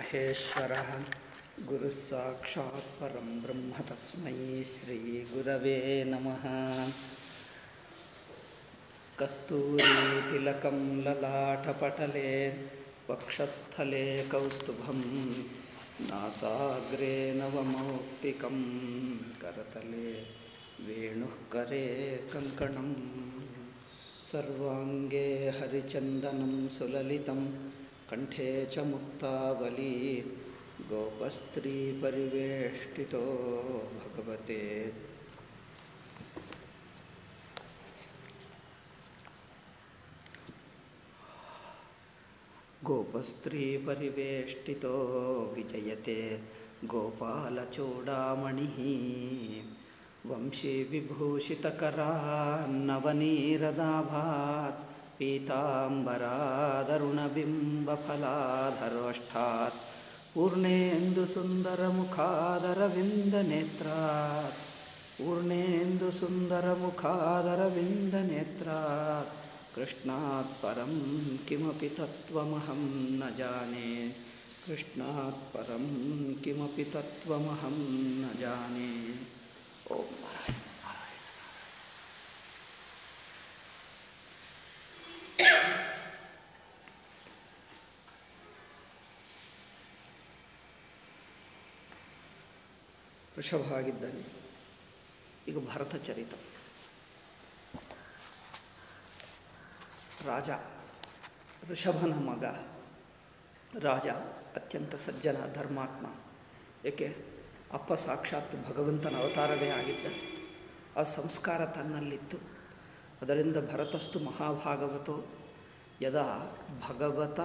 महेश्वरः गुरुः साक्षात् परं ब्रह्म तस्मै श्रीगुरवे नमः कस्तूरीतिलकं ललाटपटले वक्षस्थले कौस्तुभं नासाग्रे नवमौक्तिकं करतले वेणुः करे कङ्कणम् सर्वाङ्गे हरिचन्दनं सुललितं कण्ठे च मुक्तावली गोपस्त्रीपरिवेष्टितो भगवते गोपस्त्रीपरिवेष्टितो विजयते गोपालचूडामणिः वंशीविभूषितकरान्नवनीरदाभात् पीताम्बरादरुणबिम्बफलाधरोष्ठात् पूर्णेन्दुसुन्दरमुखादरविन्दनेत्रात् पूर्णेन्दुसुन्दरमुखादरविन्दनेत्रात् कृष्णात् परं किमपि तत्त्वमहं न जाने कृष्णात् परं किमपि तत्त्वमहं न जाने ॐ नारायण नारायण ವೃಷಭ ಆಗಿದ್ದಾನೆ ಈಗ ಭರತ ಚರಿತ ರಾಜ ಋಷಭನ ಮಗ ರಾಜ ಅತ್ಯಂತ ಸಜ್ಜನ ಧರ್ಮಾತ್ಮ ಏಕೆ ಅಪ್ಪ ಸಾಕ್ಷಾತ್ ಭಗವಂತನ ಅವತಾರವೇ ಆಗಿದ್ದ ಆ ಸಂಸ್ಕಾರ ತನ್ನಲ್ಲಿತ್ತು ಅದರಿಂದ ಭರತಸ್ತು ಮಹಾಭಾಗವತೋ ಯದಾ ಭಗವತ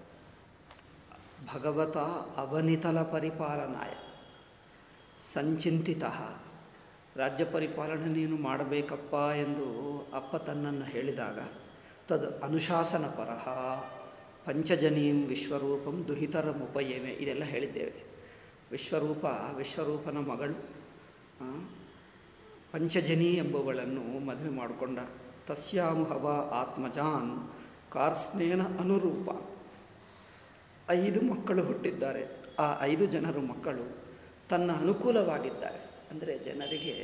ಭಗವತ ಅವನಿತಲ ಪರಿಪಾಲನಾಯ ಸಂಚಿಂತಿತ ರಾಜ್ಯ ಪರಿಪಾಲನೆ ನೀನು ಮಾಡಬೇಕಪ್ಪ ಎಂದು ಅಪ್ಪ ತನ್ನನ್ನು ಹೇಳಿದಾಗ ತದ್ ಅನುಶಾಸನ ಪರಹ ಪಂಚಜನೀಂ ವಿಶ್ವರೂಪಂ ದುಹಿತರಮುಪಯೇಮೆ ಇದೆಲ್ಲ ಹೇಳಿದ್ದೇವೆ ವಿಶ್ವರೂಪ ವಿಶ್ವರೂಪನ ಮಗಳು ಪಂಚಜನಿ ಎಂಬುವಳನ್ನು ಮದುವೆ ಮಾಡಿಕೊಂಡ ತಸ್ಯಾಮುಹವ ಆತ್ಮಜಾನ್ ಕಾರ್ಸ್ನೇನ ಅನುರೂಪ ಐದು ಮಕ್ಕಳು ಹುಟ್ಟಿದ್ದಾರೆ ಆ ಐದು ಜನರು ಮಕ್ಕಳು ತನ್ನ ಅನುಕೂಲವಾಗಿದ್ದಾರೆ ಅಂದರೆ ಜನರಿಗೆ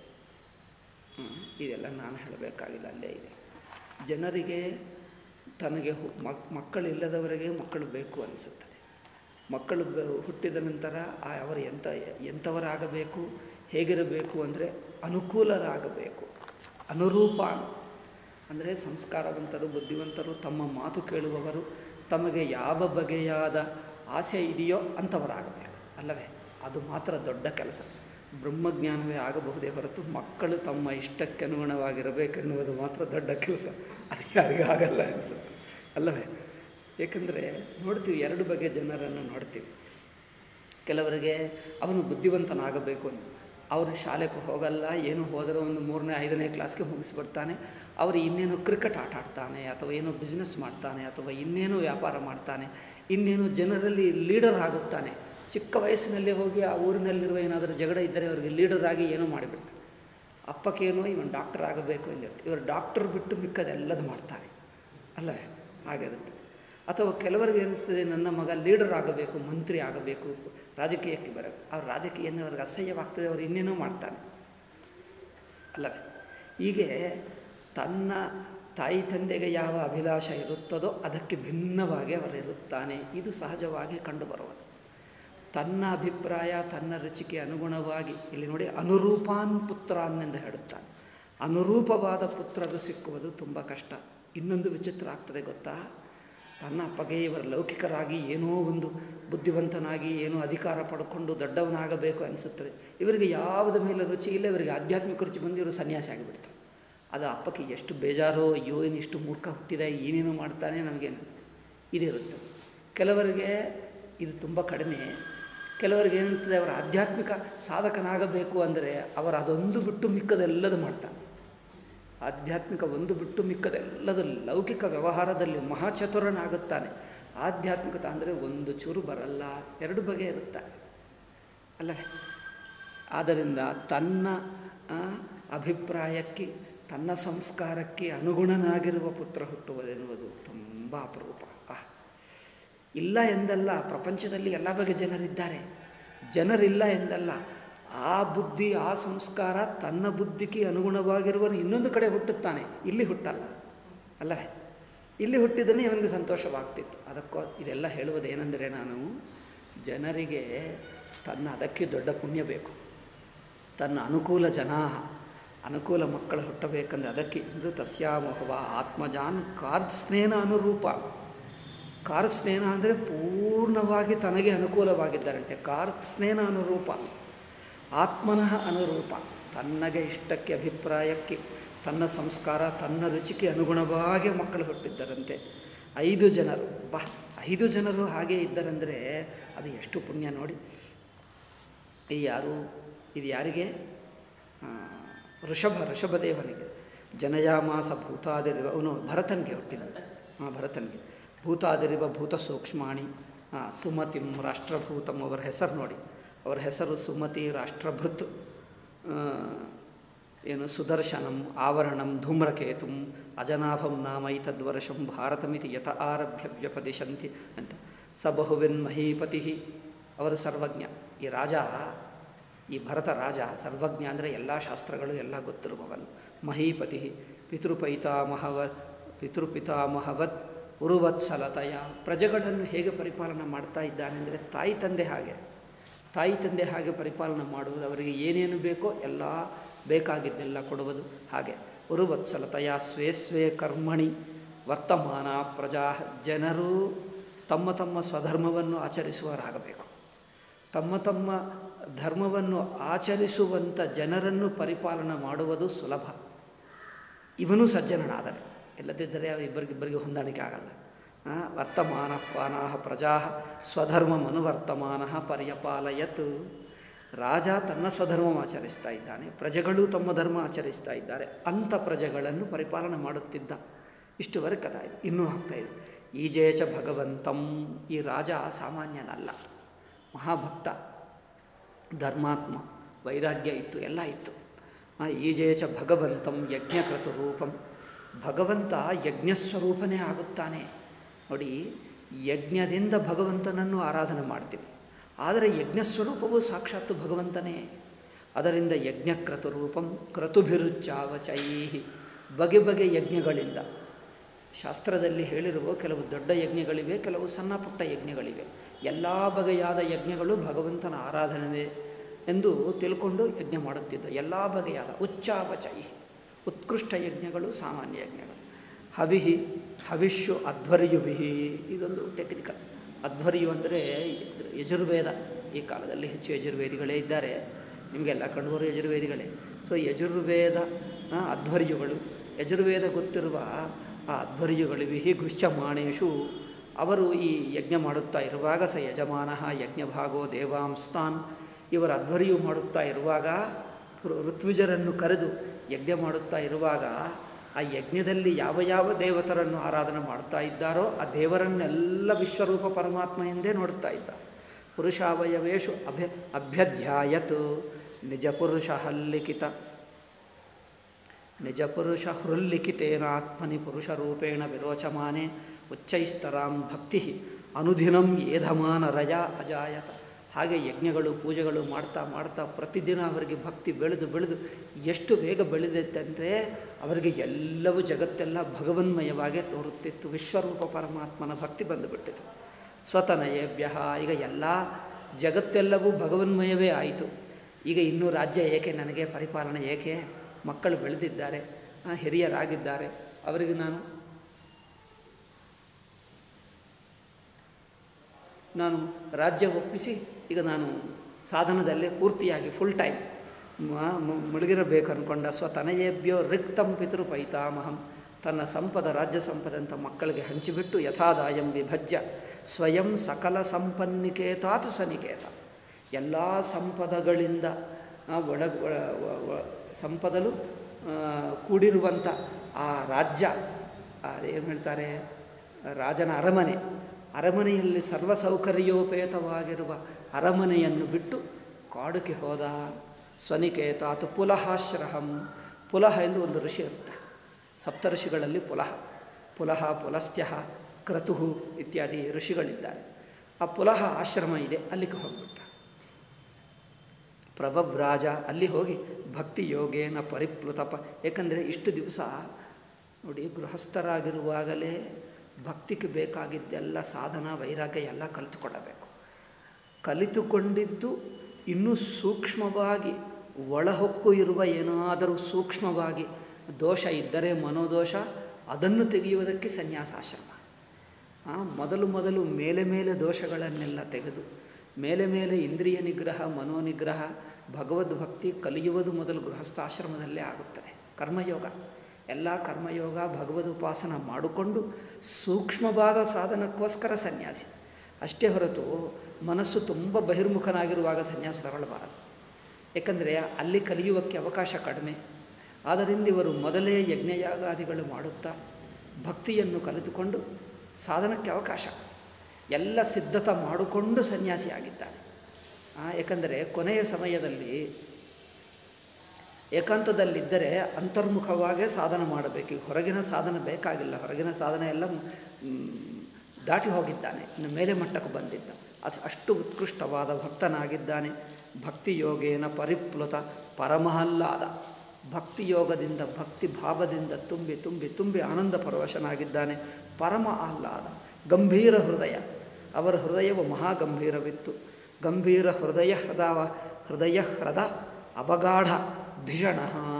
ಇದೆಲ್ಲ ನಾನು ಹೇಳಬೇಕಾಗಿಲ್ಲ ಅಲ್ಲೇ ಇದೆ ಜನರಿಗೆ ತನಗೆ ಮಕ್ ಮಕ್ಕಳಿಲ್ಲದವರಿಗೆ ಮಕ್ಕಳು ಬೇಕು ಅನಿಸುತ್ತದೆ ಮಕ್ಕಳು ಹುಟ್ಟಿದ ನಂತರ ಅವರು ಎಂಥ ಎಂಥವರಾಗಬೇಕು ಹೇಗಿರಬೇಕು ಅಂದರೆ ಅನುಕೂಲರಾಗಬೇಕು ಅನುರೂಪ ಅಂದರೆ ಸಂಸ್ಕಾರವಂತರು ಬುದ್ಧಿವಂತರು ತಮ್ಮ ಮಾತು ಕೇಳುವವರು ತಮಗೆ ಯಾವ ಬಗೆಯಾದ ಆಸೆ ಇದೆಯೋ ಅಂಥವರಾಗಬೇಕು ಅಲ್ಲವೇ ಅದು ಮಾತ್ರ ದೊಡ್ಡ ಕೆಲಸ ಬ್ರಹ್ಮಜ್ಞಾನವೇ ಆಗಬಹುದೇ ಹೊರತು ಮಕ್ಕಳು ತಮ್ಮ ಇಷ್ಟಕ್ಕೆ ಅನುಗುಣವಾಗಿರಬೇಕೆನ್ನುವುದು ಮಾತ್ರ ದೊಡ್ಡ ಕೆಲಸ ಅದು ಯಾರಿಗಾಗಲ್ಲ ಅನಿಸುತ್ತೆ ಅಲ್ಲವೇ ಏಕೆಂದರೆ ನೋಡ್ತೀವಿ ಎರಡು ಬಗೆಯ ಜನರನ್ನು ನೋಡ್ತೀವಿ ಕೆಲವರಿಗೆ ಅವನು ಬುದ್ಧಿವಂತನಾಗಬೇಕು ಅಂತ ಅವರು ಶಾಲೆಗೆ ಹೋಗಲ್ಲ ಏನು ಹೋದರೂ ಒಂದು ಮೂರನೇ ಐದನೇ ಕ್ಲಾಸ್ಗೆ ಮುಗಿಸ್ಬಿಡ್ತಾನೆ ಅವರು ಇನ್ನೇನು ಕ್ರಿಕೆಟ್ ಆಟ ಆಡ್ತಾನೆ ಅಥವಾ ಏನೋ ಬಿಸ್ನೆಸ್ ಮಾಡ್ತಾನೆ ಅಥವಾ ಇನ್ನೇನೋ ವ್ಯಾಪಾರ ಮಾಡ್ತಾನೆ ಇನ್ನೇನು ಜನರಲ್ಲಿ ಲೀಡರ್ ಆಗುತ್ತಾನೆ ಚಿಕ್ಕ ವಯಸ್ಸಿನಲ್ಲೇ ಹೋಗಿ ಆ ಊರಿನಲ್ಲಿರುವ ಏನಾದರೂ ಜಗಳ ಇದ್ದರೆ ಅವರಿಗೆ ಲೀಡರ್ ಆಗಿ ಏನೋ ಮಾಡಿಬಿಡ್ತಾನೆ ಅಪ್ಪಕ್ಕೇನೋ ಇವನು ಡಾಕ್ಟರ್ ಆಗಬೇಕು ಎಂದಿರ್ತಾರೆ ಇವರು ಡಾಕ್ಟರ್ ಬಿಟ್ಟು ಮಿಕ್ಕದೆಲ್ಲದು ಮಾಡ್ತಾನೆ ಅಲ್ಲವೇ ಆಗಿರುತ್ತೆ ಅಥವಾ ಕೆಲವರಿಗೆ ಅನಿಸ್ತದೆ ನನ್ನ ಮಗ ಲೀಡರ್ ಆಗಬೇಕು ಮಂತ್ರಿ ಆಗಬೇಕು ರಾಜಕೀಯಕ್ಕೆ ಬರಬೇಕು ಅವ್ರ ರಾಜಕೀಯ ಅವ್ರಿಗೆ ಅಸಹ್ಯವಾಗ್ತದೆ ಅವ್ರು ಇನ್ನೇನೋ ಮಾಡ್ತಾನೆ ಅಲ್ಲವೇ ಹೀಗೆ ತನ್ನ ತಾಯಿ ತಂದೆಗೆ ಯಾವ ಅಭಿಲಾಷ ಇರುತ್ತದೋ ಅದಕ್ಕೆ ಭಿನ್ನವಾಗಿ ಅವರಿರುತ್ತಾನೆ ಇದು ಸಹಜವಾಗಿ ಕಂಡುಬರುವುದು ತನ್ನ ಅಭಿಪ್ರಾಯ ತನ್ನ ರುಚಿಗೆ ಅನುಗುಣವಾಗಿ ಇಲ್ಲಿ ನೋಡಿ ಅನುರೂಪಾನ್ ಪುತ್ರಾನ್ ಎಂದು ಹೇಳುತ್ತಾನೆ ಅನುರೂಪವಾದ ಪುತ್ರರು ಸಿಕ್ಕುವುದು ತುಂಬ ಕಷ್ಟ ಇನ್ನೊಂದು ವಿಚಿತ್ರ ಆಗ್ತದೆ ಗೊತ್ತಾ ತನ್ನ ಅಪ್ಪಗೆ ಇವರು ಲೌಕಿಕರಾಗಿ ಏನೋ ಒಂದು ಬುದ್ಧಿವಂತನಾಗಿ ಏನೋ ಅಧಿಕಾರ ಪಡ್ಕೊಂಡು ದೊಡ್ಡವನಾಗಬೇಕು ಅನಿಸುತ್ತದೆ ಇವರಿಗೆ ಯಾವುದ ಮೇಲೆ ರುಚಿ ಇಲ್ಲ ಇವರಿಗೆ ಆಧ್ಯಾತ್ಮಿಕ ರುಚಿ ಬಂದಿರೋ ಸನ್ಯಾಸಿ ಆಗಿಬಿಡ್ತಾರೆ ಅದು ಅಪ್ಪಕ್ಕೆ ಎಷ್ಟು ಬೇಜಾರೋ ಅಯ್ಯೋ ಏನು ಇಷ್ಟು ಮೂರ್ಖ ಹುಟ್ಟಿದೆ ಏನೇನು ಮಾಡ್ತಾನೆ ನಮಗೇನು ಇದಿರುತ್ತೆ ಕೆಲವರಿಗೆ ಇದು ತುಂಬ ಕಡಿಮೆ ಕೆಲವರಿಗೆ ಏನಿರ್ತದೆ ಅವರ ಆಧ್ಯಾತ್ಮಿಕ ಸಾಧಕನಾಗಬೇಕು ಅಂದರೆ ಅವರು ಅದೊಂದು ಬಿಟ್ಟು ಮಿಕ್ಕದೆಲ್ಲದು ಮಾಡ್ತಾನೆ ಆಧ್ಯಾತ್ಮಿಕ ಒಂದು ಬಿಟ್ಟು ಮಿಕ್ಕದೆಲ್ಲದು ಲೌಕಿಕ ವ್ಯವಹಾರದಲ್ಲಿ ಮಹಾಚತುರನಾಗುತ್ತಾನೆ ಆಧ್ಯಾತ್ಮಿಕತೆ ಅಂದರೆ ಒಂದು ಚೂರು ಬರಲ್ಲ ಎರಡು ಬಗೆ ಇರುತ್ತಾರೆ ಅಲ್ಲವೇ ಆದ್ದರಿಂದ ತನ್ನ ಅಭಿಪ್ರಾಯಕ್ಕೆ ತನ್ನ ಸಂಸ್ಕಾರಕ್ಕೆ ಅನುಗುಣನಾಗಿರುವ ಪುತ್ರ ಹುಟ್ಟುವುದೆನ್ನುವುದು ತುಂಬ ಅಪರೂಪ ಆ ಇಲ್ಲ ಎಂದಲ್ಲ ಪ್ರಪಂಚದಲ್ಲಿ ಎಲ್ಲ ಬಗೆಯ ಜನರಿದ್ದಾರೆ ಜನರಿಲ್ಲ ಎಂದಲ್ಲ ಆ ಬುದ್ಧಿ ಆ ಸಂಸ್ಕಾರ ತನ್ನ ಬುದ್ಧಿಗೆ ಅನುಗುಣವಾಗಿರುವನು ಇನ್ನೊಂದು ಕಡೆ ಹುಟ್ಟುತ್ತಾನೆ ಇಲ್ಲಿ ಹುಟ್ಟಲ್ಲ ಅಲ್ಲವೇ ಇಲ್ಲಿ ಹುಟ್ಟಿದ್ರೆ ಇವನಿಗೆ ಸಂತೋಷವಾಗ್ತಿತ್ತು ಅದಕ್ಕೋ ಇದೆಲ್ಲ ಹೇಳುವುದೇನೆಂದರೆ ನಾನು ಜನರಿಗೆ ತನ್ನ ಅದಕ್ಕೆ ದೊಡ್ಡ ಪುಣ್ಯ ಬೇಕು ತನ್ನ ಅನುಕೂಲ ಜನಾ ಅನುಕೂಲ ಮಕ್ಕಳು ಹುಟ್ಟಬೇಕಂದ್ರೆ ಅದಕ್ಕೆ ಇಂದು ತಸ್ಯಾಮೋಹವ ಆತ್ಮಜಾನ್ ಕಾರ್ಸ್ನೇನ ಅನುರೂಪ ಕಾರ್ಸ್ನೇನ ಅಂದರೆ ಪೂರ್ಣವಾಗಿ ತನಗೆ ಅನುಕೂಲವಾಗಿದ್ದಾರಂತೆ ಕಾರ್ಸ್ನೇನ ಅನುರೂಪ ಆತ್ಮನಃ ಅನುರೂಪ ತನ್ನಗೆ ಇಷ್ಟಕ್ಕೆ ಅಭಿಪ್ರಾಯಕ್ಕೆ ತನ್ನ ಸಂಸ್ಕಾರ ತನ್ನ ರುಚಿಗೆ ಅನುಗುಣವಾಗಿ ಮಕ್ಕಳು ಹುಟ್ಟಿದ್ದರಂತೆ ಐದು ಜನರು ಬಾ ಐದು ಜನರು ಹಾಗೆ ಇದ್ದರಂದರೆ ಅದು ಎಷ್ಟು ಪುಣ್ಯ ನೋಡಿ ಈ ಯಾರು ಇದು ಯಾರಿಗೆ ಆ, ಋಷಭ ಋಷಭದೇವನಿಗೆ ಜನಯಾಮಾಸ ಭೂತಾದಿರಿವ ಅವನು ಭರತನಿಗೆ ಹುಟ್ಟಿದ ಹಾಂ ಭರತನಿಗೆ ಭೂತಾದಿರಿವ ಭೂತ ಸೂಕ್ಷ್ಮಾಣಿ ಆ, ಸುಮತಿಂ ರಾಷ್ಟ್ರಭೂತಂ ಅವರ ಹೆಸರು ನೋಡಿ ಅವರ ಹೆಸರು ಸುಮತಿ ರಾಷ್ಟ್ರಭೃತ್ ಆ, ಏನು ಸುದರ್ಶನಂ ಆವರಣಂ ಧೂಮ್ರಕೇತುಂ ಅಜನಾಭಂ ನಾಮೈತದ್ವರ್ಷಂ ಭಾರತಮಿತಿ ಯತ ಆರಭ್ಯ ವ್ಯಪದಿಶಂತಿ ಅಂತ ಸ ಬಹುವಿನ್ ಮಹೀಪತಿ ಅವರು ಸರ್ವಜ್ಞ ಈ ರಾಜ ಈ ಭರತ ರಾಜ ಸರ್ವಜ್ಞ ಅಂದರೆ ಎಲ್ಲ ಶಾಸ್ತ್ರಗಳು ಎಲ್ಲ ಗೊತ್ತಿರುವವನು ಮಹೀಪತಿ ಪಿತೃಪೈತಾಮಹವ ಪಿತೃಪಿತಾಮಹವತ್ ಉರುವತ್ಸಲತಯ ಪ್ರಜೆಗಳನ್ನು ಹೇಗೆ ಪರಿಪಾಲನೆ ಮಾಡ್ತಾ ಇದ್ದಾನೆಂದರೆ ತಾಯಿ ತಂದೆ ಹಾಗೆ ತಾಯಿ ತಂದೆ ಹಾಗೆ ಪರಿಪಾಲನೆ ಮಾಡುವುದು ಅವರಿಗೆ ಏನೇನು ಬೇಕೋ ಎಲ್ಲ ಬೇಕಾಗಿದ್ದೆಲ್ಲ ಕೊಡುವುದು ಹಾಗೆ ಉರುವತ್ಸಲತಯ ಸ್ವೇ ಸ್ವೇ ಕರ್ಮಣಿ ವರ್ತಮಾನ ಪ್ರಜಾ ಜನರು ತಮ್ಮ ತಮ್ಮ ಸ್ವಧರ್ಮವನ್ನು ಆಚರಿಸುವವರಾಗಬೇಕು ತಮ್ಮ ತಮ್ಮ ಧರ್ಮವನ್ನು ಆಚರಿಸುವಂಥ ಜನರನ್ನು ಪರಿಪಾಲನೆ ಮಾಡುವುದು ಸುಲಭ ಇವನು ಸಜ್ಜನನಾದರೆ ಇಲ್ಲದಿದ್ದರೆ ಇಬ್ಬರಿಗಿಬ್ಬರಿಗೆ ಹೊಂದಾಣಿಕೆ ಆಗಲ್ಲ ಆ, ವರ್ತಮಾನ ಪಾನಾ ಪ್ರಜಾ ಸ್ವಧರ್ಮಮನುವರ್ತಮಾನ ಪರ್ಯಪಾಲಯತ್ ರಾಜ ತನ್ನ ಸ್ವಧರ್ಮ ಆಚರಿಸ್ತಾ ಇದ್ದಾನೆ ಪ್ರಜೆಗಳು ತಮ್ಮ ಧರ್ಮ ಆಚರಿಸ್ತಾ ಇದ್ದಾರೆ ಅಂಥ ಪ್ರಜೆಗಳನ್ನು ಪರಿಪಾಲನೆ ಮಾಡುತ್ತಿದ್ದ ಇಷ್ಟುವರೆಗೆ ಕಥಾ ಇದೆ ಇನ್ನೂ ಆಗ್ತಾ ಇದೆ ಈಜೇಚ ಭಗವಂತಂ ಈ ರಾಜ ಸಾಮಾನ್ಯನಲ್ಲ ಮಹಾಭಕ್ತ ಧರ್ಮಾತ್ಮ ವೈರಾಗ್ಯ ಇತ್ತು ಎಲ್ಲ ಇತ್ತು ಆ, ಈಜೇಚ ಭಗವಂತಂ ಯಜ್ಞಕೃತ ರೂಪಂ ಭಗವಂತ ಯಜ್ಞಸ್ವರೂಪನೇ ಆಗುತ್ತಾನೆ ನೋಡಿ ಯಜ್ಞದಿಂದ ಭಗವಂತನನ್ನು ಆರಾಧನೆ ಮಾಡ್ತೀವಿ ಆದರೆ ಯಜ್ಞಸ್ವರೂಪವು ಸಾಕ್ಷಾತ್ತು ಭಗವಂತನೇ ಅದರಿಂದ ಯಜ್ಞಕ್ರತು ರೂಪಂ ಕ್ರತುಭಿರುಚ್ಚಾವಚೈ ಬಗೆ ಬಗೆ ಯಜ್ಞಗಳಿಂದ ಶಾಸ್ತ್ರದಲ್ಲಿ ಹೇಳಿರುವ ಕೆಲವು ದೊಡ್ಡ ಯಜ್ಞಗಳಿವೆ ಕೆಲವು ಸಣ್ಣ ಪುಟ್ಟ ಯಜ್ಞಗಳಿವೆ ಎಲ್ಲ ಬಗೆಯಾದ ಯಜ್ಞಗಳು ಭಗವಂತನ ಆರಾಧನೆ ಎಂದು ತಿಳ್ಕೊಂಡು ಯಜ್ಞ ಮಾಡುತ್ತಿದ್ದ ಎಲ್ಲ ಬಗೆಯಾದ ಉಚ್ಚಾಪಚೈ ಉತ್ಕೃಷ್ಟ ಯಜ್ಞಗಳು ಸಾಮಾನ್ಯ ಯಜ್ಞಗಳು ಹವಿಹಿ ಹವಿಷ್ಯು ಅಧ್ವರ್ಯುಭಿಹಿ ಇದೊಂದು ಟೆಕ್ನಿಕಲ್ ಅಧ್ವರ್ಯು ಅಂದರೆ ಯಜುರ್ವೇದ ಈ ಕಾಲದಲ್ಲಿ ಹೆಚ್ಚು ಯಜುರ್ವೇದಿಗಳೇ ಇದ್ದಾರೆ ನಿಮಗೆಲ್ಲ ಕಂಡುಬರುವ ಯಜುರ್ವೇದಿಗಳೇ ಸೊ ಯಜುರ್ವೇದ ಆ, ಅಧ್ವರ್ಯುಗಳು ಯಜುರ್ವೇದ ಗೊತ್ತಿರುವ ಆ ಅಧ್ವರ್ಯುಗಳಿವಿಹಿ ಗೃಹ್ಯಮಾಣೇಶು ಅವರು ಈ ಯಜ್ಞ ಮಾಡುತ್ತಾ ಇರುವಾಗ ಸ ಯಜಮಾನ ಯಜ್ಞಭಾಗೋ ದೇವಾಂಸ್ತಾನ್ ಇವರ ಅಧ್ವರ್ಯು ಮಾಡುತ್ತಾ ಇರುವಾಗ ಋ- ಋತ್ವಿಜರನ್ನು ಕರೆದು ಯಜ್ಞ ಮಾಡುತ್ತಾ ಇರುವಾಗ ಆ ಯಜ್ಞದಲ್ಲಿ ಯಾವ ಯಾವ ದೇವತರನ್ನು ಆರಾಧನೆ ಮಾಡ್ತಾ ಇದ್ದಾರೋ ಆ ದೇವರನ್ನೆಲ್ಲ ವಿಶ್ವರೂಪ ಪರಮಾತ್ಮ ಎಂದೇ ನೋಡ್ತಾ ಇದ್ದ ಪುರುಷಾವಯವೇಶು ಅಭ್ಯ ಅಭ್ಯಧ್ಯಾಯತ್ ನಿಜ ಪುರುಷ ಹಲ್ಲಿಖಿತ ನಿಜ ಪುರುಷ ಹೃಲ್ಲಿಖಿತೇನಾತ್ಮನಿ ಪುರುಷರೂಪೇಣ ವಿರೋಚಮಾನೆ ಉಚ್ಚೈಸ್ತರಾಂ ಭಕ್ತಿ ಅನುದಿನಂ ಏಧಮಾನ ರಯ ಅಜಾಯತ ಹಾಗೆ ಯಜ್ಞಗಳು ಪೂಜೆಗಳು ಮಾಡ್ತಾ ಮಾಡ್ತಾ ಪ್ರತಿದಿನ ಅವರಿಗೆ ಭಕ್ತಿ ಬೆಳೆದು ಬೆಳೆದು ಎಷ್ಟು ಬೇಗ ಬೆಳೆದಿತ್ತಂದರೆ ಅವರಿಗೆ ಎಲ್ಲವೂ ಜಗತ್ತೆಲ್ಲ ಭಗವನ್ಮಯವಾಗೇ ತೋರುತ್ತಿತ್ತು ವಿಶ್ವರೂಪ ಪರಮಾತ್ಮನ ಭಕ್ತಿ ಬಂದುಬಿಟ್ಟಿತು ಸ್ವತನಯೇಭ್ಯ ಈಗ ಎಲ್ಲ ಜಗತ್ತೆಲ್ಲವೂ ಭಗವನ್ಮಯವೇ ಆಯಿತು ಈಗ ಇನ್ನೂ ರಾಜ್ಯ ಏಕೆ ನನಗೆ ಪರಿಪಾಲನೆ ಏಕೆ ಮಕ್ಕಳು ಬೆಳೆದಿದ್ದಾರೆ ಆ, ಹಿರಿಯರಾಗಿದ್ದಾರೆ ಅವರಿಗೆ ನಾನು ನಾನು ರಾಜ್ಯ ಒಪ್ಪಿಸಿ ಈಗ ನಾನು ಸಾಧನದಲ್ಲೇ ಪೂರ್ತಿಯಾಗಿ ಫುಲ್ ಟೈಮ್ ಮುಳುಗಿರಬೇಕು ಅಂದ್ಕೊಂಡ ಸ್ವತನಯೇಭ್ಯೋ ರಿಕ್ತಂ ಪಿತೃ ಪೈತಾಮಹಂ ತನ್ನ ಸಂಪದ ರಾಜ್ಯ ಸಂಪದಂತ ಮಕ್ಕಳಿಗೆ ಹಂಚಿಬಿಟ್ಟು ಯಥಾದಾಯಂ ವಿಭಜ್ಯ ಸ್ವಯಂ ಸಕಲ ಸಂಪನ್ನಿಕೇತಾತು ಸನಿಕೇತ ಎಲ್ಲ ಸಂಪದಗಳಿಂದ ಆ, ಒಳ ಒಳ- ಒ- ಒ- ಸಂಪದಲು ಆ, ಕೂಡಿರುವಂಥ ಆ ರಾಜ್ಯ ಏನು ಹೇಳ್ತಾರೆ ರಾಜನ ಅರಮನೆ ಅರಮನೆಯಲ್ಲಿ ಸರ್ವ ಸೌಕರ್ಯೋಪೇತವಾಗಿರುವ ಅರಮನೆಯನ್ನು ಬಿಟ್ಟು ಕಾಡುಗೆ ಹೋದ ಸ್ವನಿಕೇತಾತು ಪುಲಹಾಶ್ರಹಂ ಪುಲಹ ಎಂದು ಒಂದು ಋಷಿ ಇರುತ್ತೆ ಸಪ್ತಋಷಿಗಳಲ್ಲಿ ಪುಲಹ ಪುಲಹ ಪುಲಸ್ತ್ಯ ಕ್ರತುಹು ಇತ್ಯಾದಿ ಋಷಿಗಳಿದ್ದಾರೆ ಆ ಪುಲಹ ಆಶ್ರಮ ಇದೆ ಅಲ್ಲಿಗೆ ಹೋಗ್ಬಿಟ್ಟ ಪ್ರಭವ್ರಾಜ ಅಲ್ಲಿ ಹೋಗಿ ಭಕ್ತಿ ಯೋಗೇನ ಪರಿಪ್ಲುತಪ ಏಕೆಂದರೆ ಇಷ್ಟು ದಿವಸ ನೋಡಿ ಗೃಹಸ್ಥರಾಗಿರುವಾಗಲೇ ಭಕ್ತಿಗೆ ಬೇಕಾಗಿದ್ದೆಲ್ಲ ಸಾಧನ ವೈರಾಗ್ಯ ಎಲ್ಲ ಕಲಿತುಕೊಳ್ಳಬೇಕು ಕಲಿತುಕೊಂಡಿದ್ದು ಇನ್ನೂ ಸೂಕ್ಷ್ಮವಾಗಿ ಒಳಹೊಕ್ಕು ಇರುವ ಏನಾದರೂ ಸೂಕ್ಷ್ಮವಾಗಿ ದೋಷ ಇದ್ದರೆ ಮನೋದೋಷ ಅದನ್ನು ತೆಗೆಯುವುದಕ್ಕೆ ಸನ್ಯಾಸಾಶ್ರಮ ಆ, ಮೊದಲು ಮೊದಲು ಮೇಲೆ ಮೇಲೆ ದೋಷಗಳನ್ನೆಲ್ಲ ತೆಗೆದು ಮೇಲೆ ಮೇಲೆ ಇಂದ್ರಿಯ ನಿಗ್ರಹ ಮನೋನಿಗ್ರಹ ಭಗವದ್ಭಕ್ತಿ ಕಲಿಯುವುದು ಮೊದಲು ಗೃಹಸ್ಥಾಶ್ರಮದಲ್ಲೇ ಆಗುತ್ತದೆ ಕರ್ಮಯೋಗ ಎಲ್ಲ ಕರ್ಮಯೋಗ ಭಗವದುಪಾಸನ ಮಾಡಿಕೊಂಡು ಸೂಕ್ಷ್ಮವಾದ ಸಾಧನಕ್ಕೋಸ್ಕರ ಸನ್ಯಾಸಿ ಅಷ್ಟೇ ಹೊರತು ಮನಸ್ಸು ತುಂಬ ಬಹಿರ್ಮುಖನಾಗಿರುವಾಗ ಸನ್ಯಾಸ ತಗೊಳ್ಳಬಾರದು ಏಕೆಂದರೆ ಅಲ್ಲಿ ಕಲಿಯುವಕ್ಕೆ ಅವಕಾಶ ಕಡಿಮೆ ಆದ್ದರಿಂದ ಇವರು ಮೊದಲೇ ಯಜ್ಞಯಾಗಾದಿಗಳು ಮಾಡುತ್ತಾ ಭಕ್ತಿಯನ್ನು ಕಲಿತುಕೊಂಡು ಸಾಧನಕ್ಕೆ ಅವಕಾಶ ಎಲ್ಲ ಸಿದ್ಧತೆ ಮಾಡಿಕೊಂಡು ಸನ್ಯಾಸಿಯಾಗಿದ್ದಾನೆ ಆ, ಏಕೆಂದರೆ ಕೊನೆಯ ಸಮಯದಲ್ಲಿ ಏಕಾಂತದಲ್ಲಿದ್ದರೆ ಅಂತರ್ಮುಖವಾಗೇ ಸಾಧನ ಮಾಡಬೇಕು ಈಗ ಹೊರಗಿನ ಸಾಧನ ಬೇಕಾಗಿಲ್ಲ ಹೊರಗಿನ ಸಾಧನ ಎಲ್ಲ ಮ್, ದಾಟಿ ಹೋಗಿದ್ದಾನೆ ಇನ್ನು ಮೇಲೆ ಮಟ್ಟಕ್ಕೆ ಬಂದಿದ್ದ ಅದು ಅಷ್ಟು ಉತ್ಕೃಷ್ಟವಾದ ಭಕ್ತನಾಗಿದ್ದಾನೆ ಭಕ್ತಿ ಯೋಗೇನ ಪರಿಪ್ಲುತ ಪರಮಹಲ್ಲಾದ ಭಕ್ತಿ ಯೋಗದಿಂದ ಭಕ್ತಿ ಭಾವದಿಂದ ತುಂಬಿ ತುಂಬಿ ತುಂಬಿ ಆನಂದ ಪರವಶನಾಗಿದ್ದಾನೆ ಪರಮ ಆಹ್ಲಾದ ಗಂಭೀರ ಹೃದಯ ಅವರ ಹೃದಯವು ಮಹಾಗಂಭೀರವಿತ್ತು ಗಂಭೀರ ಹೃದಯ ಹೃದವ ಹೃದಯ ಹೃದ ಅವಗಾಢ ಧಿಷಣ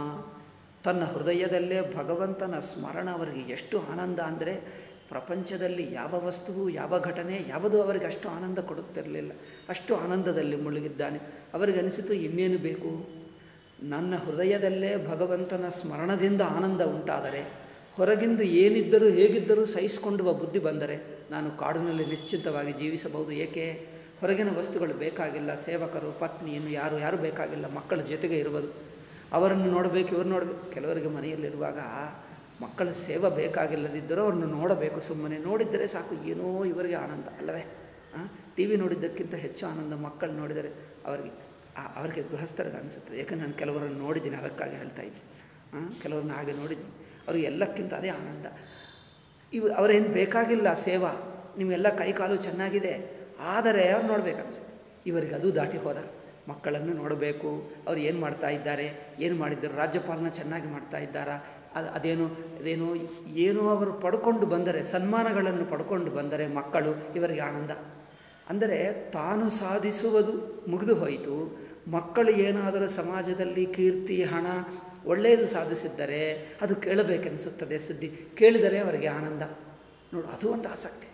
ತನ್ನ ಹೃದಯದಲ್ಲೇ ಭಗವಂತನ ಸ್ಮರಣ ಅವರಿಗೆ ಎಷ್ಟು ಆನಂದ ಅಂದರೆ ಪ್ರಪಂಚದಲ್ಲಿ ಯಾವ ವಸ್ತುವು ಯಾವ ಘಟನೆ ಯಾವುದೂ ಅವರಿಗೆ ಅಷ್ಟು ಆನಂದ ಕೊಡುತ್ತಿರಲಿಲ್ಲ ಅಷ್ಟು ಆನಂದದಲ್ಲಿ ಮುಳುಗಿದ್ದಾನೆ ಅವರಿಗೆ ಅನಿಸಿತು ಇನ್ನೇನು ಬೇಕು ನನ್ನ ಹೃದಯದಲ್ಲೇ ಭಗವಂತನ ಸ್ಮರಣದಿಂದ ಆನಂದ ಉಂಟಾದರೆ ಹೊರಗಿಂದು ಏನಿದ್ದರೂ ಹೇಗಿದ್ದರೂ ಸಹಿಸಿಕೊಂಡುವ ಬುದ್ಧಿ ಬಂದರೆ ನಾನು ಕಾಡಿನಲ್ಲಿ ನಿಶ್ಚಿಂತವಾಗಿ ಜೀವಿಸಬಹುದು ಏಕೆ ಹೊರಗಿನ ವಸ್ತುಗಳು ಬೇಕಾಗಿಲ್ಲ ಸೇವಕರು ಪತ್ನಿ ಇನ್ನು ಯಾರು ಯಾರು ಬೇಕಾಗಿಲ್ಲ ಮಕ್ಕಳ ಜೊತೆಗೆ ಇರುವುದು ಅವರನ್ನು ನೋಡಬೇಕು ಇವರು ನೋಡಬೇಕು ಕೆಲವರಿಗೆ ಮನೆಯಲ್ಲಿರುವಾಗ ಮಕ್ಕಳ ಸೇವೆ ಬೇಕಾಗಿಲ್ಲದಿದ್ದರೂ ಅವ್ರನ್ನ ನೋಡಬೇಕು ಸುಮ್ಮನೆ ನೋಡಿದ್ದರೆ ಸಾಕು ಏನೋ ಇವರಿಗೆ ಆನಂದ ಅಲ್ಲವೇ ಟಿ ವಿ ನೋಡಿದ್ದಕ್ಕಿಂತ ಹೆಚ್ಚು ಆನಂದ ಮಕ್ಕಳು ನೋಡಿದರೆ ಅವರಿಗೆ ಆ- ಅವರಿಗೆ ಗೃಹಸ್ಥರಿಗೆ ಅನಿಸುತ್ತದೆ ಯಾಕಂದ್ರೆ ನಾನು ಕೆಲವರನ್ನು ನೋಡಿದ್ದೀನಿ ಅದಕ್ಕಾಗಿ ಹೇಳ್ತಾ ಇದ್ದೀನಿ ಆ, ಕೆಲವ್ರನ್ನ ಹಾಗೆ ನೋಡಿದ್ದೀನಿ ಅವ್ರಿಗೆ ಎಲ್ಲಕ್ಕಿಂತ ಅದೇ ಆನಂದ ಇವು ಅವರೇನು ಬೇಕಾಗಿಲ್ಲ ಸೇವಾ ನಿಮಗೆಲ್ಲ ಕೈಕಾಲು ಚೆನ್ನಾಗಿದೆ ಆದರೆ ಅವ್ರು ನೋಡ್ಬೇಕು ಅನಿಸುತ್ತೆ ಇವರಿಗೆ ಅದು ದಾಟಿ ಹೋದ ಮಕ್ಕಳನ್ನು ನೋಡಬೇಕು ಅವ್ರು ಏನು ಮಾಡ್ತಾ ಇದ್ದಾರೆ ಏನು ಮಾಡಿದ್ದಾರೆ ರಾಜ್ಯಪಾಲನ ಚೆನ್ನಾಗಿ ಮಾಡ್ತಾ ಇದ್ದಾರಾ ಅದು ಅದೇನು ಅದೇನು ಏನೋ ಅವರು ಪಡ್ಕೊಂಡು ಬಂದರೆ ಸನ್ಮಾನಗಳನ್ನು ಪಡ್ಕೊಂಡು ಬಂದರೆ ಮಕ್ಕಳು ಇವರಿಗೆ ಆನಂದ ಅಂದರೆ ತಾನು ಸಾಧಿಸುವುದು ಮುಗಿದು ಹೋಯಿತು ಮಕ್ಕಳು ಏನಾದರೂ ಸಮಾಜದಲ್ಲಿ ಕೀರ್ತಿ ಹಣ ಒಳ್ಳೆಯದು ಸಾಧಿಸಿದ್ದರೆ ಅದು ಕೇಳಬೇಕೆನಿಸುತ್ತದೆ ಸುದ್ದಿ ಕೇಳಿದರೆ ಅವರಿಗೆ ಆನಂದ ನೋಡು ಅದು ಒಂದು ಆಸಕ್ತಿ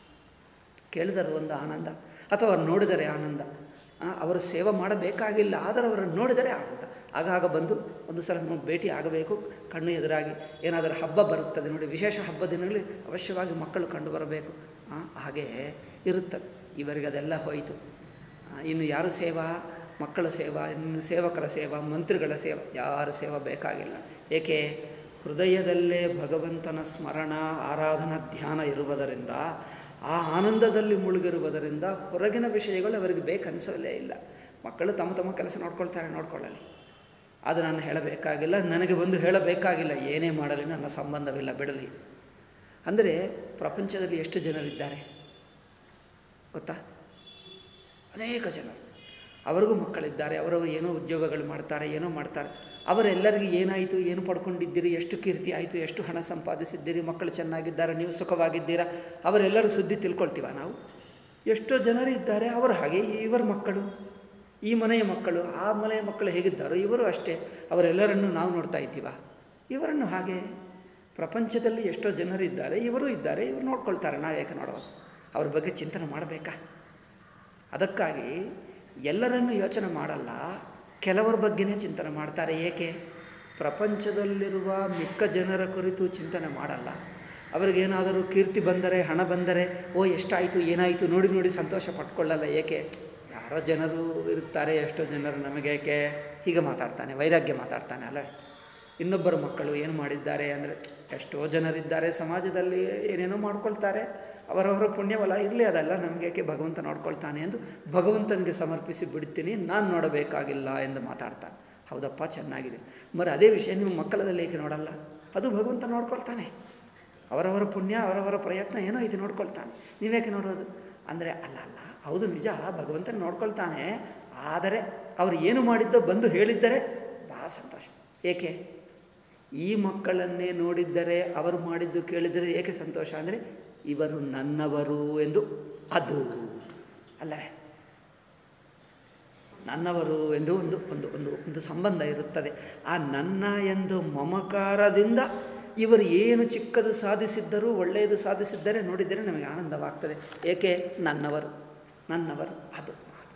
ಕೇಳಿದರೆ ಒಂದು ಆನಂದ ಅಥವಾ ಅವ್ರು ನೋಡಿದರೆ ಆನಂದ ಆ, ಅವರು ಸೇವೆ ಮಾಡಬೇಕಾಗಿಲ್ಲ ಆದರೆ ಅವರನ್ನು ನೋಡಿದರೆ ಆನಂದ ಆಗಾಗ ಬಂದು ಒಂದು ಸಲ ನಾವು ಭೇಟಿ ಆಗಬೇಕು ಕಣ್ಣು ಎದುರಾಗಿ ಏನಾದರೂ ಹಬ್ಬ ಬರುತ್ತದೆ ನೋಡಿ ವಿಶೇಷ ಹಬ್ಬ ದಿನಗಳಲ್ಲಿ ಅವಶ್ಯವಾಗಿ ಮಕ್ಕಳು ಕಂಡು ಬರಬೇಕು ಆ, ಹಾಗೆ ಇರುತ್ತದೆ ಇವರಿಗೆ ಅದೆಲ್ಲ ಹೋಯಿತು ಆ, ಇನ್ನು ಯಾರು ಸೇವಾ ಮಕ್ಕಳ ಸೇವಾ ಇನ್ನು ಸೇವಕರ ಸೇವಾ ಮಂತ್ರಿಗಳ ಸೇವಾ ಯಾರ ಸೇವಾ ಬೇಕಾಗಿಲ್ಲ ಏಕೆ ಹೃದಯದಲ್ಲೇ ಭಗವಂತನ ಸ್ಮರಣ ಆರಾಧನಾ ಧ್ಯಾನ ಇರುವುದರಿಂದ ಆ ಆನಂದದಲ್ಲಿ ಮುಳುಗಿರುವುದರಿಂದ ಹೊರಗಿನ ವಿಷಯಗಳು ಅವರಿಗೆ ಬೇಕನ್ನಿಸಲೇ ಇಲ್ಲ ಮಕ್ಕಳು ತಮ್ಮ ತಮ್ಮ ಕೆಲಸ ನೋಡ್ಕೊಳ್ತಾರೆ ನೋಡ್ಕೊಳ್ಳಲಿ ಅದು ನಾನು ಹೇಳಬೇಕಾಗಿಲ್ಲ ನನಗೆ ಬಂದು ಹೇಳಬೇಕಾಗಿಲ್ಲ ಏನೇ ಮಾಡಲಿ ನನ್ನ ಸಂಬಂಧವಿಲ್ಲ ಬಿಡಲಿ ಅಂದರೆ ಪ್ರಪಂಚದಲ್ಲಿ ಎಷ್ಟು ಜನರಿದ್ದಾರೆ ಗೊತ್ತಾ ಅನೇಕ ಜನರು ಅವರಿಗೂ ಮಕ್ಕಳಿದ್ದಾರೆ ಅವರವರು ಏನೋ ಉದ್ಯೋಗಗಳು ಮಾಡ್ತಾರೆ ಏನೋ ಮಾಡ್ತಾರೆ ಅವರೆಲ್ಲರಿಗೂ ಏನಾಯಿತು ಏನು ಪಡ್ಕೊಂಡಿದ್ದೀರಿ ಎಷ್ಟು ಕೀರ್ತಿ ಆಯಿತು ಎಷ್ಟು ಹಣ ಸಂಪಾದಿಸಿದ್ದೀರಿ ಮಕ್ಕಳು ಚೆನ್ನಾಗಿದ್ದಾರೆ ನೀವು ಸುಖವಾಗಿದ್ದೀರಾ ಅವರೆಲ್ಲರೂ ಸುದ್ದಿ ತಿಳ್ಕೊಳ್ತೀವ ನಾವು ಎಷ್ಟೋ ಜನರು ಇದ್ದಾರೆ ಅವರು ಹಾಗೆ ಇವರ ಮಕ್ಕಳು ಈ ಮನೆಯ ಮಕ್ಕಳು ಆ ಮನೆಯ ಮಕ್ಕಳು ಹೇಗಿದ್ದಾರೋ ಇವರು ಅಷ್ಟೇ ಅವರೆಲ್ಲರನ್ನು ನಾವು ನೋಡ್ತಾ ಇದ್ದೀವ ಇವರನ್ನು ಹಾಗೆ ಪ್ರಪಂಚದಲ್ಲಿ ಎಷ್ಟೋ ಜನರು ಇದ್ದಾರೆ ಇವರು ಇದ್ದಾರೆ ಇವರು ನೋಡ್ಕೊಳ್ತಾರೆ ನಾವು ಯಾಕೆ ನೋಡೋದು ಅವ್ರ ಬಗ್ಗೆ ಚಿಂತನೆ ಮಾಡಬೇಕಾ ಅದಕ್ಕಾಗಿ ಎಲ್ಲರನ್ನು ಯೋಚನೆ ಮಾಡಲ್ಲ ಕೆಲವರ ಬಗ್ಗೆನೇ ಚಿಂತನೆ ಮಾಡ್ತಾರೆ ಏಕೆ ಪ್ರಪಂಚದಲ್ಲಿರುವ ಮಿಕ್ಕ ಜನರ ಕುರಿತು ಚಿಂತನೆ ಮಾಡಲ್ಲ ಅವರಿಗೇನಾದರೂ ಕೀರ್ತಿ ಬಂದರೆ ಹಣ ಬಂದರೆ ಓ ಎಷ್ಟಾಯಿತು ಏನಾಯಿತು ನೋಡಿ ನೋಡಿ ಸಂತೋಷ ಪಟ್ಕೊಳ್ಳಲ್ಲ ಏಕೆ ಯಾರೋ ಜನರು ಇರ್ತಾರೆ ಎಷ್ಟೋ ಜನರು ನಮಗೆ ಏಕೆ ಹೀಗೆ ಮಾತಾಡ್ತಾನೆ ವೈರಾಗ್ಯ ಮಾತಾಡ್ತಾನೆ ಅಲ್ಲ ಇನ್ನೊಬ್ಬರ ಮಕ್ಕಳು ಏನು ಮಾಡಿದ್ದಾರೆ ಅಂದರೆ ಎಷ್ಟೋ ಜನರಿದ್ದಾರೆ ಸಮಾಜದಲ್ಲಿ ಏನೇನೋ ಮಾಡ್ಕೊಳ್ತಾರೆ ಅವರವರ ಪುಣ್ಯವಲ್ಲ ಇರಲಿ ಅದಲ್ಲ ನಮಗೆ ಏಕೆ ಭಗವಂತ ನೋಡ್ಕೊಳ್ತಾನೆ ಎಂದು ಭಗವಂತನಿಗೆ ಸಮರ್ಪಿಸಿ ಬಿಡ್ತೀನಿ ನಾನು ನೋಡಬೇಕಾಗಿಲ್ಲ ಎಂದು ಮಾತಾಡ್ತಾನೆ ಹೌದಪ್ಪ ಚೆನ್ನಾಗಿದೆ ಮರ ಅದೇ ವಿಷಯ ನಿಮ್ಮ ಮಕ್ಕಳದಲ್ಲಿ ಏಕೆ ನೋಡಲ್ಲ ಅದು ಭಗವಂತ ನೋಡ್ಕೊಳ್ತಾನೆ ಅವರವರ ಪುಣ್ಯ ಅವರವರ ಪ್ರಯತ್ನ ಏನೋ ಇದು ನೋಡ್ಕೊಳ್ತಾನೆ ನೀವೇಕೆ ನೋಡೋದು ಅಂದರೆ ಅಲ್ಲ ಅಲ್ಲ ಹೌದು ನಿಜ ಭಗವಂತನ ನೋಡ್ಕೊಳ್ತಾನೆ ಆದರೆ ಅವರು ಏನು ಮಾಡಿದ್ದೋ ಬಂದು ಹೇಳಿದ್ದರೆ ಬಹಳ ಸಂತೋಷ ಏಕೆ ಈ ಮಕ್ಕಳನ್ನೇ ನೋಡಿದ್ದರೆ ಅವರು ಮಾಡಿದ್ದು ಕೇಳಿದರೆ ಏಕೆ ಸಂತೋಷ ಅಂದರೆ ಇವರು ನನ್ನವರು ಎಂದು ಅದು ಅಲ್ಲವೇ ನನ್ನವರು ಎಂದು ಒಂದು ಒಂದು ಒಂದು ಒಂದು ಸಂಬಂಧ ಇರುತ್ತದೆ ಆ ನನ್ನ ಎಂದು ಮಮಕಾರದಿಂದ ಇವರು ಏನು ಚಿಕ್ಕದು ಸಾಧಿಸಿದ್ದರೂ ಒಳ್ಳೆಯದು ಸಾಧಿಸಿದ್ದರೆ ನೋಡಿದರೆ ನಮಗೆ ಆನಂದವಾಗ್ತದೆ ಏಕೆ ನನ್ನವರು ನನ್ನವರು ಅದು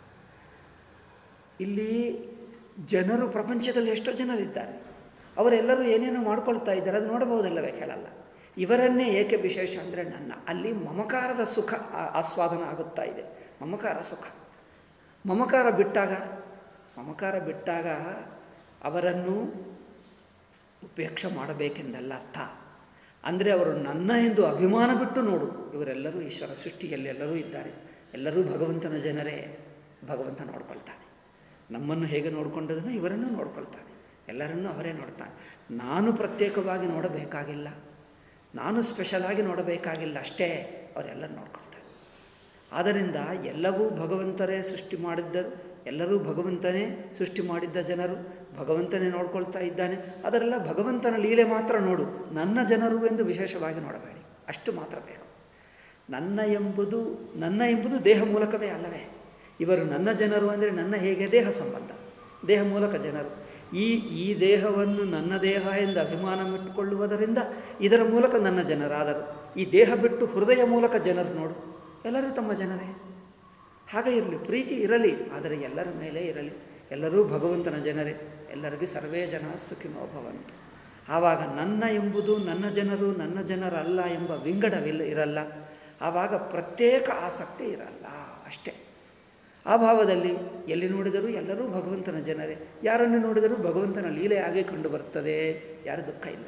ಇಲ್ಲಿ ಜನರು ಪ್ರಪಂಚದಲ್ಲಿ ಎಷ್ಟೋ ಜನರಿದ್ದಾರೆ ಅವರೆಲ್ಲರೂ ಏನೇನೋ ಮಾಡ್ಕೊಳ್ತಾ ಇದ್ದಾರೆ ಅದು ನೋಡಬಹುದಲ್ಲವೇ ಕೇಳಲ್ಲ ಇವರನ್ನೇ ಏಕೆ ವಿಶೇಷ ಅಂದರೆ ನನ್ನ ಅಲ್ಲಿ ಮಮಕಾರದ ಸುಖ ಆ- ಆಸ್ವಾದನ ಆಗುತ್ತಾ ಇದೆ ಮಮಕಾರ ಸುಖ ಮಮಕಾರ ಬಿಟ್ಟಾಗ ಮಮಕಾರ ಬಿಟ್ಟಾಗ ಅವರನ್ನು ಉಪೇಕ್ಷೆ ಮಾಡಬೇಕೆಂದಲ್ಲ ಅರ್ಥ ಅಂದರೆ ಅವರು ನನ್ನ ಎಂದು ಅಭಿಮಾನ ಬಿಟ್ಟು ನೋಡು ಇವರೆಲ್ಲರೂ ಈಶ್ವರ ಸೃಷ್ಟಿಯಲ್ಲಿ ಎಲ್ಲರೂ ಇದ್ದಾರೆ ಎಲ್ಲರೂ ಭಗವಂತನ ಜನರೇ ಭಗವಂತ ನೋಡ್ಕೊಳ್ತಾನೆ ನಮ್ಮನ್ನು ಹೇಗೆ ನೋಡಿಕೊಂಡದನ್ನು ಇವರನ್ನು ನೋಡ್ಕೊಳ್ತಾನೆ ಎಲ್ಲರನ್ನೂ ಅವರೇ ನೋಡ್ತಾನೆ ನಾನು ಪ್ರತ್ಯೇಕವಾಗಿ ನೋಡಬೇಕಾಗಿಲ್ಲ ನಾನು ಸ್ಪೆಷಲಾಗಿ ನೋಡಬೇಕಾಗಿಲ್ಲ ಅಷ್ಟೇ ಅವರೆಲ್ಲರೂ ನೋಡ್ಕೊಳ್ತಾರೆ ಆದ್ದರಿಂದ ಎಲ್ಲವೂ ಭಗವಂತರೇ ಸೃಷ್ಟಿ ಮಾಡಿದ್ದರು ಎಲ್ಲರೂ ಭಗವಂತನೇ ಸೃಷ್ಟಿ ಮಾಡಿದ್ದ ಜನರು ಭಗವಂತನೇ ನೋಡ್ಕೊಳ್ತಾ ಇದ್ದಾನೆ ಅದರೆಲ್ಲ ಭಗವಂತನ ಲೀಲೆ ಮಾತ್ರ ನೋಡು ನನ್ನ ಜನರು ಎಂದು ವಿಶೇಷವಾಗಿ ನೋಡಬೇಡಿ ಅಷ್ಟು ಮಾತ್ರ ಬೇಕು ನನ್ನ ಎಂಬುದು ನನ್ನ ಎಂಬುದು ದೇಹ ಮೂಲಕವೇ ಅಲ್ಲವೇ ಇವರು ನನ್ನ ಜನರು ಅಂದರೆ ನನ್ನ ಹೇಗೆ ದೇಹ ಸಂಬಂಧ ದೇಹ ಮೂಲಕ ಜನರು ಈ ಈ ದೇಹವನ್ನು ನನ್ನ ದೇಹ ಎಂದು ಅಭಿಮಾನ ಇಟ್ಟುಕೊಳ್ಳುವುದರಿಂದ ಇದರ ಮೂಲಕ ನನ್ನ ಜನರಾದರು ಈ ದೇಹ ಬಿಟ್ಟು ಹೃದಯ ಮೂಲಕ ಜನರು ನೋಡು ಎಲ್ಲರೂ ತಮ್ಮ ಜನರೇ ಹಾಗೆ ಇರಲಿ ಪ್ರೀತಿ ಇರಲಿ ಆದರೆ ಎಲ್ಲರ ಮೇಲೆ ಇರಲಿ ಎಲ್ಲರೂ ಭಗವಂತನ ಜನರೇ ಎಲ್ಲರಿಗೂ ಸರ್ವೇ ಜನ ಸುಖಿನೋ ಭವಂತು ಆವಾಗ ನನ್ನ ಎಂಬುದು ನನ್ನ ಜನರು ನನ್ನ ಜನರಲ್ಲ ಎಂಬ ವಿಂಗಡವಿಲ್ಲ ಇರಲ್ಲ ಆವಾಗ ಪ್ರತ್ಯೇಕ ಆಸಕ್ತಿ ಇರಲ್ಲ ಅಷ್ಟೇ ಆ ಭಾವದಲ್ಲಿ ಎಲ್ಲಿ ನೋಡಿದರೂ ಎಲ್ಲರೂ ಭಗವಂತನ ಜನರೇ ಯಾರನ್ನು ನೋಡಿದರೂ ಭಗವಂತನ ಲೀಲೆ ಆಗೇ ಕಂಡು ಬರ್ತದೆ ಯಾರು ದುಃಖ ಇಲ್ಲ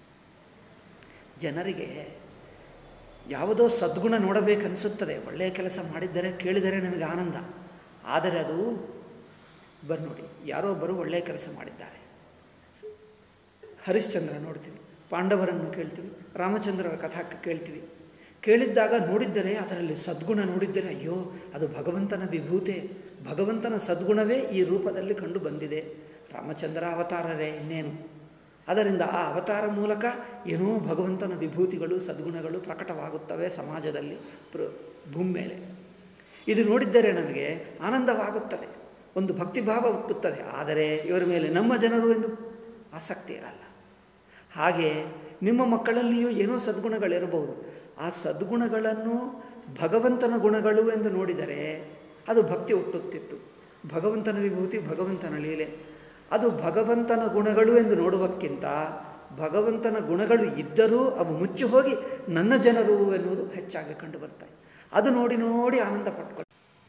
ಜನರಿಗೆ ಯಾವುದೋ ಸದ್ಗುಣ ನೋಡಬೇಕನ್ನಿಸುತ್ತದೆ ಒಳ್ಳೆಯ ಕೆಲಸ ಮಾಡಿದ್ದರೆ ಕೇಳಿದರೆ ನಮಗೆ ಆನಂದ ಆದರೆ ಅದು ಬರ್ ನೋಡಿ ಯಾರೋ ಒಬ್ಬರು ಒಳ್ಳೆಯ ಕೆಲಸ ಮಾಡಿದ್ದಾರೆ ಸ- ಹರಿಶ್ಚಂದ್ರ ನೋಡ್ತೀವಿ ಪಾಂಡವರನ್ನು ಕೇಳ್ತೀವಿ ರಾಮಚಂದ್ರರ ಕಥಾ ಕೇಳ್ತೀವಿ ಕೇಳಿದ್ದಾಗ ನೋಡಿದ್ದರೆ ಅದರಲ್ಲಿ ಸದ್ಗುಣ ನೋಡಿದ್ದರೆ ಅಯ್ಯೋ ಅದು ಭಗವಂತನ ವಿಭೂತೆ ಭಗವಂತನ ಸದ್ಗುಣವೇ ಈ ರೂಪದಲ್ಲಿ ಕಂಡು ಬಂದಿದೆ ರಾಮಚಂದ್ರ ಅವತಾರರೇ ಇನ್ನೇನು ಅದರಿಂದ ಆ ಅವತಾರ ಮೂಲಕ ಏನೋ ಭಗವಂತನ ವಿಭೂತಿಗಳು ಸದ್ಗುಣಗಳು ಪ್ರಕಟವಾಗುತ್ತವೆ ಸಮಾಜದಲ್ಲಿ ಪ್ರ ಭೂಮಿ ಮೇಲೆ ಇದು ನೋಡಿದ್ದರೆ ನಮಗೆ ಆನಂದವಾಗುತ್ತದೆ ಒಂದು ಭಕ್ತಿಭಾವ ಹುಟ್ಟುತ್ತದೆ ಆದರೆ ಇವರ ಮೇಲೆ ನಮ್ಮ ಜನರು ಎಂದು ಆಸಕ್ತಿ ಇರಲ್ಲ ಹಾಗೆ ನಿಮ್ಮ ಮಕ್ಕಳಲ್ಲಿಯೂ ಏನೋ ಸದ್ಗುಣಗಳಿರಬಹುದು ಆ ಸದ್ಗುಣಗಳನ್ನು ಭಗವಂತನ ಗುಣಗಳು ಎಂದು ನೋಡಿದರೆ ಅದು ಭಕ್ತಿ ಹುಟ್ಟುತ್ತಿತ್ತು ಭಗವಂತನ ವಿಭೂತಿ ಭಗವಂತನ ಲೀಲೆ ಅದು ಭಗವಂತನ ಗುಣಗಳು ಎಂದು ನೋಡುವಕ್ಕಿಂತ ಭಗವಂತನ ಗುಣಗಳು ಇದ್ದರೂ ಅವು ಮುಚ್ಚಿ ಹೋಗಿ ನನ್ನ ಜನರು ಎನ್ನುವುದು ಹೆಚ್ಚಾಗಿ ಕಂಡು ಬರ್ತಾయి ಅದು ನೋಡಿ ನೋಡಿ ಆನಂದ ಪಟ್ಕೊಂಡು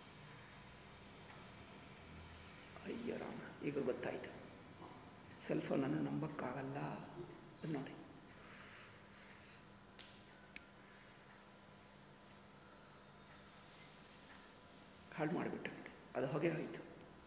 ಅಯ್ಯ ರಾಮ ಈಗ ಗೊತ್ತಾಯಿತು ಸೆಲ್ ಫೋನನ್ನು ನಂಬಕ್ಕಾಗಲ್ಲ ಅದು ನೋಡಿ ಹಾಳು ಮಾಡಿಬಿಟ್ಟೆ ನೋಡಿ ಅದು ಹೊಗೆ ಹೋಯಿತು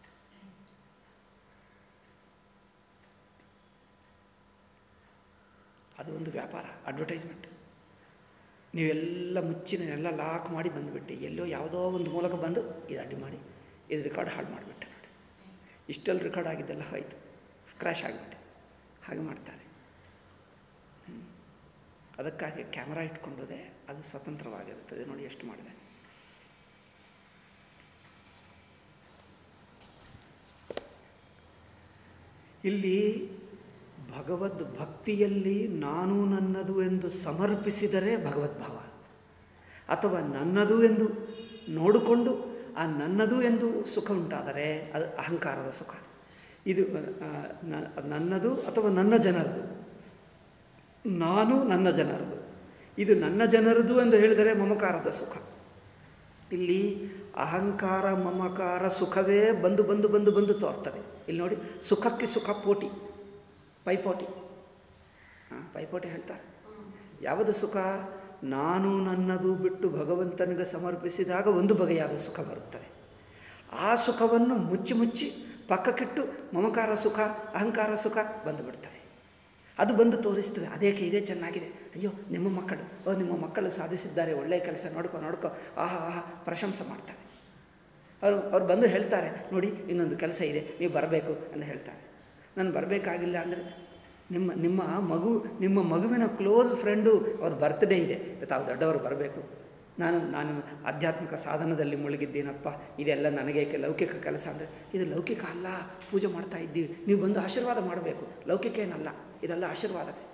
ಅದು ಒಂದು ವ್ಯಾಪಾರ ಅಡ್ವರ್ಟೈಸ್ಮೆಂಟ್ ನೀವೆಲ್ಲ ಮುಚ್ಚಿನ ಎಲ್ಲ ಲಾಕ್ ಮಾಡಿ ಬಂದುಬಿಟ್ಟು ಎಲ್ಲೋ ಯಾವುದೋ ಒಂದು ಮೂಲಕ ಬಂದು ಇದು ಅಡ್ಡಿ ಮಾಡಿ ಇದು ರೆಕಾರ್ಡ್ ಹಾಳು ಮಾಡಿಬಿಟ್ಟೆ ನೋಡಿ ಇಷ್ಟಲ್ಲಿ ರೆಕಾರ್ಡ್ ಆಗಿದ್ದೆಲ್ಲ ಹೋಯ್ತು ಕ್ರ್ಯಾಶ್ ಆಗಿಬಿಟ್ಟೆ ಹಾಗೆ ಮಾಡ್ತಾರೆ ಹ್ಮ್. ಅದಕ್ಕಾಗಿ ಕ್ಯಾಮರಾ ಇಟ್ಕೊಂಡದೆ ಅದು ಸ್ವತಂತ್ರವಾಗಿರುತ್ತದೆ ನೋಡಿ ಎಷ್ಟು ಮಾಡಿದೆ ಇಲ್ಲಿ ಭಗವದ್ ಭಕ್ತಿಯಲ್ಲಿ ನಾನು ನನ್ನದು ಎಂದು ಸಮರ್ಪಿಸಿದರೆ ಭಗವದ್ಭಾವ ಅಥವಾ ನನ್ನದು ಎಂದು ನೋಡಿಕೊಂಡು ಆ ನನ್ನದು ಎಂದು ಸುಖ ಉಂಟಾದರೆ ಅದು ಅಹಂಕಾರದ ಸುಖ ಇದು ಆ, ನ- ನನ್ನದು ಅಥವಾ ನನ್ನ ಜನರದು ನಾನು ನನ್ನ ಜನರದು ಇದು ನನ್ನ ಜನರದು ಎಂದು ಹೇಳಿದರೆ ಮಮಕಾರದ ಸುಖ ಇಲ್ಲಿ ಅಹಂಕಾರ ಮಮಕಾರ ಸುಖವೇ ಬಂದು ಬಂದು ಬಂದು ಬಂದು ತೋರ್ತದೆ ಇಲ್ಲಿ ನೋಡಿ ಸುಖಕ್ಕೆ ಸುಖ ಪೋಟಿ ಪೈಪೋಟಿ ಹಾಂ ಪೈಪೋಟಿ ಹೇಳ್ತಾರೆ ಯಾವುದು ಸುಖ ನಾನು ನನ್ನದು ಬಿಟ್ಟು ಭಗವಂತನಿಗೆ ಸಮರ್ಪಿಸಿದಾಗ ಒಂದು ಬಗೆಯಾದ ಸುಖ ಬರುತ್ತದೆ ಆ ಸುಖವನ್ನು ಮುಚ್ಚಿ ಮುಚ್ಚಿ ಪಕ್ಕಕ್ಕಿಟ್ಟು ಮಮಕಾರ ಸುಖ ಅಹಂಕಾರ ಸುಖ ಬಂದುಬಿಡ್ತದೆ ಅದು ಬಂದು ತೋರಿಸ್ತದೆ ಅದೇಕೆ ಇದೇ ಚೆನ್ನಾಗಿದೆ ಅಯ್ಯೋ ನಿಮ್ಮ ಮಕ್ಕಳು ಓ ನಿಮ್ಮ ಮಕ್ಕಳು ಸಾಧಿಸಿದ್ದಾರೆ ಒಳ್ಳೆಯ ಕೆಲಸ ನೋಡ್ಕೊ ನೋಡ್ಕೊ ಆಹಾ ಆಹಾ ಪ್ರಶಂಸೆ ಮಾಡ್ತಾರೆ ಅವರು ಅವ್ರು ಬಂದು ಹೇಳ್ತಾರೆ ನೋಡಿ ಇನ್ನೊಂದು ಕೆಲಸ ಇದೆ ನೀವು ಬರಬೇಕು ಅಂತ ಹೇಳ್ತಾರೆ ನಾನು ಬರಬೇಕಾಗಿಲ್ಲ ಅಂದರೆ ನಿಮ್ಮ ನಿಮ್ಮ ಮಗು ನಿಮ್ಮ ಮಗುವಿನ ಕ್ಲೋಸ್ ಫ್ರೆಂಡು ಅವ್ರ ಬರ್ತ್ಡೇ ಇದೆ ತಾವು ದೊಡ್ಡವರು ಬರಬೇಕು ನಾನು ನಾನು ಆಧ್ಯಾತ್ಮಿಕ ಸಾಧನದಲ್ಲಿ ಮುಳುಗಿದ್ದೀನಪ್ಪ ಇದೆಲ್ಲ ನನಗೇಕೆ ಲೌಕಿಕ ಕೆಲಸ ಅಂದರೆ ಇದು ಲೌಕಿಕ ಅಲ್ಲ ಪೂಜೆ ಮಾಡ್ತಾ ಇದ್ದೀವಿ ನೀವು ಬಂದು ಆಶೀರ್ವಾದ ಮಾಡಬೇಕು ಲೌಕಿಕ ಏನಲ್ಲ ಇದೆಲ್ಲ ಆಶೀರ್ವಾದನೇ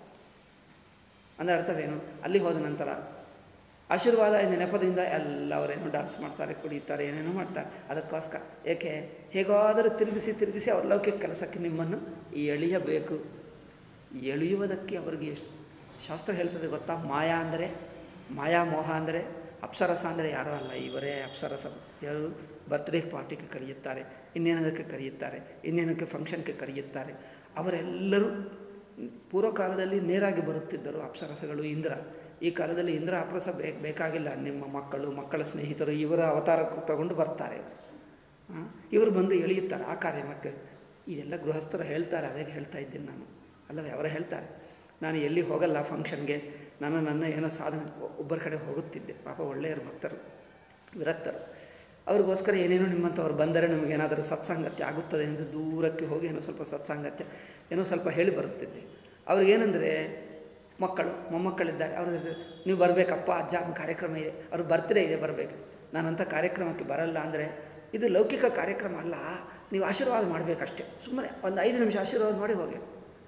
ಅಂದರೆ ಅರ್ಥವೇನು ಅಲ್ಲಿ ಹೋದ ನಂತರ ಆಶೀರ್ವಾದ ಎಂದ ನೆಪದಿಂದ ಎಲ್ಲ ಅವರೇನೋ ಡಾನ್ಸ್ ಮಾಡ್ತಾರೆ ಕುಡಿತಾರೆ ಏನೇನೋ ಮಾಡ್ತಾರೆ ಅದಕ್ಕೋಸ್ಕರ ಏಕೆ ಹೇಗಾದರೂ ತಿರುಗಿಸಿ ತಿರುಗಿಸಿ ಅವ್ರ ಲೌಕಿಕ ಕೆಲಸಕ್ಕೆ ನಿಮ್ಮನ್ನು ಎಳೆಯಬೇಕು ಎಳೆಯುವುದಕ್ಕೆ ಅವರಿಗೆ ಎಷ್ಟು ಶಾಸ್ತ್ರ ಹೇಳ್ತದೆ ಗೊತ್ತಾ ಮಾಯಾ ಅಂದರೆ ಮಾಯಾ ಮೋಹ ಅಂದರೆ ಅಪ್ಸರಸ ಅಂದರೆ ಯಾರೂ ಅಲ್ಲ ಇವರೇ ಅಪ್ಸರಸ ಯಾರು ಬರ್ತ್ಡೇ ಪಾರ್ಟಿಗೆ ಕರೆಯುತ್ತಾರೆ ಇನ್ನೇನದಕ್ಕೆ ಕರೆಯುತ್ತಾರೆ ಇನ್ನೇನಕ್ಕೆ ಫಂಕ್ಷನ್ಗೆ ಕರೆಯುತ್ತಾರೆ ಅವರೆಲ್ಲರೂ ಪೂರ್ವಕಾಲದಲ್ಲಿ ನೇರಾಗಿ ಬರುತ್ತಿದ್ದರು ಅಪ್ಸರಸಗಳು ಇಂದ್ರ ಈ ಕಾಲದಲ್ಲಿ ಇಂದ್ರ ಅಪ್ಸರಸ ಬೇಕು ಬೇಕಾಗಿಲ್ಲ ನಿಮ್ಮ ಮಕ್ಕಳು ಮಕ್ಕಳ ಸ್ನೇಹಿತರು ಇವರ ಅವತಾರ ತಗೊಂಡು ಬರ್ತಾರೆ ಇವರು ಆ, ಇವರು ಬಂದು ಎಳೆಯುತ್ತಾರೆ ಆ ಕಾರ್ಯಕ್ರಮಕ್ಕೆ ಇದೆಲ್ಲ ಗೃಹಸ್ಥರು ಹೇಳ್ತಾರೆ ಅದೇ ಹೇಳ್ತಾ ಇದ್ದೀನಿ ನಾನು ಅಲ್ಲವೇ ಅವರೇ ಹೇಳ್ತಾರೆ ನಾನು ಎಲ್ಲಿ ಹೋಗಲ್ಲ ಫಂಕ್ಷನ್ಗೆ ನಾನು ನನ್ನ ಏನೋ ಸಾಧನೆ ಒಬ್ಬರ ಕಡೆ ಹೋಗುತ್ತಿದ್ದೆ ಪಾಪ ಒಳ್ಳೆಯರು ಭಕ್ತರು ವಿರಕ್ತರು ಅವ್ರಿಗೋಸ್ಕರ ಏನೇನೋ ನಿಮ್ಮಂಥವ್ರು ಬಂದರೆ ನಮಗೇನಾದರೂ ಸತ್ಸಂಗತ್ಯ ಆಗುತ್ತದೆ ಎಂದು ದೂರಕ್ಕೆ ಹೋಗಿ ಏನೋ ಸ್ವಲ್ಪ ಸತ್ಸಂಗತ್ಯ ಏನೋ ಸ್ವಲ್ಪ ಹೇಳಿ ಬರುತ್ತಿದ್ದೆ ಅವ್ರಿಗೇನೆಂದರೆ ಮಕ್ಕಳು ಮೊಮ್ಮಕ್ಕಳಿದ್ದಾರೆ ಅವ್ರ ನೀವು ಬರಬೇಕಪ್ಪ ಅಜ್ಜ ಒಂದು ಕಾರ್ಯಕ್ರಮ ಇದೆ ಅವ್ರ ಬರ್ತ್ಡೇ ಇದೆ ಬರಬೇಕು ನಾನಂಥ ಕಾರ್ಯಕ್ರಮಕ್ಕೆ ಬರಲ್ಲ ಅಂದರೆ ಇದು ಲೌಕಿಕ ಕಾರ್ಯಕ್ರಮ ಅಲ್ಲ ನೀವು ಆಶೀರ್ವಾದ ಮಾಡಬೇಕಷ್ಟೇ ಸುಮ್ಮನೆ ಒಂದು ಐದು ನಿಮಿಷ ಆಶೀರ್ವಾದ ಮಾಡಿ ಹೋಗಿ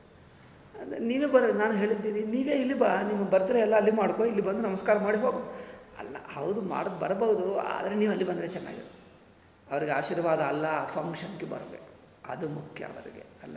ಅದೇ ನೀವೇ ಬರ ನಾನು ಹೇಳಿದ್ದೀನಿ ನೀವೇ ಇಲ್ಲಿ ಬಾ ನಿಮ್ಮ ಬರ್ತ್ಡೇ ಎಲ್ಲ ಅಲ್ಲಿ ಮಾಡ್ಕೊ ಇಲ್ಲಿ ಬಂದು ನಮಸ್ಕಾರ ಮಾಡಿ ಹೋಗು ಅಲ್ಲ ಹೌದು ಮಾಡೋದು ಬರಬಹುದು ಆದರೆ ನೀವು ಅಲ್ಲಿ ಬಂದರೆ ಚೆನ್ನಾಗಿದೆ ಅವ್ರಿಗೆ ಆಶೀರ್ವಾದ ಅಲ್ಲ ಫಂಕ್ಷನ್ಗೆ ಬರಬೇಕು ಅದು ಮುಖ್ಯ ಅವರಿಗೆ ಅಲ್ಲ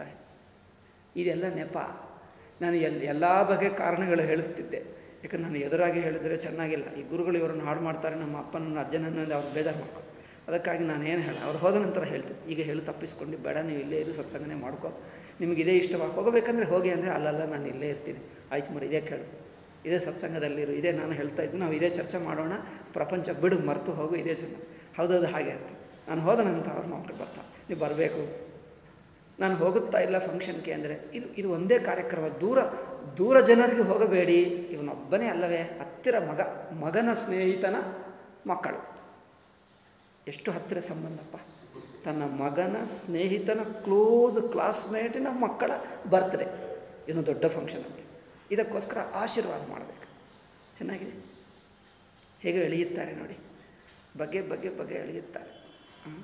ಇದೆಲ್ಲ ನೆಪ ನಾನು ಎಲ್ ಎಲ್ಲ ಬಗೆಯ ಕಾರಣಗಳು ಹೇಳುತ್ತಿದ್ದೆ ಯಾಕಂದ್ರೆ ನಾನು ಎದುರಾಗಿ ಹೇಳಿದರೆ ಚೆನ್ನಾಗಿಲ್ಲ ಈ ಗುರುಗಳು ಇವರನ್ನು ಹಾಳು ಮಾಡ್ತಾರೆ ನಮ್ಮ ಅಪ್ಪನನ್ನು ಅಜ್ಜನನ್ನು ಅವ್ರು ಬೇಜಾರು ಮಾಡ್ಕೊ ಅದಕ್ಕಾಗಿ ನಾನು ಏನು ಹೇಳ ಅವ್ರು ಹೋದ ನಂತರ ಹೇಳ್ತೀನಿ ಈಗ ಹೇಳಿ ತಪ್ಪಿಸ್ಕೊಂಡು ಬೇಡ ನೀವು ಇಲ್ಲೇ ಇರು ಸತ್ಸಂಗನೆ ಮಾಡ್ಕೊ ನಿಮಗೆ ಇದೇ ಇಷ್ಟವಾ ಹೋಗಬೇಕಂದ್ರೆ ಹೋಗಿ ಅಂದರೆ ಅಲ್ಲಲ್ಲ ನಾನು ಇಲ್ಲೇ ಇರ್ತೀನಿ ಆಯ್ತು ಮರಿ ಇದೇ ಕೇಳು ಇದೇ ಸತ್ಸಂಗದಲ್ಲಿರು ಇದೇ ನಾನು ಹೇಳ್ತಾ ಇದ್ದು ನಾವು ಇದೇ ಚರ್ಚೆ ಮಾಡೋಣ ಪ್ರಪಂಚ ಬಿಡು ಮರೆತು ಹೋಗು ಇದೇ ಚೆನ್ನ ಹೌದೌದು ಹಾಗೆ ಅಂತ ನಾನು ಹೋದ ನಂತರ ಅವ್ರು ಮಕ್ಕಳು ಬರ್ತಾರೆ ನೀವು ಬರಬೇಕು ನಾನು ಹೋಗುತ್ತಾ ಇಲ್ಲ ಫಂಕ್ಷನ್ಗೆ ಅಂದರೆ ಇದು ಇದು ಒಂದೇ ಕಾರ್ಯಕ್ರಮ ದೂರ ದೂರ ಜನರಿಗೆ ಹೋಗಬೇಡಿ ಇವನೊಬ್ಬನೇ ಅಲ್ಲವೇ ಹತ್ತಿರ ಮಗ ಮಗನ ಸ್ನೇಹಿತನ ಮಕ್ಕಳು ಎಷ್ಟು ಹತ್ತಿರ ಸಂಬಂಧಪ್ಪ ತನ್ನ ಮಗನ ಸ್ನೇಹಿತನ ಕ್ಲೋಸ್ ಕ್ಲಾಸ್ಮೇಟಿನ ಮಕ್ಕಳ ಬರ್ತ್ಡೇ ಏನು ದೊಡ್ಡ ಫಂಕ್ಷನ್ ಅಂತೆ ಇದಕ್ಕೋಸ್ಕರ ಆಶೀರ್ವಾದ ಮಾಡಬೇಕು ಚೆನ್ನಾಗಿದೆ ಹೇಗೆ ಎಳೆಯುತ್ತಾರೆ ನೋಡಿ ಬಗೆ ಬಗೆ ಬಗೆ ಎಳೆಯುತ್ತಾರೆ ಹ್ಮ್.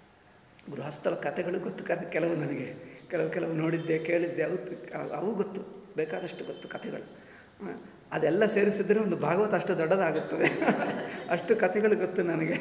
ಗೃಹಸ್ಥಳ ಕಥೆಗಳು ಗೊತ್ತು ಕ ಕೆಲವು ನನಗೆ ಕೆಲವು ಕೆಲವು ನೋಡಿದ್ದೆ ಕೇಳಿದ್ದೆ ಅವು ಅವು ಗೊತ್ತು ಬೇಕಾದಷ್ಟು ಗೊತ್ತು ಕಥೆಗಳು ಹ. ಅದೆಲ್ಲ ಸೇರಿಸಿದರೆ ಒಂದು ಭಾಗವತ ಅಷ್ಟು ದೊಡ್ಡದಾಗುತ್ತದೆ ಅಷ್ಟು ಕಥೆಗಳು ಗೊತ್ತು ನನಗೆ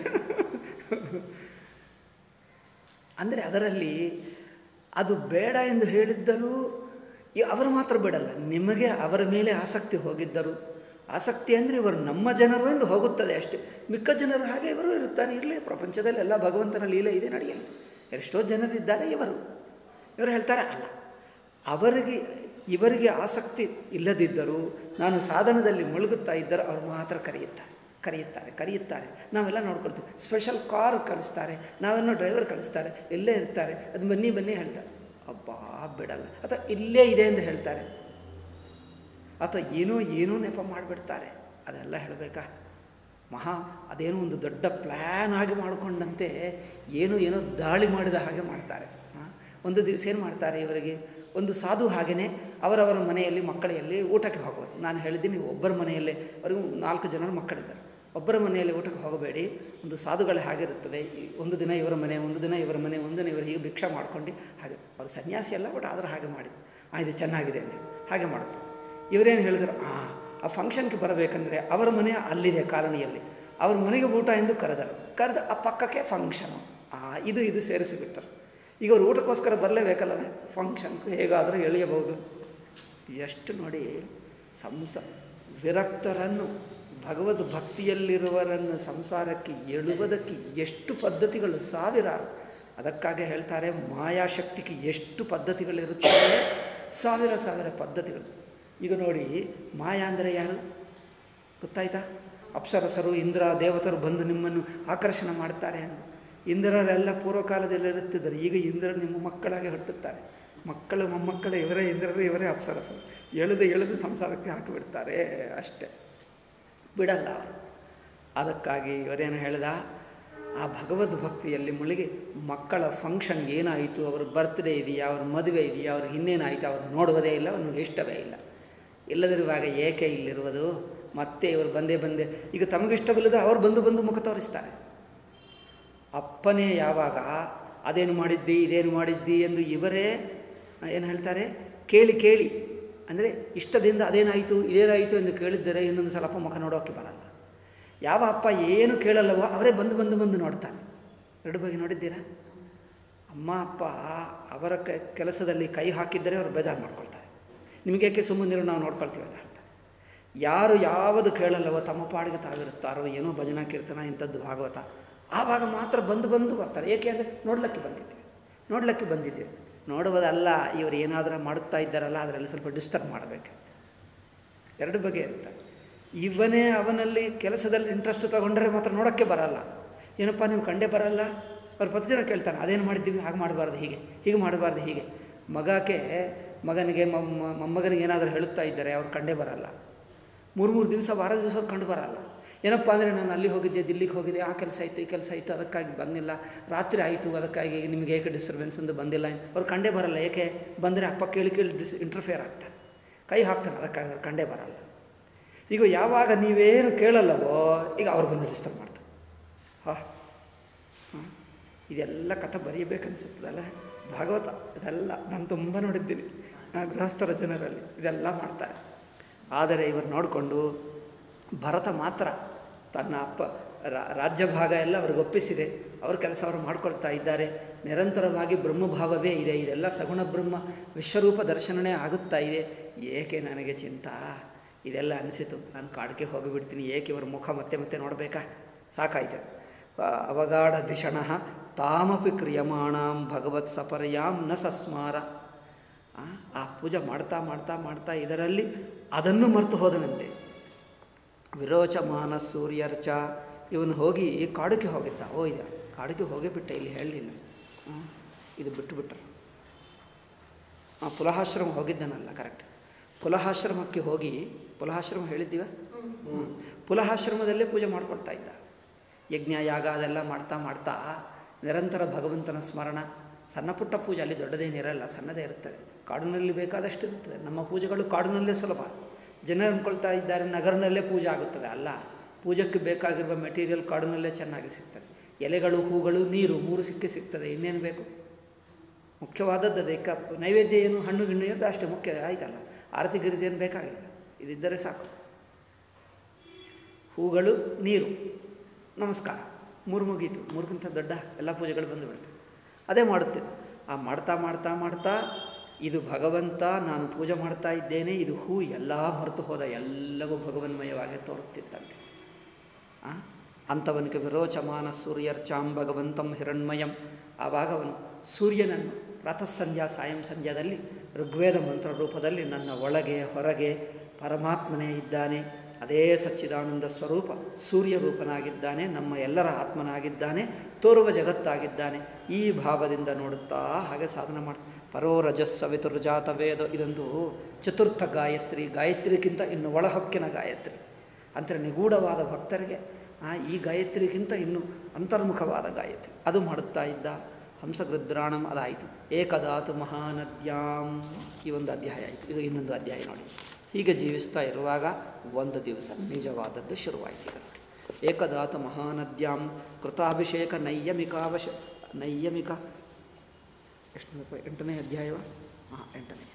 ಅಂದರೆ ಅದರಲ್ಲಿ ಅದು ಬೇಡ ಎಂದು ಹೇಳಿದ್ದರೂ ಇ- ಅವರು ಮಾತ್ರ ಬಿಡಲ್ಲ ನಿಮಗೆ ಅವರ ಮೇಲೆ ಆಸಕ್ತಿ ಹೋಗಿದ್ದರು ಆಸಕ್ತಿ ಅಂದರೆ ಇವರು ನಮ್ಮ ಜನರು ಎಂದು ಹೋಗುತ್ತದೆ ಅಷ್ಟೇ ಮಿಕ್ಕ ಜನರು ಹಾಗೆ ಇವರು ಇರುತ್ತಾರೆ ಇರಲಿ ಪ್ರಪಂಚದಲ್ಲಿ ಎಲ್ಲ ಭಗವಂತನ ಲೀಲೆ ಇದೆ ನಡೆಯಲಿ ಎಷ್ಟೋ ಜನರಿದ್ದಾರೆ ಇವರು ಇವರು ಹೇಳ್ತಾರೆ ಅಲ್ಲ ಅವರಿಗೆ ಇವರಿಗೆ ಆಸಕ್ತಿ ಇಲ್ಲದಿದ್ದರೂ ನಾನು ಸಾಧನದಲ್ಲಿ ಮುಳುಗುತ್ತಾ ಇದ್ದರೆ ಅವರು ಮಾತ್ರ ಕರೆಯುತ್ತಾರೆ ಕರೆಯುತ್ತಾರೆ ಕರೆಯುತ್ತಾರೆ ನಾವೆಲ್ಲ ನೋಡ್ಕೊಳ್ತೀವಿ ಸ್ಪೆಷಲ್ ಕಾರ್ ಕಳಿಸ್ತಾರೆ ನಾವೆಲ್ಲ ಡ್ರೈವರ್ ಕಳಿಸ್ತಾರೆ ಎಲ್ಲೇ ಇರ್ತಾರೆ ಅದು ಬನ್ನಿ ಬನ್ನಿ ಹೇಳ್ತಾರೆ ಅಬ್ಬಾ ಬಿಡಲ್ಲ ಅಥವಾ ಇಲ್ಲೇ ಇದೆ ಎಂದು ಹೇಳ್ತಾರೆ ಅಥವಾ ಏನೋ ಏನೋ ನೆಪ ಮಾಡಿಬಿಡ್ತಾರೆ ಅದೆಲ್ಲ ಹೇಳಬೇಕಾ ಮಹಾ ಅದೇನೋ ಒಂದು ದೊಡ್ಡ ಪ್ಲ್ಯಾನ್ ಆಗಿ ಮಾಡಿಕೊಂಡಂತೆ ಏನೋ ಏನೋ ದಾಳಿ ಮಾಡಿದ ಹಾಗೆ ಮಾಡ್ತಾರೆ ಆ, ಒಂದು ದಿವಸ ಏನು ಮಾಡ್ತಾರೆ ಇವರಿಗೆ ಒಂದು ಸಾಧು ಹಾಗೆಯೇ ಅವರವರ ಮನೆಯಲ್ಲಿ ಮಕ್ಕಳೆಯಲ್ಲಿ ಊಟಕ್ಕೆ ಹೋಗೋದು ನಾನು ಹೇಳಿದ್ದೀನಿ ಒಬ್ಬರ ಮನೆಯಲ್ಲೇ ಅವರಿಗೂ ನಾಲ್ಕು ಜನರು ಮಕ್ಕಳಿದ್ದಾರೆ ಒಬ್ಬರ ಮನೆಯಲ್ಲಿ ಊಟಕ್ಕೆ ಹೋಗಬೇಡಿ ಒಂದು ಸಾಧುಗಳೇ ಹಾಗಿರುತ್ತದೆ ಈ ಒಂದು ದಿನ ಇವರ ಮನೆ ಒಂದು ದಿನ ಇವರ ಮನೆ ಒಂದು ದಿನ ಇವರು ಹೀಗೆ ಭಿಕ್ಷಾ ಮಾಡ್ಕೊಂಡು ಹಾಗೆ ಅವರು ಸನ್ಯಾಸಿ ಅಲ್ಲ ಬಟ್ ಆದರೂ ಹಾಗೆ ಮಾಡಿ ಆ ಇದು ಚೆನ್ನಾಗಿದೆ ಅಂತ ಹೇಳಿ ಹಾಗೆ ಮಾಡುತ್ತೆ ಇವರೇನು ಹೇಳಿದ್ರು ಆ ಆ ಫಂಕ್ಷನ್ಗೆ ಬರಬೇಕಂದ್ರೆ ಅವರ ಮನೆ ಅಲ್ಲಿದೆ ಕಾಲನಿಯಲ್ಲಿ ಅವ್ರ ಮನೆಗೆ ಊಟ ಎಂದು ಕರೆದರು ಕರೆದು ಆ ಪಕ್ಕಕ್ಕೆ ಫಂಕ್ಷನು ಆ ಇದು ಇದು ಸೇರಿಸಿಬಿಟ್ಟರು ಈಗ ಅವ್ರು ಊಟಕ್ಕೋಸ್ಕರ ಬರಲೇಬೇಕಲ್ಲವೇ ಫಂಕ್ಷನ್ಗೂ ಹೇಗಾದರೂ ಎಳೆಯಬಹುದು ಎಷ್ಟು ನೋಡಿ ಸಂಸ ವಿರಕ್ತರನ್ನು ಭಗವದ್ ಭಕ್ತಿಯಲ್ಲಿರುವರನ್ನು ಸಂಸಾರಕ್ಕೆ ಎಳುವುದಕ್ಕೆ ಎಷ್ಟು ಪದ್ಧತಿಗಳು ಸಾವಿರಾರು ಅದಕ್ಕಾಗಿ ಹೇಳ್ತಾರೆ ಮಾಯಾಶಕ್ತಿಗೆ ಎಷ್ಟು ಪದ್ಧತಿಗಳಿರುತ್ತವೆ ಸಾವಿರ ಸಾವಿರ ಪದ್ಧತಿಗಳು ಈಗ ನೋಡಿ ಮಾಯಾ ಅಂದರೆ ಯಾರು ಗೊತ್ತಾಯ್ತಾ ಅಪ್ಸರಸರು ಇಂದ್ರ ದೇವತರು ಬಂದು ನಿಮ್ಮನ್ನು ಆಕರ್ಷಣೆ ಮಾಡ್ತಾರೆ ಅಂತ ಇಂದ್ರರೆಲ್ಲ ಪೂರ್ವಕಾಲದಲ್ಲಿ ಇರುತ್ತಿದ್ದರು ಈಗ ಇಂದ್ರ ನಿಮ್ಮ ಮಕ್ಕಳಾಗಿ ಹುಟ್ಟುತ್ತಾರೆ ಮಕ್ಕಳು ಮೊಮ್ಮಕ್ಕಳು ಇವರೇ ಇಂದ್ರರು ಇವರೇ ಅಪ್ಸರಸರು ಎಳೆದು ಎಳೆದು ಸಂಸಾರಕ್ಕೆ ಹಾಕಿಬಿಡ್ತಾರೆ ಅಷ್ಟೇ ಬಿಡಲ್ಲ ಅವರು ಅದಕ್ಕಾಗಿ ಇವರೇನು ಹೇಳ್ದ ಆ ಭಗವದ್ ಭಕ್ತಿಯಲ್ಲಿ ಮುಳುಗಿ ಮಕ್ಕಳ ಫಂಕ್ಷನ್ ಏನಾಯಿತು ಅವ್ರ ಬರ್ತ್ಡೇ ಇದೆಯಾ ಅವ್ರ ಮದುವೆ ಇದೆಯಾ ಅವ್ರಿಗೆ ಇನ್ನೇನಾಯಿತು ಅವ್ರು ನೋಡುವುದೇ ಇಲ್ಲ ಅವ್ರಿಗೆ ಇಷ್ಟವೇ ಇಲ್ಲ ಇಲ್ಲದಿರುವಾಗ ಏಕೆ ಇಲ್ಲಿರುವುದು ಮತ್ತೆ ಇವರು ಬಂದೇ ಬಂದೆ ಈಗ ತಮಗಿಷ್ಟವಿಲ್ಲದೆ ಅವ್ರು ಬಂದು ಬಂದು ಮುಖ ತೋರಿಸ್ತಾರೆ ಅಪ್ಪನೇ ಯಾವಾಗ ಅದೇನು ಮಾಡಿದ್ದಿ ಇದೇನು ಮಾಡಿದ್ದಿ ಎಂದು ಇವರೇ ಏನು ಹೇಳ್ತಾರೆ ಕೇಳಿ ಕೇಳಿ ಅಂದರೆ ಇಷ್ಟದಿಂದ ಅದೇನಾಯಿತು ಇದೇನಾಯಿತು ಎಂದು ಕೇಳಿದ್ದರೆ ಇನ್ನೊಂದು ಸಲ ಅಪ್ಪ ಮುಖ ನೋಡೋಕ್ಕೆ ಬರಲ್ಲ ಯಾವ ಅಪ್ಪ ಏನು ಕೇಳಲ್ಲವೋ ಅವರೇ ಬಂದು ಬಂದು ಬಂದು ನೋಡ್ತಾರೆ ಎರಡು ಬಗ್ಗೆ ನೋಡಿದ್ದೀರಾ ಅಮ್ಮ ಅಪ್ಪ ಅವರ ಕ ಕೆಲಸದಲ್ಲಿ ಕೈ ಹಾಕಿದ್ದರೆ ಅವರು ಬೇಜಾರು ಮಾಡ್ಕೊಳ್ತಾರೆ ನಿಮಗೇಕೆ ಸುಮ್ಮನಿರು ನಾವು ನೋಡ್ಕೊಳ್ತೀವಿ ಅಂತ ಹೇಳ್ತಾರೆ ಯಾರು ಯಾವುದು ಕೇಳಲ್ಲವೋ ತಮ್ಮ ಪಾಡಿಗೆ ತಾವಿರುತ್ತಾರೋ ಏನೋ ಭಜನಾ ಕೀರ್ತನ ಇಂಥದ್ದು ಭಾಗವತ ಆವಾಗ ಮಾತ್ರ ಬಂದು ಬಂದು ಬರ್ತಾರೆ ಏಕೆ ಅಂದರೆ ನೋಡ್ಲಿಕ್ಕೆ ಬಂದಿದ್ದೀವಿ ನೋಡ್ಲಿಕ್ಕೆ ಬಂದಿದ್ದೀವಿ ನೋಡುವುದಲ್ಲ ಇವರು ಏನಾದರೂ ಮಾಡುತ್ತಾ ಇದ್ದಾರಲ್ಲ ಅದರಲ್ಲಿ ಸ್ವಲ್ಪ ಡಿಸ್ಟರ್ಬ್ ಮಾಡಬೇಕು ಎರಡು ಬಗೆ ಇರ್ತಾರೆ ಇವನೇ ಅವನಲ್ಲಿ ಕೆಲಸದಲ್ಲಿ ಇಂಟ್ರೆಸ್ಟ್ ತಗೊಂಡ್ರೆ ಮಾತ್ರ ನೋಡೋಕ್ಕೆ ಬರಲ್ಲ ಏನಪ್ಪ ನೀವು ಕಂಡೇ ಬರಲ್ಲ ಅವ್ರು ಪ್ರತಿದಿನ ಕೇಳ್ತಾನೆ ಅದೇನು ಮಾಡಿದ್ದೀವಿ ಹಾಗೆ ಮಾಡಬಾರ್ದು ಹೀಗೆ ಹೀಗೆ ಮಾಡಬಾರ್ದು ಹೀಗೆ ಮಗಕ್ಕೆ ಮಗನಿಗೆ ಮೊಮ್ಮ ಮೊಮ್ಮಗನಿಗೆ ಏನಾದರೂ ಹೇಳುತ್ತಾ ಇದ್ದಾರೆ ಅವ್ರು ಕಂಡೇ ಬರಲ್ಲ ಮೂರು ಮೂರು ದಿವಸ ವಾರ ದಿವಸ ಅವ್ರು ಕಂಡು ಬರಲ್ಲ ಏನಪ್ಪ ಅಂದರೆ ನಾನು ಅಲ್ಲಿ ಹೋಗಿದ್ದೆ ದಿಲ್ಲಿಗೆ ಹೋಗಿದ್ದೆ ಆ ಕೆಲಸ ಆಯಿತು ಈ ಕೆಲಸ ಆಯಿತು ಅದಕ್ಕಾಗಿ ಬಂದಿಲ್ಲ ರಾತ್ರಿ ಆಯಿತು ಅದಕ್ಕಾಗಿ ನಿಮಗೆ ಏಕೆ ಡಿಸ್ಟರ್ಬೆನ್ಸ್ ಅಂತ ಬಂದಿಲ್ಲ ಅವ್ರು ಕಂಡೇ ಬರಲ್ಲ ಏಕೆ ಬಂದರೆ ಅಪ್ಪ ಕೇಳಿ ಕೇಳಿ ಡಿಸ್ ಇಂಟರ್ಫಿಯರ್ ಆಗ್ತಾರೆ ಕೈ ಹಾಕ್ತಾನೆ ಅದಕ್ಕಾಗಿ ಅವ್ರು ಕಂಡೇ ಬರಲ್ಲ ಈಗ ಯಾವಾಗ ನೀವೇನು ಕೇಳಲ್ಲವೋ ಈಗ ಅವ್ರು ಬಂದು ಡಿಸ್ಟರ್ಬ್ ಮಾಡ್ತಾರೆ ಹಾ ಹಾಂ ಇದೆಲ್ಲ ಕಥೆ ಬರೆಯಬೇಕನ್ಸುತ್ತದಲ್ಲ ಭಾಗವತ ಇದೆಲ್ಲ ನಾನು ತುಂಬ ನೋಡಿದ್ದೀನಿ ಆ ಗೃಹಸ್ಥರ ಜನರಲ್ಲಿ ಇದೆಲ್ಲ ಮಾಡ್ತಾರೆ ಆದರೆ ಇವರು ನೋಡಿಕೊಂಡು ಭರತ ಮಾತ್ರ ತನ್ನ ಅಪ್ಪ ರಾಜ್ಯ ಭಾಗ ಎಲ್ಲ ಅವ್ರಿಗೆ ಒಪ್ಪಿಸಿದೆ ಅವ್ರ ಕೆಲಸ ಅವರು ಮಾಡ್ಕೊಳ್ತಾ ಇದ್ದಾರೆ ನಿರಂತರವಾಗಿ ಬ್ರಹ್ಮಭಾವವೇ ಇದೆ ಇದೆಲ್ಲ ಸಗುಣ ಬ್ರಹ್ಮ ವಿಶ್ವರೂಪ ದರ್ಶನವೇ ಆಗುತ್ತಾ ಇದೆ ಏಕೆ ನನಗೆ ಚಿಂತಾ ಇದೆಲ್ಲ ಅನಿಸಿತು ನಾನು ಕಾಡಿಗೆ ಹೋಗಿಬಿಡ್ತೀನಿ ಏಕೆ ಇವ್ರ ಮುಖ ಮತ್ತೆ ಮತ್ತೆ ನೋಡಬೇಕಾ ಸಾಕಾಯ್ತು ಅವಗಾಢ ದಿಷಣ ತಾಮಪಿ ಕ್ರಿಯಮಾಣಾಂ ಭಗವತ್ ಸಪರ್ಯಾಂ ನ ಸಸ್ಮಾರ ಆ ಪೂಜೆ ಮಾಡ್ತಾ ಮಾಡ್ತಾ ಮಾಡ್ತಾ ಇದರಲ್ಲಿ ಅದನ್ನು ಮರೆತು ಹೋದನಂತೆ ವಿರೋಚಮಾನ ಸೂರ್ಯರ್ಚ ಇವನು ಹೋಗಿ ಕಾಡಿಗೆ ಹೋಗಿದ್ದ ಓ ಇದ ಕಾಡಿಗೆ ಹೋಗಿಬಿಟ್ಟೆ ಇಲ್ಲಿ ಹೇಳಲಿಲ್ಲ ಇದು ಬಿಟ್ಟು ಬಿಟ್ಟರು ಆ ಪುಲಹಾಶ್ರಮ ಹೋಗಿದ್ದನಲ್ಲ ಕರೆಕ್ಟ್ ಪುಲಹಾಶ್ರಮಕ್ಕೆ ಹೋಗಿ ಪುಲಹಾಶ್ರಮ ಹೇಳಿದ್ದೀವ ಪುಲಹಾಶ್ರಮದಲ್ಲೇ ಪೂಜೆ ಮಾಡ್ಕೊಳ್ತಾ ಇದ್ದ ಯಜ್ಞ ಯಾಗ ಅದೆಲ್ಲ ಮಾಡ್ತಾ ಮಾಡ್ತಾ ನಿರಂತರ ಭಗವಂತನ ಸ್ಮರಣ ಸಣ್ಣ ಪುಟ್ಟ ಪೂಜೆ ಅಲ್ಲಿ ದೊಡ್ಡದೇನಿರಲ್ಲ ಸಣ್ಣದೇ ಇರ್ತದೆ ಕಾಡಿನಲ್ಲಿ ಬೇಕಾದಷ್ಟು ಇರ್ತದೆ ನಮ್ಮ ಪೂಜೆಗಳು ಕಾಡಿನಲ್ಲೇ ಸುಲಭ ಜನರು ಅಂದ್ಕೊಳ್ತಾ ಇದ್ದಾರೆ ನಗರನಲ್ಲೇ ಪೂಜೆ ಆಗುತ್ತದೆ ಅಲ್ಲ ಪೂಜೆಗೆ ಬೇಕಾಗಿರುವ ಮೆಟೀರಿಯಲ್ ಕಾಡಿನಲ್ಲೇ ಚೆನ್ನಾಗಿ ಸಿಗ್ತದೆ ಎಲೆಗಳು ಹೂಗಳು ನೀರು ಮೂರು ಸಿಕ್ಕೇ ಸಿಗ್ತದೆ ಇನ್ನೇನು ಬೇಕು ಮುಖ್ಯವಾದದ್ದು ಅದೇ ಕಪ್ ನೈವೇದ್ಯ ಏನು ಹಣ್ಣು ಗಿಣ್ಣು ಇರ್ತದೆ ಅಷ್ಟೇ ಮುಖ್ಯ ಆಯ್ತಲ್ಲ ಆರತಿ ಗಿರತಿ ಏನು ಬೇಕಾಗಿಲ್ಲ ಇದಿದ್ದರೆ ಸಾಕು ಹೂಗಳು ನೀರು ನಮಸ್ಕಾರ ಮೂರು ಮುಗೀತು ಮೂರಿಗಿಂತ ದೊಡ್ಡ ಎಲ್ಲ ಪೂಜೆಗಳು ಬಂದು ಬಿಡ್ತವೆ ಅದೇ ಮಾಡುತ್ತಿದ್ದ ಆ ಮಾಡ್ತಾ ಮಾಡ್ತಾ ಮಾಡ್ತಾ ಇದು ಭಗವಂತ ನಾನು ಪೂಜೆ ಮಾಡ್ತಾ ಇದ್ದೇನೆ ಇದು ಹೂ ಎಲ್ಲ ಮರೆತು ಹೋದ ಎಲ್ಲವೂ ಭಗವನ್ಮಯವಾಗಿ ತೋರುತ್ತಿದ್ದಂತೆ ಅಂಥವನಿಗೆ ವಿರೋಚಮಾನ ಸೂರ್ಯರ್ಚಾಂ ಭಗವಂತಂ ಹಿರಣ್ಮಯಂ ಆವಾಗ ಅವನು ಸೂರ್ಯನನ್ನು ಪ್ರಾತಃ ಸಂಧ್ಯಾ ಸಾಯಂ ಸಂಧ್ಯಾದಲ್ಲಿ ಋಗ್ವೇದ ಮಂತ್ರ ರೂಪದಲ್ಲಿ ನನ್ನ ಒಳಗೆ ಹೊರಗೆ ಪರಮಾತ್ಮನೇ ಇದ್ದಾನೆ ಅದೇ ಸಚ್ಚಿದಾನಂದ ಸ್ವರೂಪ ಸೂರ್ಯ ರೂಪನಾಗಿದ್ದಾನೆ ನಮ್ಮ ಎಲ್ಲರ ಆತ್ಮನಾಗಿದ್ದಾನೆ ತೋರುವ ಜಗತ್ತಾಗಿದ್ದಾನೆ ಈ ಭಾವದಿಂದ ನೋಡುತ್ತಾ ಹಾಗೆ ಸಾಧನೆ ಮಾಡಿ ಪರೋ ರಜಸ್ಸವಿತುರ್ಜಾತ ವೇದ ಇದೊಂದು ಚತುರ್ಥ ಗಾಯತ್ರಿ ಗಾಯತ್ರಿಗಿಂತ ಇನ್ನು ಒಳಹೊಕ್ಕಿನ ಗಾಯತ್ರಿ ಅಂದರೆ ನಿಗೂಢವಾದ ಭಕ್ತರಿಗೆ ಈ ಗಾಯತ್ರಿಗಿಂತ ಇನ್ನು ಅಂತರ್ಮುಖವಾದ ಗಾಯತ್ರಿ ಅದು ಮಾಡುತ್ತಾ ಇದ್ದ ಹಂಸಗೃದ್ರಾಣಂ ಅದಾಯಿತು ಏಕದಾತು ಮಹಾನದ್ಯಾಂ ಈ ಒಂದು ಅಧ್ಯಾಯ ಆಯಿತು ಈಗ ಇನ್ನೊಂದು ಅಧ್ಯಾಯ ನೋಡಿ ಹೀಗೆ ಜೀವಿಸ್ತಾ ಇರುವಾಗ ಒಂದು ದಿವಸ ನಿಜವಾದದ್ದು ಶುರುವಾಯಿತು ಈಗ ನೋಡಿ ಏಕದಾತ ಮಹಾನದ್ಯಾಂ ಕೃತಾಭಿಷೇಕ ನೈಯಮಿಕಾವಶ ನೈಯಮಿಕ ಎಷ್ಟು ಎಂಟನೇ ಅಧ್ಯಾಯವ ಹಾಂ ಎಂಟನೇ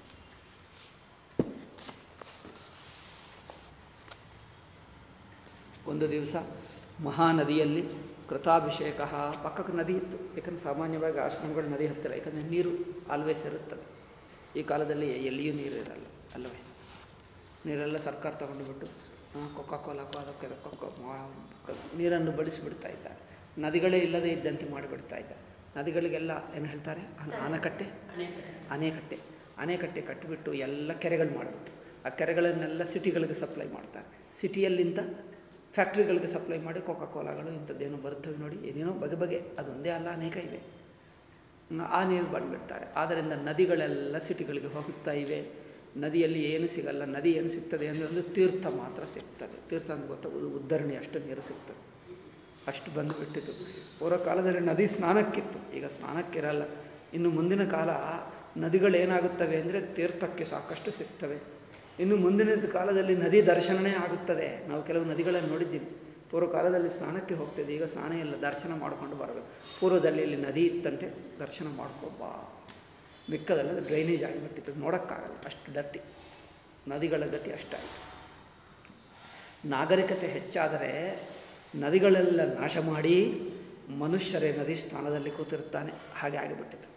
ಒಂದು ದಿವಸ ಮಹಾನದಿಯಲ್ಲಿ ಕೃತಾಭಿಷೇಕ ಪಕ್ಕಕ್ಕೆ ನದಿ ಇತ್ತು ಯಾಕಂದರೆ ಸಾಮಾನ್ಯವಾಗಿ ಆಶ್ರಮಗಳು ನದಿ ಹತ್ತಿರ ಯಾಕಂದರೆ ನೀರು ಆಲ್ವೇಸ್ ಇರುತ್ತದೆ ಈ ಕಾಲದಲ್ಲಿ ಎಲ್ಲಿಯೂ ನೀರು ಇರಲ್ಲ ಅಲ್ಲವೇ ನೀರೆಲ್ಲ ಸರ್ಕಾರ ತಗೊಂಡು ಬಿಟ್ಟು ಕೊಕ್ಕ ಕೋಲಕ್ಕೋ ಅದಕ್ಕೆ ಅದಕ್ಕೊಕ್ಕೋ ನೀರನ್ನು ಬಳಸಿಬಿಡ್ತಾ ಇದ್ದಾರೆ ನದಿಗಳೇ ಇಲ್ಲದೇ ಇದ್ದಂತೆ ಮಾಡಿಬಿಡ್ತಾ ಇದ್ದಾರೆ ನದಿಗಳಿಗೆಲ್ಲ ಏನು ಹೇಳ್ತಾರೆ ಆನಕಟ್ಟೆ ಅಣೆಕಟ್ಟೆ ಅಣೆಕಟ್ಟೆ ಕಟ್ಟಿಬಿಟ್ಟು ಎಲ್ಲ ಕೆರೆಗಳು ಮಾಡಿಬಿಟ್ಟು ಆ ಕೆರೆಗಳನ್ನೆಲ್ಲ ಸಿಟಿಗಳಿಗೆ ಸಪ್ಲೈ ಮಾಡ್ತಾರೆ ಸಿಟಿಯಲ್ಲಿಂದ ಫ್ಯಾಕ್ಟ್ರಿಗಳಿಗೆ ಸಪ್ಲೈ ಮಾಡಿ ಕೋಕಾ ಕೋಲಾಗಳು ಇಂಥದ್ದೇನೋ ಬರ್ತವೆ ನೋಡಿ ಏನೇನೋ ಬಗೆ ಬಗೆ ಅದೊಂದೇ ಅಲ್ಲ ಅನೇಕ ಇವೆ ಆ ನೀರು ಬಂದುಬಿಡ್ತಾರೆ ಆದ್ದರಿಂದ ನದಿಗಳೆಲ್ಲ ಸಿಟಿಗಳಿಗೆ ಹೋಗುತ್ತಾ ಇವೆ ನದಿಯಲ್ಲಿ ಏನು ಸಿಗಲ್ಲ ನದಿ ಏನು ಸಿಗ್ತದೆ ಅಂದರೆ ಒಂದು ತೀರ್ಥ ಮಾತ್ರ ಸಿಗ್ತದೆ ತೀರ್ಥ ಅಂತ ಗೊತ್ತಾ ಉ- ಉದ್ಧರಣಿ ಅಷ್ಟು ನೀರು ಸಿಗ್ತದೆ ಅಷ್ಟು ಬಂದುಬಿಟ್ಟಿತು ಪೂರ್ವ ಕಾಲದಲ್ಲಿ ನದಿ ಸ್ನಾನಕ್ಕಿತ್ತು ಈಗ ಸ್ನಾನಕ್ಕಿರಲ್ಲ ಇನ್ನು ಮುಂದಿನ ಕಾಲ ನದಿಗಳೇನಾಗುತ್ತವೆ ಅಂದರೆ ತೀರ್ಥಕ್ಕೆ ಸಾಕಷ್ಟು ಸಿಗ್ತವೆ ಇನ್ನು ಮುಂದಿನ ಕಾಲದಲ್ಲಿ ನದಿ ದರ್ಶನವೇ ಆಗುತ್ತದೆ ನಾವು ಕೆಲವು ನದಿಗಳನ್ನು ನೋಡಿದ್ದೀವಿ ಪೂರ್ವ ಕಾಲದಲ್ಲಿ ಸ್ನಾನಕ್ಕೆ ಹೋಗ್ತಿದ್ದೆ ಈಗ ಸ್ನಾನ ಇಲ್ಲ ದರ್ಶನ ಮಾಡಿಕೊಂಡು ಬರಬೇಕು ಪೂರ್ವದಲ್ಲಿ ಇಲ್ಲಿ ನದಿ ಇತ್ತಂತೆ ದರ್ಶನ ಮಾಡ್ಕೊಬಾ ಮಿಕ್ಕದೆಲ್ಲ ಡ್ರೈನೇಜ್ ಆಗಿಬಿಟ್ಟಿತ್ತು ನೋಡೋಕ್ಕಾಗಲ್ಲ ಅಷ್ಟು ಡರ್ಟಿ ನದಿಗಳ ಗತಿ ಅಷ್ಟಾಯಿತು ನಾಗರಿಕತೆ ಹೆಚ್ಚಾದರೆ ನದಿಗಳೆಲ್ಲ ನಾಶ ಮಾಡಿ ಮನುಷ್ಯರೇ ನದಿ ಸ್ಥಾನದಲ್ಲಿ ಕೂತಿರ್ತಾನೆ ಹಾಗೆ ಆಗಿಬಿಟ್ಟಿತು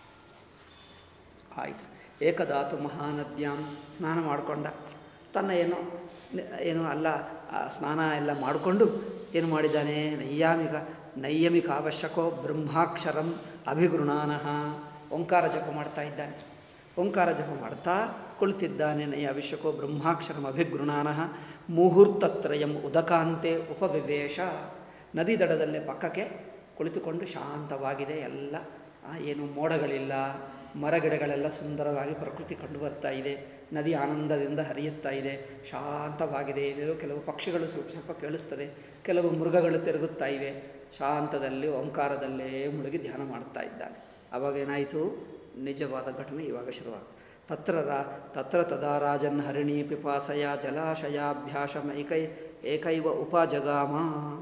ಆಯಿತು ಏಕದಾತು ಮಹಾನದ್ಯಾಂ ಸ್ನಾನ ಮಾಡಿಕೊಂಡ ತನ್ನ ಏನೋ ನಿ- ಏನೋ ಅಲ್ಲ ಆ ಸ್ನಾನ ಎಲ್ಲ ಮಾಡಿಕೊಂಡು ಏನು ಮಾಡಿದ್ದಾನೆ ನೈಯಾಮಿಕ ನೈಯಮಿಕ ಅವಶ್ಯಕೋ ಬ್ರಹ್ಮಾಕ್ಷರಂ ಅಭಿಗೃಣಾನಃ ಓಂಕಾರ ಜಪ ಮಾಡ್ತಾ ಇದ್ದಾನೆ ಓಂಕಾರ ಜಪ ಮಾಡ್ತಾ ಕುಳಿತಿದ್ದಾನೆ ನೈ ಅವಶ್ಯಕೋ ಬ್ರಹ್ಮಾಕ್ಷರಂ ಅಭಿಗೃಣಾನಃ ಮುಹೂರ್ತತ್ರಯಂ ಉದಕಾಂತೆ ಉಪವಿವೇಶ ನದಿ ದಡದಲ್ಲೇ ಪಕ್ಕಕ್ಕೆ ಕುಳಿತುಕೊಂಡು ಶಾಂತವಾಗಿದೆ ಎಲ್ಲ ಆ, ಏನು ಮೋಡಗಳಿಲ್ಲ ಮರಗಿಡಗಳೆಲ್ಲ ಸುಂದರವಾಗಿ ಪ್ರಕೃತಿ ಕಂಡು ಬರ್ತಾ ಇದೆ ನದಿ ಆನಂದದಿಂದ ಹರಿಯುತ್ತಾ ಇದೆ ಶಾಂತವಾಗಿದೆ ಇಲ್ಲಿರೋ ಕೆಲವು ಪಕ್ಷಿಗಳು ಸ್ವಲ್ಪ ಸ್ವಲ್ಪ ಕೇಳಿಸ್ತದೆ ಕೆಲವು ಮೃಗಗಳು ತಿರುಗುತ್ತಾ ಇವೆ ಶಾಂತದಲ್ಲಿ ಓಂಕಾರದಲ್ಲೇ ಮುಳುಗಿ ಧ್ಯಾನ ಮಾಡ್ತಾ ಇದ್ದಾನೆ ಆವಾಗ ಏನಾಯಿತು ನಿಜವಾದ ಘಟನೆ ಇವಾಗ ಶುರುವಾಗ್ತದೆ ತತ್ರ ರಾ ತತ್ರ ತದಾ ರಾಜನ್ ಹರಿಣಿ ಪಿಪಾಸಯ ಜಲಾಶಯಾಭ್ಯಾಸಮ ಏಕೈ ಏಕೈವ ಉಪಜಗಾಮ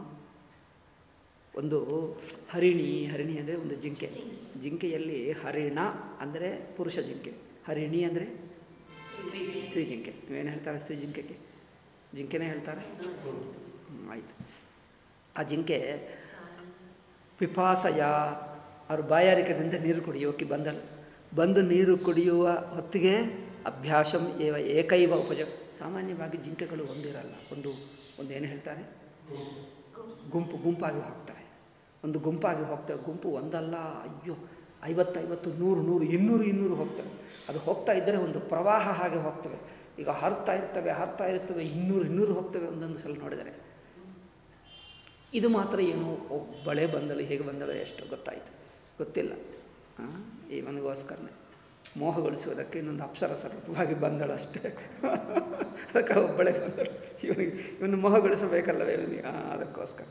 ಒಂದು ಹರಿಣಿ ಹರಿಣಿ ಅಂದರೆ ಒಂದು ಜಿಂಕೆ ಜಿಂಕೆಯಲ್ಲಿ ಹರಿಣ ಅಂದರೆ ಪುರುಷ ಜಿಂಕೆ ಹರಿಣಿ ಅಂದರೆ ಸ್ತ್ರೀ ಜಿಂಕೆ ನೀವೇನು ಹೇಳ್ತಾರೆ ಸ್ತ್ರೀ ಜಿಂಕೆಗೆ ಜಿಂಕೆನೇ ಹೇಳ್ತಾರೆ ಹ್ಮ್, ಆಯಿತು ಆ ಜಿಂಕೆ ಪಿಪಾಸಯ ಅವರು ಬಾಯಾರಿಕೆದಿಂದ ನೀರು ಕುಡಿಯೋಕೆ ಬಂದಳು ಬಂದು ನೀರು ಕುಡಿಯುವ ಹೊತ್ತಿಗೆ ಅಭ್ಯಾಸಂ ಏವ ಏಕೈವ ಉಪಜ ಸಾಮಾನ್ಯವಾಗಿ ಜಿಂಕೆಗಳು ಒಂದಿರಲ್ಲ ಒಂದು ಒಂದು ಏನು ಹೇಳ್ತಾರೆ ಗುಂಪು ಗುಂಪಾಗಿ ಹೋಗ್ತವೆ ಒಂದು ಗುಂಪಾಗಿ ಹೋಗ್ತವೆ ಗುಂಪು ಒಂದಲ್ಲ ಅಯ್ಯೋ ಐವತ್ತೈವತ್ತು ನೂರು ನೂರು ಇನ್ನೂರು ಇನ್ನೂರು ಹೋಗ್ತವೆ ಅದು ಹೋಗ್ತಾ ಇದ್ದರೆ ಒಂದು ಪ್ರವಾಹ ಹಾಗೆ ಹೋಗ್ತವೆ ಈಗ ಹರ್ತಾ ಇರ್ತವೆ ಹರ್ತಾ ಇರ್ತವೆ ಇನ್ನೂರು ಇನ್ನೂರು ಹೋಗ್ತವೆ ಒಂದೊಂದು ಸಲ ನೋಡಿದರೆ ಇದು ಮಾತ್ರ ಏನು ಒಬ್ಬಳೇ ಬಂದಳು ಹೇಗೆ ಬಂದಳು ಎಷ್ಟು ಗೊತ್ತಾಯಿತು ಗೊತ್ತಿಲ್ಲ ಹಾಂ ಇವನಿಗೋಸ್ಕರನೇ ಮೋಹಗೊಳಿಸುವುದಕ್ಕೆ ಇನ್ನೊಂದು ಅಪ್ಸರಸ ರೂಪವಾಗಿ ಬಂದಳು ಅಷ್ಟೇ ಅದಕ್ಕೆ ಒಬ್ಬಳೇ ಬಂದಳು ಇವನಿಗೆ ಇವನು ಮೋಹಗೊಳಿಸಬೇಕಲ್ಲವೇ ಇವನಿಗೆ ಹಾಂ ಅದಕ್ಕೋಸ್ಕರ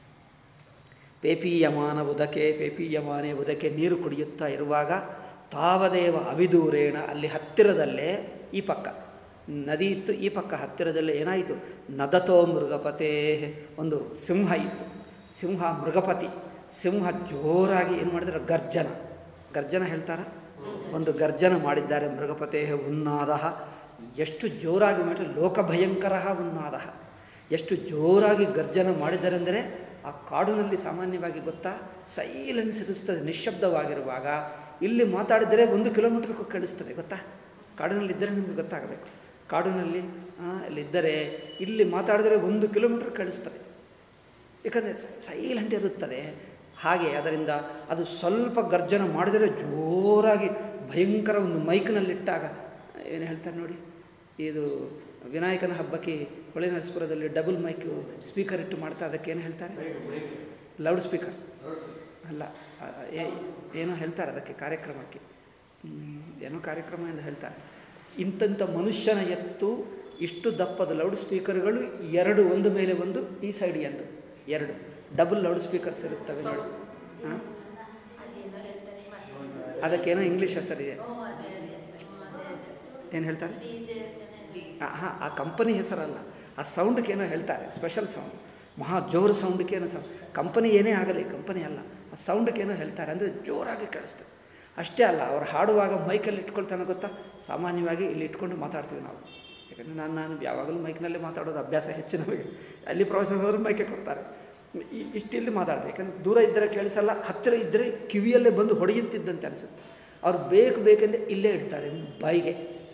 ಪೇಪೀಯಮಾನ ಉದಕೆ ಪೇಪೀಯಮಾನೆ ಉದಕೆ ನೀರು ಕುಡಿಯುತ್ತಾ ಇರುವಾಗ ತಾವದೇವ ಅವಿದೂರೇಣ ಅಲ್ಲಿ ಹತ್ತಿರದಲ್ಲೇ ಈ ಪಕ್ಕ ನದಿ ಇತ್ತು ಈ ಪಕ್ಕ ಹತ್ತಿರದಲ್ಲೇ ಏನಾಯಿತು ನದತೋ ಮೃಗಪತೇ ಒಂದು ಸಿಂಹ ಇತ್ತು ಸಿಂಹ ಮೃಗಪತಿ ಸಿಂಹ ಜೋರಾಗಿ ಏನು ಮಾಡಿದ್ರೆ ಗರ್ಜನ ಗರ್ಜನ ಹೇಳ್ತಾರ ಒಂದು ಗರ್ಜನ ಮಾಡಿದ್ದಾರೆ ಮೃಗಪತೇ ಉನ್ನಾದ ಎಷ್ಟು ಜೋರಾಗಿ ಮಾಡಿದ್ರೆ ಲೋಕಭಯಂಕರ ಉನ್ನಾದ ಎಷ್ಟು ಜೋರಾಗಿ ಗರ್ಜನ ಮಾಡಿದ್ದಾರೆ ಅಂದರೆ ಆ ಕಾಡಿನಲ್ಲಿ ಸಾಮಾನ್ಯವಾಗಿ ಗೊತ್ತಾ ಸೈಲೆನ್ಸ್ ಇರಿಸ್ತದೆ ನಿಶ್ಶಬ್ದವಾಗಿರುವಾಗ ಇಲ್ಲಿ ಮಾತಾಡಿದರೆ ಒಂದು ಕಿಲೋಮೀಟ್ರ್ಗೂ ಕೇಳಿಸ್ತದೆ ಗೊತ್ತಾ ಕಾಡಿನಲ್ಲಿದ್ದರೆ ನಿಮಗೆ ಗೊತ್ತಾಗಬೇಕು ಕಾಡಿನಲ್ಲಿ ಆ, ಇಲ್ಲಿದ್ದರೆ ಇಲ್ಲಿ ಮಾತಾಡಿದರೆ ಒಂದು ಕಿಲೋಮೀಟ್ರ್ ಕೇಳಿಸ್ತದೆ ಏಕೆಂದರೆ ಸೈಲೆಂಟ್ ಇರುತ್ತದೆ ಹಾಗೆ ಅದರಿಂದ ಅದು ಸ್ವಲ್ಪ ಗರ್ಜನ ಮಾಡಿದರೆ ಜೋರಾಗಿ ಭಯಂಕರ ಒಂದು ಮೈಕ್ನಲ್ಲಿಟ್ಟಾಗ ಏನು ಹೇಳ್ತಾರೆ ನೋಡಿ ಇದು ವಿನಾಯಕನ ಹಬ್ಬಕ್ಕೆ ಹೊಳೆ ನರಸೀಪುರದಲ್ಲಿ ಡಬಲ್ ಮೈಕ್ ಸ್ಪೀಕರ್ ಇಟ್ಟು ಮಾಡ್ತಾ ಅದಕ್ಕೆ ಏನು ಹೇಳ್ತಾರೆ ಲೌಡ್ ಸ್ಪೀಕರ್ ಅಲ್ಲ ಆ, ಏ- ಏನೋ ಹೇಳ್ತಾರೆ ಅದಕ್ಕೆ ಕಾರ್ಯಕ್ರಮಕ್ಕೆ ಹ್ಮ್, ಏನೋ ಕಾರ್ಯಕ್ರಮ ಎಂದು ಹೇಳ್ತಾರೆ ಇಂಥಂಥ ಮನುಷ್ಯನ ಎತ್ತು ಇಷ್ಟು ದಪ್ಪದ ಲೌಡ್ ಸ್ಪೀಕರ್ಗಳು ಎರಡು ಒಂದು ಮೇಲೆ ಒಂದು ಈ ಸೈಡ್ ಎಂದು ಎರಡು ಡಬಲ್ ಲೌಡ್ ಸ್ಪೀಕರ್ಸ್ ಇರುತ್ತವೆ ನೋಡಿ ಹಾಂ ಅದೇನೋ ಹೇಳ್ತಾರೆ ಮತ್ತೆ. ಅದಕ್ಕೇನೋ ಇಂಗ್ಲೀಷ್ ಹೆಸರಿದೆ ಓ, ಅದೇ, ಅದೇ, ಅದೇ, ಅದೇ. ಏನು ಹೇಳ್ತಾರೆ DJ ಹೆಸರೇ. ಹಾಂ ಆ ಕಂಪನಿ ಹೆಸರಲ್ಲ ಆ ಸೌಂಡ್ಗೆ ಏನೋ ಹೇಳ್ತಾರೆ ಸ್ಪೆಷಲ್ ಸೌಂಡ್ ಮಹಾ ಜೋರು ಸೌಂಡ್ಗೆ ಏನೋ ಸೌಂಡ್ ಕಂಪನಿ ಏನೇ ಆಗಲಿ ಕಂಪನಿ ಅಲ್ಲ ಆ ಸೌಂಡ್ಗೆ ಏನೋ ಹೇಳ್ತಾರೆ ಅಂದರೆ ಜೋರಾಗಿ ಕೇಳಿಸ್ತದೆ ಅಷ್ಟೇ ಅಲ್ಲ ಅವ್ರು ಹಾಡುವಾಗ ಮೈಕಲ್ಲಿ ಇಟ್ಕೊಳ್ತಾನೆ ಗೊತ್ತಾ ಸಾಮಾನ್ಯವಾಗಿ ಇಲ್ಲಿ ಇಟ್ಕೊಂಡು ಮಾತಾಡ್ತೀವಿ ನಾವು ಯಾಕಂದರೆ ನಾನು ನಾನು ಯಾವಾಗಲೂ ಮೈಕ್ನಲ್ಲಿ ಮಾತಾಡೋದು ಅಭ್ಯಾಸ ಹೆಚ್ಚು ನಮಗೆ ಅಲ್ಲಿ ಪ್ರವಾಸ ಹೋದ್ರೆ ಮೈಕೆ ಕೊಡ್ತಾರೆ ಈ- ಇಷ್ಟಿಲ್ಲಿ ಮಾತಾಡ್ಬೇಕು ಯಾಕಂದರೆ ದೂರ ಇದ್ದರೆ ಕೇಳಿಸಲ್ಲ ಹತ್ತಿರ ಇದ್ದರೆ ಕಿವಿಯಲ್ಲೇ ಬಂದು ಹೊಡೆಯುತ್ತಿದ್ದಂತೆ ಅನಿಸುತ್ತೆ ಅವ್ರು ಬೇಕು ಬೇಕೆಂದರೆ ಇಲ್ಲೇ ಇಡ್ತಾರೆ ಬಾಯಿಗೆ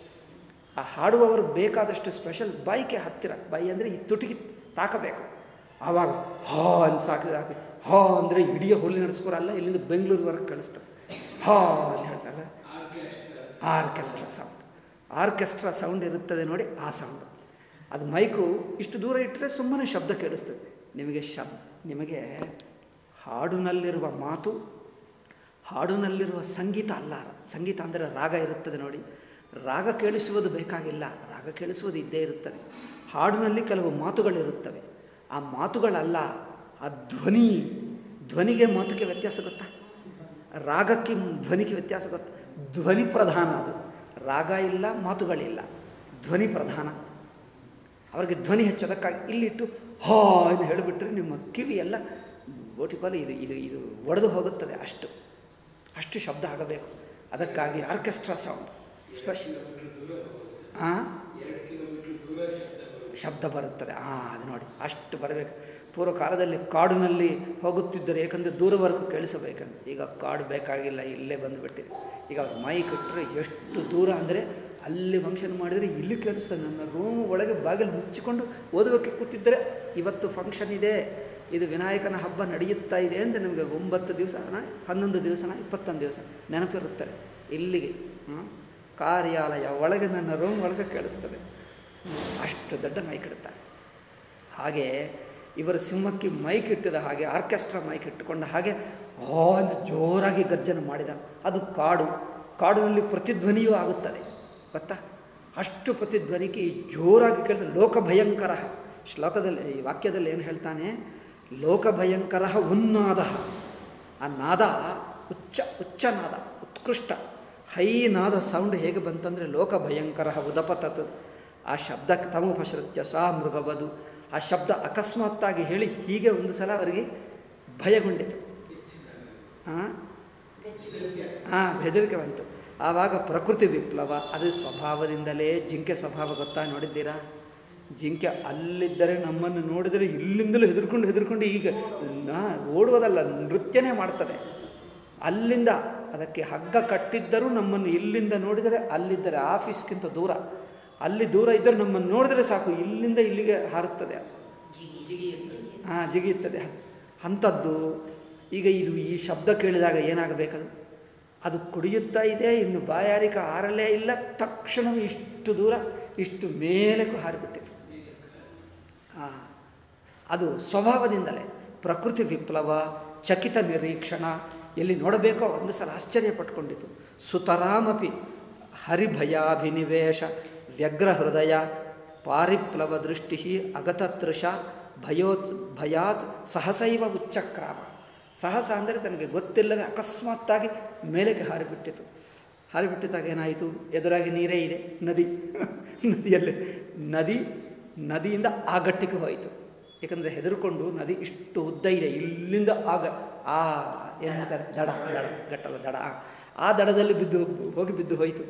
ಆ ಹಾಡುವವರು ಬೇಕಾದಷ್ಟು ಸ್ಪೆಷಲ್ ಬಾಯಿಗೆ ಹತ್ತಿರ ಬಾಯಿ ಅಂದರೆ ಈ ತುಟಿಗೆ ತಾಕಬೇಕು ಆವಾಗ ಹಾ ಅಂತ ಸಾಕಿದ್ರೆ ಹಾಕಿ ಹಾ ಅಂದರೆ ಇಡೀ ಹುಲ್ಲಿ ನಡೆಸ್ಕೊರ ಅಲ್ಲ ಇಲ್ಲಿಂದ ಬೆಂಗಳೂರುವರೆಗೆ ಕಳಿಸ್ತಾರೆ ಹಾ ಅಂತ ಹೇಳ್ತಾರಲ್ಲ ಆರ್ಕೆಸ್ಟ್ರಾ ಸೌಂಡ್ ಆರ್ಕೆಸ್ಟ್ರಾ ಸೌಂಡ್ ಇರುತ್ತದೆ ನೋಡಿ ಆ ಸೌಂಡು ಅದು ಮೈಕು ಇಷ್ಟು ದೂರ ಇಟ್ಟರೆ ಸುಮ್ಮನೆ ಶಬ್ದ ಕೇಳಿಸ್ತದೆ ನಿಮಗೆ ಶಬ್ ನಿಮಗೆ ಹಾಡಿನಲ್ಲಿರುವ ಮಾತು ಹಾಡಿನಲ್ಲಿರುವ ಸಂಗೀತ ಅಲ್ಲ ಸಂಗೀತ ಅಂದರೆ ರಾಗ ಇರುತ್ತದೆ ನೋಡಿ ರಾಗ ಕೇಳಿಸುವುದು ಬೇಕಾಗಿಲ್ಲ ರಾಗ ಕೇಳಿಸುವುದು ಇದ್ದೇ ಇರುತ್ತದೆ ಹಾಡಿನಲ್ಲಿ ಕೆಲವು ಮಾತುಗಳಿರುತ್ತವೆ ಆ ಮಾತುಗಳಲ್ಲ ಆ ಧ್ವನಿ ಧ್ವನಿಗೆ ಮಾತುಗೆ ವ್ಯತ್ಯಾಸ ಗೊತ್ತಾ ರಾಗಕ್ಕೆ ಧ್ವನಿಗೆ ವ್ಯತ್ಯಾಸ ಗೊತ್ತಾ ಧ್ವನಿ ಪ್ರಧಾನ ಅದು ರಾಗ ಇಲ್ಲ ಮಾತುಗಳಿಲ್ಲ ಧ್ವನಿ ಪ್ರಧಾನ ಅವರಿಗೆ ಧ್ವನಿ ಹೆಚ್ಚೋದಕ್ಕಾಗಿ ಇಲ್ಲಿಟ್ಟು ಹಾ ಎಂದು ಹೇಳಿಬಿಟ್ರೆ ನಿಮ್ಮ ಕಿವಿ ಎಲ್ಲ ಬೋಟಿಪಾಲು ಇದು ಇದು ಇದು ಒಡೆದು ಹೋಗುತ್ತದೆ ಅಷ್ಟು ಅಷ್ಟು ಶಬ್ದ ಆಗಬೇಕು ಅದಕ್ಕಾಗಿ ಆರ್ಕೆಸ್ಟ್ರಾ ಸೌಂಡ್ ಸ್ಪೆಷಲ್ ಹಾಂ ಶಬ್ದ ಬರುತ್ತದೆ ಹಾಂ ಅದು ನೋಡಿ ಅಷ್ಟು ಬರಬೇಕು ಪೂರ್ವ ಕಾಲದಲ್ಲಿ ಕಾಡಿನಲ್ಲಿ ಹೋಗುತ್ತಿದ್ದರೆ ಏಕೆಂದರೆ ದೂರವರೆಗೂ ಕೇಳಿಸಬೇಕಂದ್ರೆ ಈಗ ಕಾಡು ಬೇಕಾಗಿಲ್ಲ ಇಲ್ಲೇ ಬಂದುಬಿಟ್ಟಿದೆ ಈಗ ಅವ್ರು ಮೈಕ್ ಇಟ್ಟರೆ ಎಷ್ಟು ದೂರ ಅಂದರೆ ಅಲ್ಲಿ ಫಂಕ್ಷನ್ ಮಾಡಿದರೆ ಇಲ್ಲಿ ಕೇಳಿಸ್ತದೆ ನನ್ನ ರೂಮ್ ಒಳಗೆ ಬಾಗಿಲು ಮುಚ್ಚಿಕೊಂಡು ಓದೋಕ್ಕೆ ಕೂತಿದ್ದರೆ ಇವತ್ತು ಫಂಕ್ಷನ್ ಇದೆ ಇದು ವಿನಾಯಕನ ಹಬ್ಬ ನಡೆಯುತ್ತಾ ಇದೆ ಅಂತ ನಿಮಗೆ ಒಂಬತ್ತು ದಿವಸನ ಹನ್ನೊಂದು ದಿವಸನ ಇಪ್ಪತ್ತೊಂದು ದಿವಸ ನೆನಪಿರುತ್ತದೆ ಇಲ್ಲಿಗೆ ಹ್ಮ್? ಕಾರ್ಯಾಲಯ ಒಳಗೆ ನನ್ನ ರೂಮ್ ಒಳಗೆ ಕೇಳಿಸ್ತದೆ ಹ್ಮ್. ಅಷ್ಟು ದೊಡ್ಡ ಮೈಕ್ ಇಡುತ್ತಾರೆ ಹಾಗೆ ಇವರು ಸಿಂಹಕ್ಕೆ ಮೈಕ್ ಇಟ್ಟಿದ ಹಾಗೆ ಆರ್ಕೆಸ್ಟ್ರಾ ಮೈಕ್ ಇಟ್ಟುಕೊಂಡ ಹಾಗೆ ಹೋ ಅಂತ ಜೋರಾಗಿ ಗರ್ಜನೆ ಮಾಡಿದ ಅದು ಕಾಡು ಕಾಡಿನಲ್ಲಿ ಪ್ರತಿಧ್ವನಿಯೂ ಆಗುತ್ತದೆ ಗೊತ್ತಾ ಅಷ್ಟು ಪ್ರತಿಧ್ವನಿಗೆ ಜೋರಾಗಿ ಕೇಳಿದ ಲೋಕ ಭಯಂಕರ ಶ್ಲೋಕದಲ್ಲಿ ಈ ವಾಕ್ಯದಲ್ಲಿ ಏನು ಹೇಳ್ತಾನೆ ಲೋಕ ಭಯಂಕರ ಉನ್ನಾದ ಆ ನಾದ ಉಚ್ಚ ಉಚ್ಚ ನಾದ ಉತ್ಕೃಷ್ಟ ಹೈ ನಾದ ಸೌಂಡ್ ಹೇಗೆ ಬಂತಂದರೆ ಲೋಕ ಭಯಂಕರ ಉದಪತತ್ ಆ ಶಬ್ದಕ್ಕೆ ತಮೋಪಶ್ರುತ್ಯ ಸಾ ಮೃಗವದು ಆ ಶಬ್ದ ಅಕಸ್ಮಾತ್ತಾಗಿ ಹೇಳಿ ಹೀಗೆ ಒಂದು ಸಲ ಅವರಿಗೆ ಭಯಗೊಂಡಿತು ಹಾಂ ಹಾಂ ಬೆದರಿಕೆ ಬಂತು ಆವಾಗ ಪ್ರಕೃತಿ ವಿಪ್ಲವ ಅದು ಸ್ವಭಾವದಿಂದಲೇ ಜಿಂಕೆ ಸ್ವಭಾವ ಗೊತ್ತಾ ನೋಡಿದ್ದೀರಾ ಜಿಂಕೆ ಅಲ್ಲಿದ್ದರೆ ನಮ್ಮನ್ನು ನೋಡಿದರೆ ಇಲ್ಲಿಂದಲೂ ಹೆದರ್ಕೊಂಡು ಹೆದರ್ಕೊಂಡು ಈಗ ನಾ ಓಡುವುದಲ್ಲ ನೃತ್ಯನೇ ಮಾಡ್ತದೆ ಅಲ್ಲಿಂದ ಅದಕ್ಕೆ ಹಗ್ಗ ಕಟ್ಟಿದ್ದರೂ ನಮ್ಮನ್ನು ಇಲ್ಲಿಂದ ನೋಡಿದರೆ ಅಲ್ಲಿದ್ದರೆ ಆಫೀಸ್ಗಿಂತ ದೂರ ಅಲ್ಲಿ ದೂರ ಇದ್ದರೆ ನಮ್ಮನ್ನು ನೋಡಿದರೆ ಸಾಕು ಇಲ್ಲಿಂದ ಇಲ್ಲಿಗೆ ಹಾರುತ್ತದೆ ಅದು. ಹಾಂ ಜಿಗಿಯುತ್ತದೆ ಅಂಥದ್ದು ಈಗ ಇದು ಈ ಶಬ್ದ ಕೇಳಿದಾಗ ಏನಾಗಬೇಕದು ಅದು ಕುಡಿಯುತ್ತಾ ಇದೆ ಇನ್ನು ಬಾಯಾರಿಕೆ ಹಾರಲೇ ಇಲ್ಲ ತಕ್ಷಣವೇ ಇಷ್ಟು ದೂರ ಇಷ್ಟು ಮೇಲಕ್ಕೂ ಹಾರಿಬಿಟ್ಟಿತು ಹಾಂ ಅದು ಸ್ವಭಾವದಿಂದಲೇ ಪ್ರಕೃತಿ ವಿಪ್ಲವ ಚಕಿತ ನಿರೀಕ್ಷಣ ಎಲ್ಲಿ ನೋಡಬೇಕೋ ಒಂದು ಸಲ ಆಶ್ಚರ್ಯ ಪಟ್ಕೊಂಡಿತು ಸುತರಾಮಪಿ ಹರಿಭಯಾಭಿನಿವೇಶ ವ್ಯಗ್ರ ಹೃದಯ ಪಾರಿಪ್ಲವ ದೃಷ್ಟಿ ಅಗತತೃಷ ಭಯೋತ್ ಭಯಾತ್ ಸಹಸೈವ ಉಚ್ಚಕ್ರಾಮ ಸಹಸ ಅಂದರೆ ತನಗೆ ಗೊತ್ತಿಲ್ಲದೆ ಅಕಸ್ಮಾತ್ತಾಗಿ ಮೇಲಕ್ಕೆ ಹಾರಿಬಿಟ್ಟಿತು ಹಾರಿಬಿಟ್ಟಿದಾಗ ಏನಾಯಿತು ಎದುರಾಗಿ ನೀರೇ ಇದೆ ನದಿ ನದಿಯಲ್ಲಿ ನದಿ ನದಿಯಿಂದ ಆ ಗಟ್ಟಿಗೆ ಹೋಯಿತು ಏಕೆಂದರೆ ಹೆದರ್ಕೊಂಡು ನದಿ ಇಷ್ಟು ಉದ್ದ ಇದೆ ಇಲ್ಲಿಂದ ಆಗ ಆ ಏನು ಹೇಳ್ತಾರೆ ದಡ ದಡ ಗಟ್ಟಲ್ಲ ದಡ ಆ. ಆ ದಡದಲ್ಲಿ ಬಿದ್ದು ಹೋಗಿ ಬಿದ್ದು ಹೋಯಿತು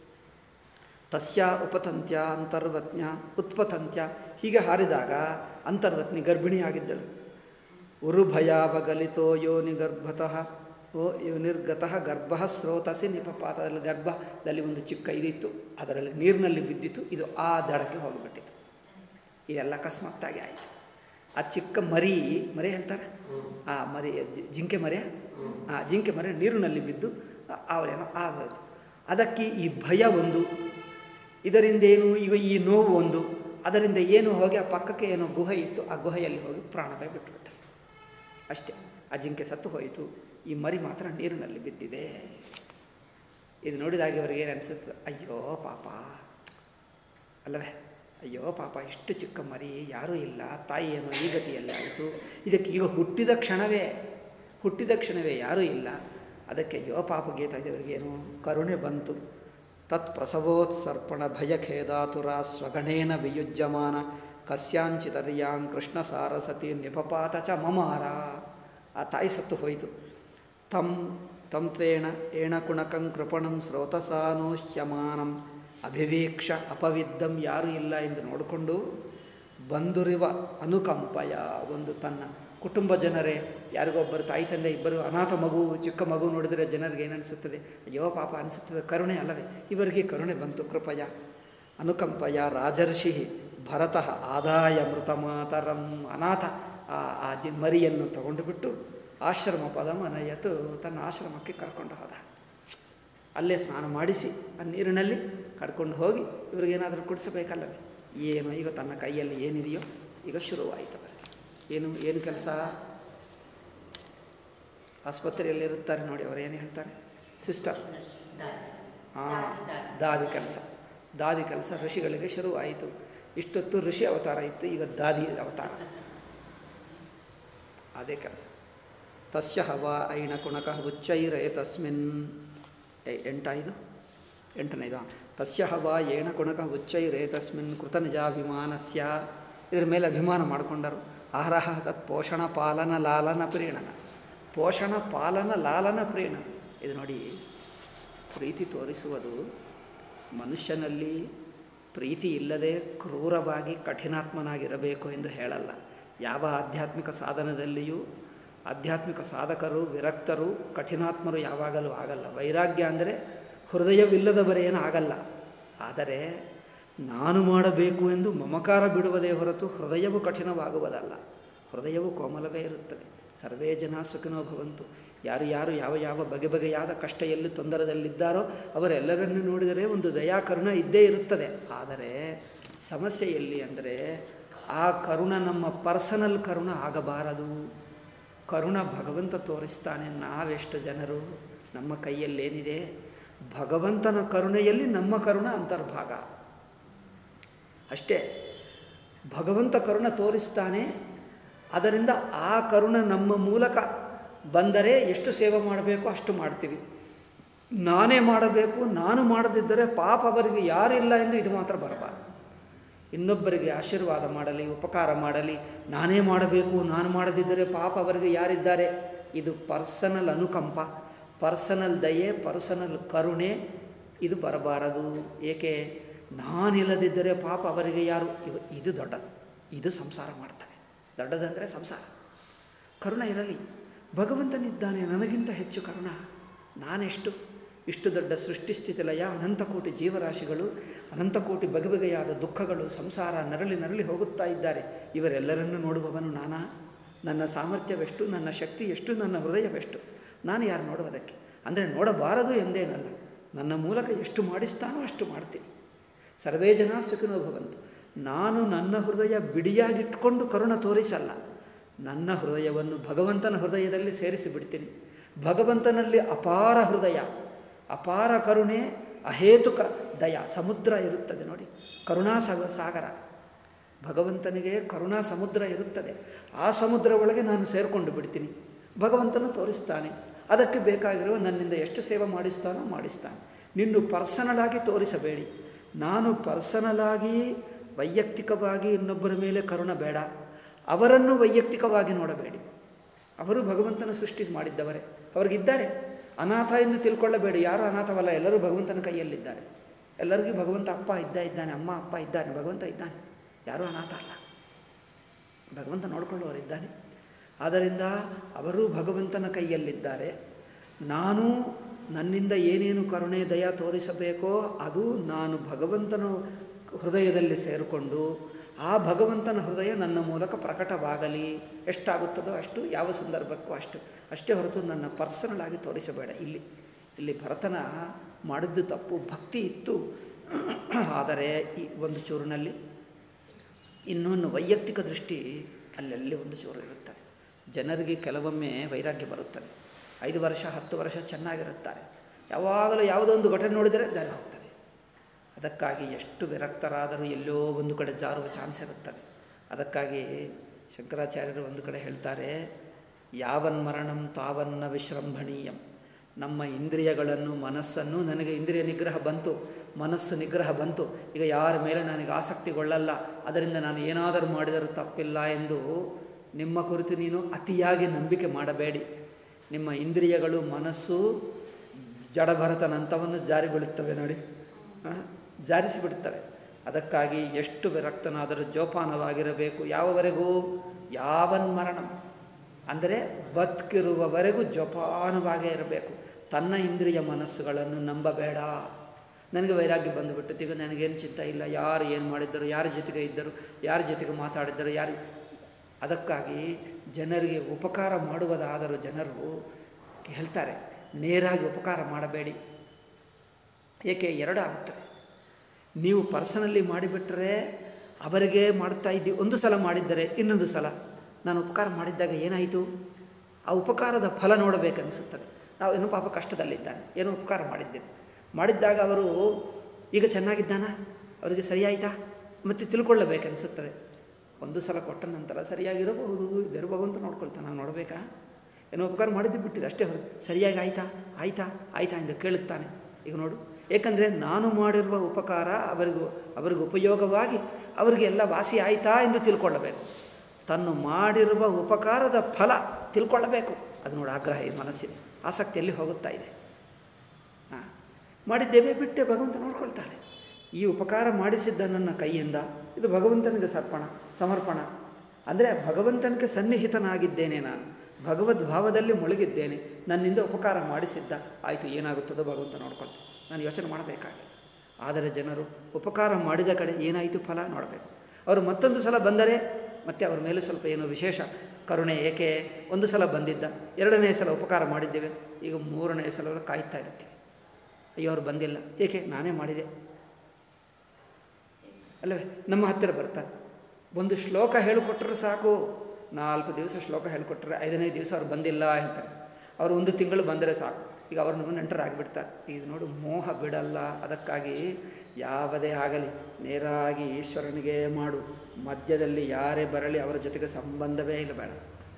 ತಸ್ಯ ಉಪತಂತ್ಯ ಅಂತರ್ವತ್ನ್ಯ ಉತ್ಪತಂತ್ಯ ಹೀಗೆ ಹಾರಿದಾಗ ಅಂತರ್ವತ್ನಿ ಗರ್ಭಿಣಿಯಾಗಿದ್ದಳು ಉರುಭಯಾವಗಲಿತೋ ಯೋನಿ ಗರ್ಭತಃ ಓ ಯೋನಿರ್ಗತಃ ಗರ್ಭ ಸ್ರೋತಸಿ ನಿಪಪಾತದಲ್ಲಿ ಗರ್ಭದಲ್ಲಿ ಒಂದು ಚಿಕ್ಕ ಇದಿತ್ತು ಅದರಲ್ಲಿ ನೀರಿನಲ್ಲಿ ಬಿದ್ದಿತ್ತು ಇದು ಆ ದಡಕ್ಕೆ ಹೋಗಿಬಿಟ್ಟಿತು ಇದೆಲ್ಲ ಅಕಸ್ಮಾತ್ತಾಗಿ ಆಯಿತು ಆ ಚಿಕ್ಕ ಮರಿ ಮರಿ ಹೇಳ್ತಾರೆ ಆ ಮರಿ ಜಿ- ಜಿಂಕೆ ಮರಿ ಆ ಜಿಂಕೆ ಮರಿ ನೀರಿನಲ್ಲಿ ಬಿದ್ದು ಆ- ಅವರೇನೋ ಆಗೋದು ಅದಕ್ಕೆ ಈ ಭಯ ಒಂದು ಇದರಿಂದ ಏನು ಈಗ ಈ ನೋವು ಒಂದು ಅದರಿಂದ ಏನು ಹೋಗಿ ಆ ಪಕ್ಕಕ್ಕೆ ಏನೋ ಗುಹೆ ಇತ್ತು ಆ ಗುಹೆಯಲ್ಲಿ ಹೋಗಿ ಪ್ರಾಣವೇ ಬಿಟ್ಟುಬಿಡ್ತಾರೆ ಅಷ್ಟೇ ಆ ಜಿಂಕೆ ಸತ್ತು ಹೋಯಿತು ಈ ಮರಿ ಮಾತ್ರ ನೀರಿನಲ್ಲಿ ಬಿದ್ದಿದೆ ಇದು ನೋಡಿದಾಗ ಇವರಿಗೆ ಏನು ಅನಿಸುತ್ತೆ ಅಯ್ಯೋ ಪಾಪ ಅಲ್ಲವೇ ಅಯ್ಯೋ ಪಾಪ ಇಷ್ಟು ಚಿಕ್ಕ ಮರಿ ಯಾರೂ ಇಲ್ಲ ತಾಯಿ ಏನೋ ಈ ಗತಿಯಲ್ಲಿ ಆಯಿತು ಇದಕ್ಕೆ ಈಗ ಹುಟ್ಟಿದ ಕ್ಷಣವೇ ಹುಟ್ಟಿದ ಕ್ಷಣವೇ ಯಾರೂ ಇಲ್ಲ ಅದಕ್ಕೆ ಅಯ್ಯೋ ಪಾಪ ಗೀತ ಇವರಿಗೇನು ಕರುಣೆ ಬಂತು ತತ್ ಪ್ರಸವೋತ್ಸರ್ಪಣ ಭಯಖೇದಾತುರ ಸ್ವಗಣೇನ ವಿಯುಜ್ಯಮಾನ ಕಸ್ಯಾಂಚಿತರ್ಯಾಂ ಕೃಷ್ಣ ಸಾರಸತಿ ನಿಪಪಾತ ಚ ಮಮಾರ ಆ ತಾಯಿ ಸತ್ತು ಹೋಯಿತು ತಂ ತಂ ತ್ವೇಣ ಏಣ ಕುಣಕಂ ಕೃಪಣಂ ಸ್ರೋತಸಾನೂಹ್ಯಮಾನಂ ಅಭಿವೀಕ್ಷ ಅಪವಿದ್ದಂ ಯಾರೂ ಇಲ್ಲ ಎಂದು ನೋಡಿಕೊಂಡು ಬಂದುರಿವ ಅನುಕಂಪಯ ಒಂದು ತನ್ನ ಕುಟುಂಬ ಜನರೇ ಯಾರಿಗೊಬ್ಬರು ತಾಯಿ ತಂದೆ ಇಬ್ಬರು ಅನಾಥ ಮಗು ಚಿಕ್ಕ ಮಗು ನೋಡಿದರೆ ಜನರಿಗೆ ಏನನಿಸುತ್ತದೆ ಅಯ್ಯೋ ಪಾಪ ಅನಿಸುತ್ತದೆ ಕರುಣೆ ಅಲ್ಲವೇ ಇವರಿಗೆ ಕರುಣೆ ಬಂತು ಕೃಪಯ ಅನುಕಂಪಯ ರಾಜರ್ಷಿ ಭರತಃ ಆದಾಯ ಮೃತ ಮಾತರಂ ಅನಾಥ ಆ ಆ ಜಿ ಮರಿಯನ್ನು ತಗೊಂಡು ಬಿಟ್ಟು ಆಶ್ರಮ ಪದಮನಯತು ತನ್ನ ಆಶ್ರಮಕ್ಕೆ ಕರ್ಕೊಂಡು ಹೋದ ಅಲ್ಲೇ ಸ್ನಾನ ಮಾಡಿಸಿ ಆ ನೀರಿನಲ್ಲಿ ಕಡ್ಕೊಂಡು ಹೋಗಿ ಇವ್ರಿಗೇನಾದರೂ ಕುಡಿಸಬೇಕಲ್ಲವೇ ಏನು ಈಗ ತನ್ನ ಕೈಯಲ್ಲಿ ಏನಿದೆಯೋ ಈಗ ಶುರುವಾಯಿತು ಅವರಿಗೆ ಏನು ಏನು ಕೆಲಸ ಆಸ್ಪತ್ರೆಯಲ್ಲಿ ಇರುತ್ತಾರೆ ನೋಡಿ ಅವ್ರು ಏನು ಹೇಳ್ತಾರೆ ಸಿಸ್ಟರ್ ದಾಸಿ ಹಾಂ ದಾದಿ ಕೆಲಸ ದಾದಿ ಕೆಲಸ ಋಷಿಗಳಿಗೆ ಶುರು ಆಯಿತು ಇಷ್ಟೊತ್ತು ಋಷಿ ಅವತಾರ ಇತ್ತು ಈಗ ದಾದಿ ಅವತಾರ ಅದೇ ಕೆಲಸ ತಸ್ಯ ಹವ ಐಣ ಕುಣಕ ಉಚ್ಚೈರೇ ತಸ್ಮಿನ್ ಎ- ಎಂಟಾಯ್ದು ಎಂಟನೇದು ಹಾಂ. ತಸ್ಯ ಹವ ಏಣ ಕುಣಕ ಉಚ್ಚೈರೇ ತಸ್ಮಿನ್ ಕೃತನಿಜಾಭಿಮಾನಸ್ಯ ಇದ್ರ ಮೇಲೆ ಅಭಿಮಾನ ಮಾಡಿಕೊಂಡರು ಆಹಾರಹ ತತ್ ಪೋಷಣ ಪಾಲನ ಲಾಲನ ಪ್ರೀಣನ ಪೋಷಣ ಪಾಲನ ಲಾಲನ ಪ್ರೀಣನ ಇದು ನೋಡಿ ಪ್ರೀತಿ ತೋರಿಸುವುದು ಮನುಷ್ಯನಲ್ಲಿ ಪ್ರೀತಿ ಇಲ್ಲದೆ ಕ್ರೂರವಾಗಿ ಕಠಿಣಾತ್ಮನಾಗಿರಬೇಕು ಎಂದು ಹೇಳಲ್ಲ ಯಾವ ಆಧ್ಯಾತ್ಮಿಕ ಸಾಧನದಲ್ಲಿಯೂ ಆಧ್ಯಾತ್ಮಿಕ ಸಾಧಕರು ವಿರಕ್ತರು ಕಠಿಣಾತ್ಮರು ಯಾವಾಗಲೂ ಆಗಲ್ಲ ವೈರಾಗ್ಯ ಅಂದರೆ ಹೃದಯವಿಲ್ಲದವರೇನು ಆಗಲ್ಲ ಆದರೆ ನಾನು ಮಾಡಬೇಕು ಎಂದು ಮಮಕಾರ ಬಿಡುವುದೇ ಹೊರತು ಹೃದಯವು ಕಠಿಣವಾಗುವುದಲ್ಲ ಹೃದಯವು ಕೋಮಲವೇ ಇರುತ್ತದೆ ಸರ್ವೇ ಜನ ಸುಖಿನೋ ಭವಂತು ಯಾರು ಯಾರು ಯಾವ ಯಾವ ಬಗೆ ಬಗೆಯಾದ ಕಷ್ಟ ಎಲ್ಲಿ ತೊಂದರೆದಲ್ಲಿದ್ದಾರೋ ಅವರೆಲ್ಲರನ್ನು ನೋಡಿದರೆ ಒಂದು ದಯಾಕರುಣ ಇದ್ದೇ ಇರುತ್ತದೆ ಆದರೆ ಸಮಸ್ಯೆ ಎಲ್ಲಿ ಅಂದರೆ ಆ ಕರುಣ ನಮ್ಮ ಪರ್ಸನಲ್ ಕರುಣ ಆಗಬಾರದು ಕರುಣ ಭಗವಂತ ತೋರಿಸ್ತಾನೆ ನಾವೆಷ್ಟು ಜನರು ನಮ್ಮ ಕೈಯಲ್ಲೇನಿದೆ ಭಗವಂತನ ಕರುಣೆಯಲ್ಲಿ ನಮ್ಮ ಕರುಣ ಅಂತರ್ಭಾಗ ಅಷ್ಟೇ ಭಗವಂತ ಕರುಣ ತೋರಿಸ್ತಾನೆ ಅದರಿಂದ ಆ ಕರುಣ ನಮ್ಮ ಮೂಲಕ ಬಂದರೆ ಎಷ್ಟು ಸೇವೆ ಮಾಡಬೇಕು ಅಷ್ಟು ಮಾಡ್ತೀವಿ ನಾನೇ ಮಾಡಬೇಕು ನಾನು ಮಾಡದಿದ್ದರೆ ಪಾಪ ಅವರಿಗೆ ಯಾರಿಲ್ಲ ಎಂದು ಇದು ಮಾತ್ರ ಬರಬಾರದು ಇನ್ನೊಬ್ಬರಿಗೆ ಆಶೀರ್ವಾದ ಮಾಡಲಿ ಉಪಕಾರ ಮಾಡಲಿ ನಾನೇ ಮಾಡಬೇಕು ನಾನು ಮಾಡದಿದ್ದರೆ ಪಾಪ ಅವರಿಗೆ ಯಾರಿದ್ದಾರೆ ಇದು ಪರ್ಸನಲ್ ಅನುಕಂಪ ಪರ್ಸನಲ್ ದಯೆ ಪರ್ಸನಲ್ ಕರುಣೆ ಇದು ಬರಬಾರದು ಏಕೆ ನಾನಿಲ್ಲದಿದ್ದರೆ ಪಾಪ ಅವರಿಗೆ ಯಾರು ಇವ- ಇದು ದೊಡ್ಡದು ಇದು ಸಂಸಾರ ಮಾಡ್ತದೆ ದೊಡ್ಡದಂದರೆ ಸಂಸಾರ ಕರುಣ ಇರಲಿ ಭಗವಂತನಿದ್ದಾನೆ ನನಗಿಂತ ಹೆಚ್ಚು ಕರುಣ ನಾನೆಷ್ಟು ಇಷ್ಟು ದೊಡ್ಡ ಸೃಷ್ಟಿಸ್ಥಿತಿ ಲಯ ಅನಂತ ಕೋಟಿ ಜೀವರಾಶಿಗಳು ಅನಂತ ಕೋಟಿ ಬಗೆ ಬಗೆಯಾದ ದುಃಖಗಳು ಸಂಸಾರ ನರಳಿ ನರಳಿ ಹೋಗುತ್ತಾ ಇದ್ದಾರೆ ಇವರೆಲ್ಲರನ್ನು ನೋಡುವವನು ನಾನಾ ನನ್ನ ಸಾಮರ್ಥ್ಯವೆಷ್ಟು ನನ್ನ ಶಕ್ತಿ ಎಷ್ಟು ನನ್ನ ಹೃದಯವೆಷ್ಟು ನಾನು ಯಾರು ನೋಡುವುದಕ್ಕೆ ಅಂದರೆ ನೋಡಬಾರದು ಎಂದೇನಲ್ಲ ನನ್ನ ಮೂಲಕ ಎಷ್ಟು ಮಾಡಿಸ್ತಾನೋ ಅಷ್ಟು ಮಾಡ್ತೀನಿ ಸರ್ವೇ ಜನ ಸುಖಿನೋ ಭವಂತು ನಾನು ನನ್ನ ಹೃದಯ ಬಿಡಿಯಾಗಿಟ್ಕೊಂಡು ಕರುಣ ತೋರಿಸಲ್ಲ ನನ್ನ ಹೃದಯವನ್ನು ಭಗವಂತನ ಹೃದಯದಲ್ಲಿ ಸೇರಿಸಿ ಬಿಡ್ತೀನಿ ಭಗವಂತನಲ್ಲಿ ಅಪಾರ ಹೃದಯ ಅಪಾರ ಕರುಣೆ ಅಹೇತುಕ ದಯ ಸಮುದ್ರ ಇರುತ್ತದೆ ನೋಡಿ ಕರುಣಾ ಸಾಗ ಸಾಗರ ಭಗವಂತನಿಗೆ ಕರುಣಾ ಸಮುದ್ರ ಇರುತ್ತದೆ ಆ ಸಮುದ್ರ ಒಳಗೆ ನಾನು ಸೇರಿಕೊಂಡು ಬಿಡ್ತೀನಿ ಭಗವಂತನು ತೋರಿಸ್ತಾನೆ ಅದಕ್ಕೆ ಬೇಕಾಗಿರುವ ನನ್ನಿಂದ ಎಷ್ಟು ಸೇವೆ ಮಾಡಿಸ್ತಾನೋ ಮಾಡಿಸ್ತಾನೆ ನಿನ್ನು ಪರ್ಸನಲ್ ಆಗಿ ತೋರಿಸಬೇಡಿ ನಾನು ಪರ್ಸನಲ್ ಆಗಿ ವೈಯಕ್ತಿಕವಾಗಿ ಇನ್ನೊಬ್ಬರ ಮೇಲೆ ಕರುಣ ಬೇಡ ಅವರನ್ನು ವೈಯಕ್ತಿಕವಾಗಿ ನೋಡಬೇಡಿ ಅವರು ಭಗವಂತನ ಸೃಷ್ಟಿ ಮಾಡಿದ್ದವರೇ ಅವ್ರಿಗಿದ್ದಾರೆ ಅನಾಥ ಎಂದು ತಿಳ್ಕೊಳ್ಳಬೇಡಿ ಯಾರೂ ಅನಾಥವಲ್ಲ ಎಲ್ಲರೂ ಭಗವಂತನ ಕೈಯಲ್ಲಿದ್ದಾರೆ ಎಲ್ಲರಿಗೂ ಭಗವಂತ ಅಪ್ಪ ಇದ್ದ ಇದ್ದಾನೆ ಅಮ್ಮ ಅಪ್ಪ ಇದ್ದಾನೆ ಭಗವಂತ ಇದ್ದಾನೆ ಯಾರೂ ಅನಾಥ ಅಲ್ಲ ಭಗವಂತ ನೋಡ್ಕೊಳ್ಳುವವರಿದ್ದಾನೆ ಆದ್ದರಿಂದ ಅವರು ಭಗವಂತನ ಕೈಯಲ್ಲಿದ್ದಾರೆ ನಾನು ನನ್ನಿಂದ ಏನೇನು ಕರುಣೆ ದಯ ತೋರಿಸಬೇಕೋ ಅದು ನಾನು ಭಗವಂತನ ಹೃದಯದಲ್ಲಿ ಸೇರಿಕೊಂಡು ಆ ಭಗವಂತನ ಹೃದಯ ನನ್ನ ಮೂಲಕ ಪ್ರಕಟವಾಗಲಿ ಎಷ್ಟಾಗುತ್ತದೋ ಅಷ್ಟು ಯಾವ ಸಂದರ್ಭಕ್ಕೂ ಅಷ್ಟು ಅಷ್ಟೇ ಹೊರತು ನನ್ನ ಪರ್ಸನಲ್ ಆಗಿ ತೋರಿಸಬೇಡ ಇಲ್ಲಿ ಇಲ್ಲಿ ಭರತನ ಮಾಡಿದ್ದು ತಪ್ಪು ಭಕ್ತಿ ಇತ್ತು ಆದರೆ ಈ ಒಂದು ಚೂರಿನಲ್ಲಿ ಇನ್ನೊಂದು ವೈಯಕ್ತಿಕ ದೃಷ್ಟಿ ಅಲ್ಲಲ್ಲಿ ಒಂದು ಚೂರು ಇರುತ್ತದೆ ಜನರಿಗೆ ಕೆಲವೊಮ್ಮೆ ವೈರಾಗ್ಯ ಬರುತ್ತದೆ ಐದು ವರ್ಷ ಹತ್ತು ವರ್ಷ ಚೆನ್ನಾಗಿರುತ್ತಾರೆ ಯಾವಾಗಲೂ ಯಾವುದೋ ಒಂದು ಘಟನೆ ನೋಡಿದರೆ ಜಾರಿ ಹೋಗ್ತದೆ ಅದಕ್ಕಾಗಿ ಎಷ್ಟು ವಿರಕ್ತರಾದರೂ ಎಲ್ಲೋ ಒಂದು ಕಡೆ ಜಾರುವ ಚಾನ್ಸ್ ಇರುತ್ತದೆ ಅದಕ್ಕಾಗಿ ಶಂಕರಾಚಾರ್ಯರು ಒಂದು ಕಡೆ ಹೇಳ್ತಾರೆ ಯಾವನ್ ಮರಣಂ ತಾವನ್ನ ವಿಶ್ರಂಭಣೀಯಂ ನಮ್ಮ ಇಂದ್ರಿಯಗಳನ್ನು ಮನಸ್ಸನ್ನು ನನಗೆ ಇಂದ್ರಿಯ ನಿಗ್ರಹ ಬಂತು ಮನಸ್ಸು ನಿಗ್ರಹ ಬಂತು ಈಗ ಯಾರ ಮೇಲೆ ನನಗೆ ಆಸಕ್ತಿಗೊಳ್ಳಲ್ಲ ಅದರಿಂದ ನಾನು ಏನಾದರೂ ಮಾಡಿದರೂ ತಪ್ಪಿಲ್ಲ ಎಂದು ನಿಮ್ಮ ಕುರಿತು ನೀನು ಅತಿಯಾಗಿ ನಂಬಿಕೆ ಮಾಡಬೇಡಿ ನಿಮ್ಮ ಇಂದ್ರಿಯಗಳು ಮನಸ್ಸು ಜಡಭರತನಂತವನ್ನು ಜಾರಿಗೊಳ್ಳುತ್ತವೆ ನೋಡಿ ಆ, ಜಾರಿಸಿಬಿಡುತ್ತವೆ ಅದಕ್ಕಾಗಿ ಎಷ್ಟು ವಿರಕ್ತನಾದರೂ ಜೋಪಾನವಾಗಿರಬೇಕು ಯಾವವರೆಗೂ ಯಾವನ್ ಮರಣಂ ಅಂದರೆ ಬದುಕಿರುವವರೆಗೂ ಜೋಪಾನವಾಗೇ ಇರಬೇಕು ತನ್ನ ಇಂದ್ರಿಯ ಮನಸ್ಸುಗಳನ್ನು ನಂಬಬೇಡ ನನಗೆ ವೈರಾಗ್ಯ ಬಂದುಬಿಟ್ಟು ಈಗ ನನಗೇನು ಚಿಂತೆ ಇಲ್ಲ ಯಾರು ಏನು ಮಾಡಿದ್ದರು ಯಾರ ಜೊತೆಗೆ ಇದ್ದರು ಯಾರ ಜೊತೆಗೆ ಮಾತಾಡಿದ್ದರು ಯಾರು ಅದಕ್ಕಾಗಿ ಜನರಿಗೆ ಉಪಕಾರ ಮಾಡುವುದಾದರೂ ಜನರು ಹೇಳ್ತಾರೆ ನೇರಾಗಿ ಉಪಕಾರ ಮಾಡಬೇಡಿ ಏಕೆ ಎರಡು ಆಗುತ್ತದೆ ನೀವು ಪರ್ಸನಲ್ಲಿ ಮಾಡಿಬಿಟ್ರೆ ಅವರಿಗೆ ಮಾಡ್ತಾ ಇದ್ದೀವಿ ಒಂದು ಸಲ ಮಾಡಿದ್ದರೆ ಇನ್ನೊಂದು ಸಲ ನಾನು ಉಪಕಾರ ಮಾಡಿದ್ದಾಗ ಏನಾಯಿತು ಆ ಉಪಕಾರದ ಫಲ ನೋಡಬೇಕನ್ನಿಸುತ್ತದೆ ನಾವು ಏನೋ ಪಾಪ ಕಷ್ಟದಲ್ಲಿದ್ದಾನೆ ಏನೋ ಉಪಕಾರ ಮಾಡಿದ್ದೇನೆ ಮಾಡಿದ್ದಾಗ ಅವರು ಈಗ ಚೆನ್ನಾಗಿದ್ದಾನ ಅವರಿಗೆ ಸರಿಯಾಯಿತಾ ಮತ್ತು ತಿಳ್ಕೊಳ್ಳಬೇಕನ್ನಿಸುತ್ತದೆ ಒಂದು ಸಲ ಕೊಟ್ಟ ನಂತರ ಸರಿಯಾಗಿರಬಹುದು ಇದಿರಬಹುದು ಅಂತ ನೋಡ್ಕೊಳ್ತಾನೆ ನಾವು ನೋಡಬೇಕಾ ಏನೋ ಉಪಕಾರ ಮಾಡಿದ್ದು ಬಿಟ್ಟಿದ್ದು ಅಷ್ಟೇ ಹೊರತು ಸರಿಯಾಗಿ ಆಯಿತಾ ಆಯಿತಾ ಆಯಿತಾ ಎಂದು ಕೇಳುತ್ತಾನೆ ಈಗ ನೋಡು ಏಕೆಂದರೆ ನಾನು ಮಾಡಿರುವ ಉಪಕಾರ ಅವರಿಗೂ ಅವರಿಗೆ ಉಪಯೋಗವಾಗಿ ಅವರಿಗೆ ಎಲ್ಲ ವಾಸಿ ಆಯಿತಾ ಎಂದು ತಿಳ್ಕೊಳ್ಳಬೇಕು ತನ್ನು ಮಾಡಿರುವ ಉಪಕಾರದ ಫಲ ತಿಳ್ಕೊಳ್ಳಬೇಕು ಅದು ನೋಡಿ ಆಗ್ರಹ ಈ ಮನಸ್ಸಿದೆ ಆಸಕ್ತಿಯಲ್ಲಿ ಹೋಗುತ್ತಾ ಇದೆ ಹಾಂ ಮಾಡಿದ್ದೇವೆ ಬಿಟ್ಟೆ ಭಗವಂತ ನೋಡ್ಕೊಳ್ತಾನೆ ಈ ಉಪಕಾರ ಮಾಡಿಸಿದ್ದ ನನ್ನ ಕೈಯಿಂದ ಇದು ಭಗವಂತನಿಗೆ ಸರ್ಪಣ ಸಮರ್ಪಣ ಅಂದರೆ ಭಗವಂತನಿಗೆ ಸನ್ನಿಹಿತನಾಗಿದ್ದೇನೆ ನಾನು ಭಗವದ್ ಭಾವದಲ್ಲಿ ಮುಳುಗಿದ್ದೇನೆ ನನ್ನಿಂದ ಉಪಕಾರ ಮಾಡಿಸಿದ್ದ ಆಯಿತು ಏನಾಗುತ್ತದೋ ಭಗವಂತ ನೋಡ್ಕೊಳ್ತಾನೆ ನಾನು ಯೋಚನೆ ಮಾಡಬೇಕಾಗಿಲ್ಲ ಆದರೆ ಜನರು ಉಪಕಾರ ಮಾಡಿದ ಕಡೆ ಏನಾಯಿತು ಫಲ ನೋಡಬೇಕು ಅವರು ಮತ್ತೊಂದು ಸಲ ಬಂದರೆ ಮತ್ತೆ ಅವರ ಮೇಲೆ ಸ್ವಲ್ಪ ಏನೋ ವಿಶೇಷ ಕರುಣೆ ಏಕೆ ಒಂದು ಸಲ ಬಂದಿದ್ದ ಎರಡನೇ ಸಲ ಉಪಕಾರ ಮಾಡಿದ್ದೇವೆ ಈಗ ಮೂರನೇ ಸಲ ಕಾಯ್ತಾ ಇರ್ತೀವಿ ಅಯ್ಯೋ ಅವ್ರು ಬಂದಿಲ್ಲ ಏಕೆ ನಾನೇ ಮಾಡಿದೆ ಅಲ್ಲವೇ ನಮ್ಮ ಹತ್ತಿರ ಬರ್ತಾರೆ ಒಂದು ಶ್ಲೋಕ ಹೇಳಿಕೊಟ್ರೆ ಸಾಕು ನಾಲ್ಕು ದಿವಸ ಶ್ಲೋಕ ಹೇಳಿಕೊಟ್ರೆ ಐದನೇ ದಿವಸ ಅವ್ರು ಬಂದಿಲ್ಲ ಹೇಳ್ತಾರೆ ಅವರು ಒಂದು ತಿಂಗಳು ಬಂದರೆ ಸಾಕು ಈಗ ಅವ್ರು ನಮ್ಮ ನೆಂಟರಾಗಿಬಿಡ್ತಾರೆ ಇದು ನೋಡು ಮೋಹ ಬಿಡಲ್ಲ ಅದಕ್ಕಾಗಿ ಯಾವುದೇ ಆಗಲಿ ನೇರಾಗಿ ಈಶ್ವರನಿಗೆ ಮಾಡು ಮಧ್ಯದಲ್ಲಿ ಯಾರೇ ಬರಲಿ ಅವರ ಜೊತೆಗೆ ಸಂಬಂಧವೇ ಇಲ್ಲ ಬೇಡ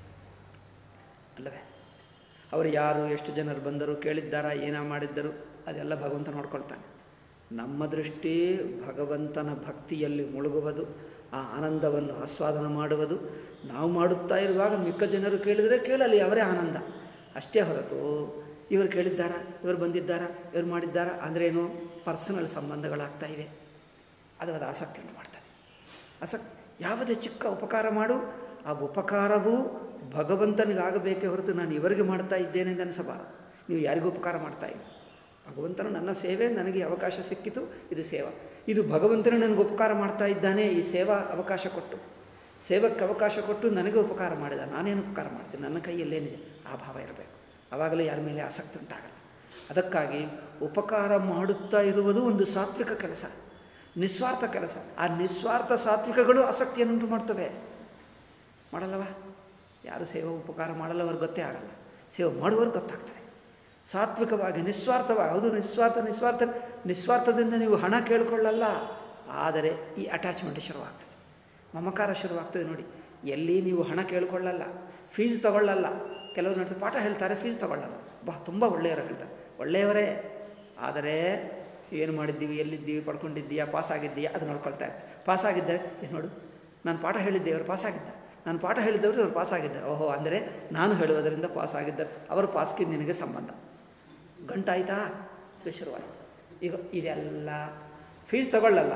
ಅಲ್ಲವೇ ಅವರು ಯಾರು ಎಷ್ಟು ಜನರು ಬಂದರು ಕೇಳಿದ್ದಾರಾ ಏನೋ ಮಾಡಿದ್ದರು ಅದೆಲ್ಲ ಭಗವಂತ ನೋಡ್ಕೊಳ್ತಾನೆ ನಮ್ಮ ದೃಷ್ಟಿ ಭಗವಂತನ ಭಕ್ತಿಯಲ್ಲಿ ಮುಳುಗುವುದು ಆ ಆನಂದವನ್ನು ಆಸ್ವಾದನ ಮಾಡುವುದು ನಾವು ಮಾಡುತ್ತಾ ಇರುವಾಗ ಮಿಕ್ಕ ಜನರು ಕೇಳಿದರೆ ಕೇಳಲಿ ಅವರೇ ಆನಂದ ಅಷ್ಟೇ ಹೊರತು ಇವರು ಕೇಳಿದ್ದಾರಾ ಇವರು ಬಂದಿದ್ದಾರಾ ಇವರು ಮಾಡಿದ್ದಾರಾ ಅಂದ್ರೇನು ಪರ್ಸನಲ್ ಸಂಬಂಧಗಳಾಗ್ತಾ ಇವೆ ಅದು ಅದು ಆಸಕ್ತಿ ಉಂಟು ಮಾಡ್ತದೆ ಆಸಕ್ತಿ ಯಾವುದೇ ಚಿಕ್ಕ ಉಪಕಾರ ಮಾಡು ಆ ಉಪಕಾರವು ಭಗವಂತನಿಗಾಗಬೇಕೇ ಹೊರತು ನಾನು ಇವರಿಗೆ ಮಾಡ್ತಾ ಇದ್ದೇನೆ ಎಂದು ಅನಿಸಬಾರದು ನೀವು ಯಾರಿಗೂ ಉಪಕಾರ ಮಾಡ್ತಾ ಇಲ್ಲ ಭಗವಂತನು ನನ್ನ ಸೇವೆ ನನಗೆ ಅವಕಾಶ ಸಿಕ್ಕಿತು ಇದು ಸೇವಾ ಇದು ಭಗವಂತನು ನನಗೆ ಉಪಕಾರ ಮಾಡ್ತಾ ಇದ್ದಾನೆ ಈ ಸೇವಾ ಅವಕಾಶ ಕೊಟ್ಟು ಸೇವಕ್ಕೆ ಅವಕಾಶ ಕೊಟ್ಟು ನನಗೆ ಉಪಕಾರ ಮಾಡಿದ ನಾನೇನು ಉಪಕಾರ ಮಾಡ್ತೀನಿ ನನ್ನ ಕೈಯಲ್ಲೇನಿದೆ ಆ ಭಾವ ಇರಬೇಕು ಆವಾಗಲೇ ಯಾರ ಮೇಲೆ ಆಸಕ್ತಿ ಉಂಟಾಗಲ್ಲ ಅದಕ್ಕಾಗಿ ಉಪಕಾರ ಮಾಡುತ್ತಾ ಇರುವುದು ಒಂದು ಸಾತ್ವಿಕ ಕೆಲಸ ನಿಸ್ವಾರ್ಥ ಕೆಲಸ ಆ ನಿಸ್ವಾರ್ಥ ಸಾತ್ವಿಕಗಳು ಆಸಕ್ತಿಯನ್ನುಂಟು ಮಾಡ್ತವೆ ಮಾಡಲ್ಲವಾ ಯಾರು ಸೇವೆ ಉಪಕಾರ ಮಾಡಲ್ಲವ್ರಿಗೆ ಗೊತ್ತೇ ಆಗಲ್ಲ ಸೇವೆ ಮಾಡುವವ್ರಿಗೆ ಗೊತ್ತಾಗ್ತದೆ ಸಾತ್ವಿಕವಾಗಿ ನಿಸ್ವಾರ್ಥವಾಗಿ ಹೌದು ನಿಸ್ವಾರ್ಥ ನಿಸ್ವಾರ್ಥ ನಿಸ್ವಾರ್ಥದಿಂದ ನೀವು ಹಣ ಕೇಳಿಕೊಳ್ಳಲ್ಲ ಆದರೆ ಈ ಅಟ್ಯಾಚ್ಮೆಂಟ್ ಶುರುವಾಗ್ತದೆ ಮಮಕಾರ ಶುರುವಾಗ್ತದೆ ನೋಡಿ ಎಲ್ಲಿ ನೀವು ಹಣ ಕೇಳಿಕೊಳ್ಳಲ್ಲ ಫೀಸ್ ತಗೊಳ್ಳಲ್ಲ ಕೆಲವರು ನೋಡ್ತಾರೆ ಪಾಠ ಹೇಳ್ತಾರೆ ಫೀಸ್ ತಗೊಳ್ಳಲ್ಲ ಬಾ ತುಂಬ ಒಳ್ಳೆಯವರು ಹೇಳ್ತಾರೆ ಒಳ್ಳೆಯವರೇ ಆದರೆ ಏನು ಮಾಡಿದ್ದೀವಿ ಎಲ್ಲಿದ್ದೀವಿ ಪಡ್ಕೊಂಡಿದ್ದೀಯಾ ಪಾಸಾಗಿದ್ದೀಯಾ ಅದು ನೋಡ್ಕೊಳ್ತಾರೆ ಪಾಸಾಗಿದ್ದರೆ ಇದು ನೋಡು ನಾನು ಪಾಠ ಹೇಳಿದ್ದೆ ಇವರು ಪಾಸಾಗಿದ್ದ ನಾನು ಪಾಠ ಹೇಳಿದ್ದವರು ಇವರು ಪಾಸಾಗಿದ್ದಾರೆ ಓಹೋ ಅಂದರೆ ನಾನು ಹೇಳುವುದರಿಂದ ಪಾಸಾಗಿದ್ದರು ಅವರು ಪಾಸ್ಗೆ ನಿನಗೆ ಸಂಬಂಧ ಗಂಟಾಯ್ತಾ ಶುರುವಾಯಿತು ಈಗ ಇದೆಲ್ಲ ಫೀಸ್ ತಗೊಳ್ಳಲ್ಲ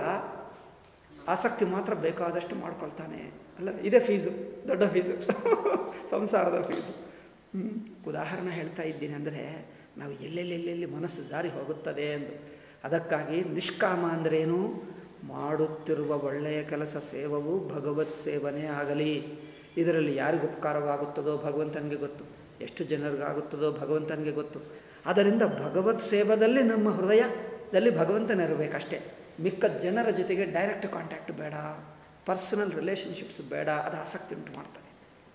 ಆಸಕ್ತಿ ಮಾತ್ರ ಬೇಕಾದಷ್ಟು ಮಾಡ್ಕೊಳ್ತಾನೆ ಅಲ್ಲ ಇದೇ ಫೀಸು ದೊಡ್ಡ ಫೀಸು ಸಂಸಾರದ ಫೀಸು ಹ್ಮ್. ಉದಾಹರಣೆ ಹೇಳ್ತಾ ಇದ್ದೀನಿ ಅಂದರೆ ನಾವು ಎಲ್ಲೆಲ್ಲೆಲ್ಲೆಲ್ಲಿ ಮನಸ್ಸು ಜಾರಿ ಹೋಗುತ್ತದೆ ಎಂದು ಅದಕ್ಕಾಗಿ ನಿಷ್ಕಾಮ ಅಂದ್ರೇನು ಮಾಡುತ್ತಿರುವ ಒಳ್ಳೆಯ ಕೆಲಸ ಸೇವವು ಭಗವತ್ ಸೇವನೆ ಆಗಲಿ ಇದರಲ್ಲಿ ಯಾರಿಗೂ ಉಪಕಾರವಾಗುತ್ತದೋ ಭಗವಂತನಿಗೆ ಗೊತ್ತು ಎಷ್ಟು ಜನರಿಗಾಗುತ್ತದೋ ಭಗವಂತನಿಗೆ ಗೊತ್ತು ಅದರಿಂದ ಭಗವತ್ ಸೇವದಲ್ಲಿ ನಮ್ಮ ಹೃದಯದಲ್ಲಿ ಭಗವಂತನಿರಬೇಕಷ್ಟೇ ಮಿಕ್ಕ ಜನರ ಜೊತೆಗೆ ಡೈರೆಕ್ಟ್ ಕಾಂಟ್ಯಾಕ್ಟ್ ಬೇಡ ಪರ್ಸನಲ್ ರಿಲೇಷನ್ಶಿಪ್ಸ್ ಬೇಡ ಅದು ಆಸಕ್ತಿ ಉಂಟು ಮಾಡ್ತದೆ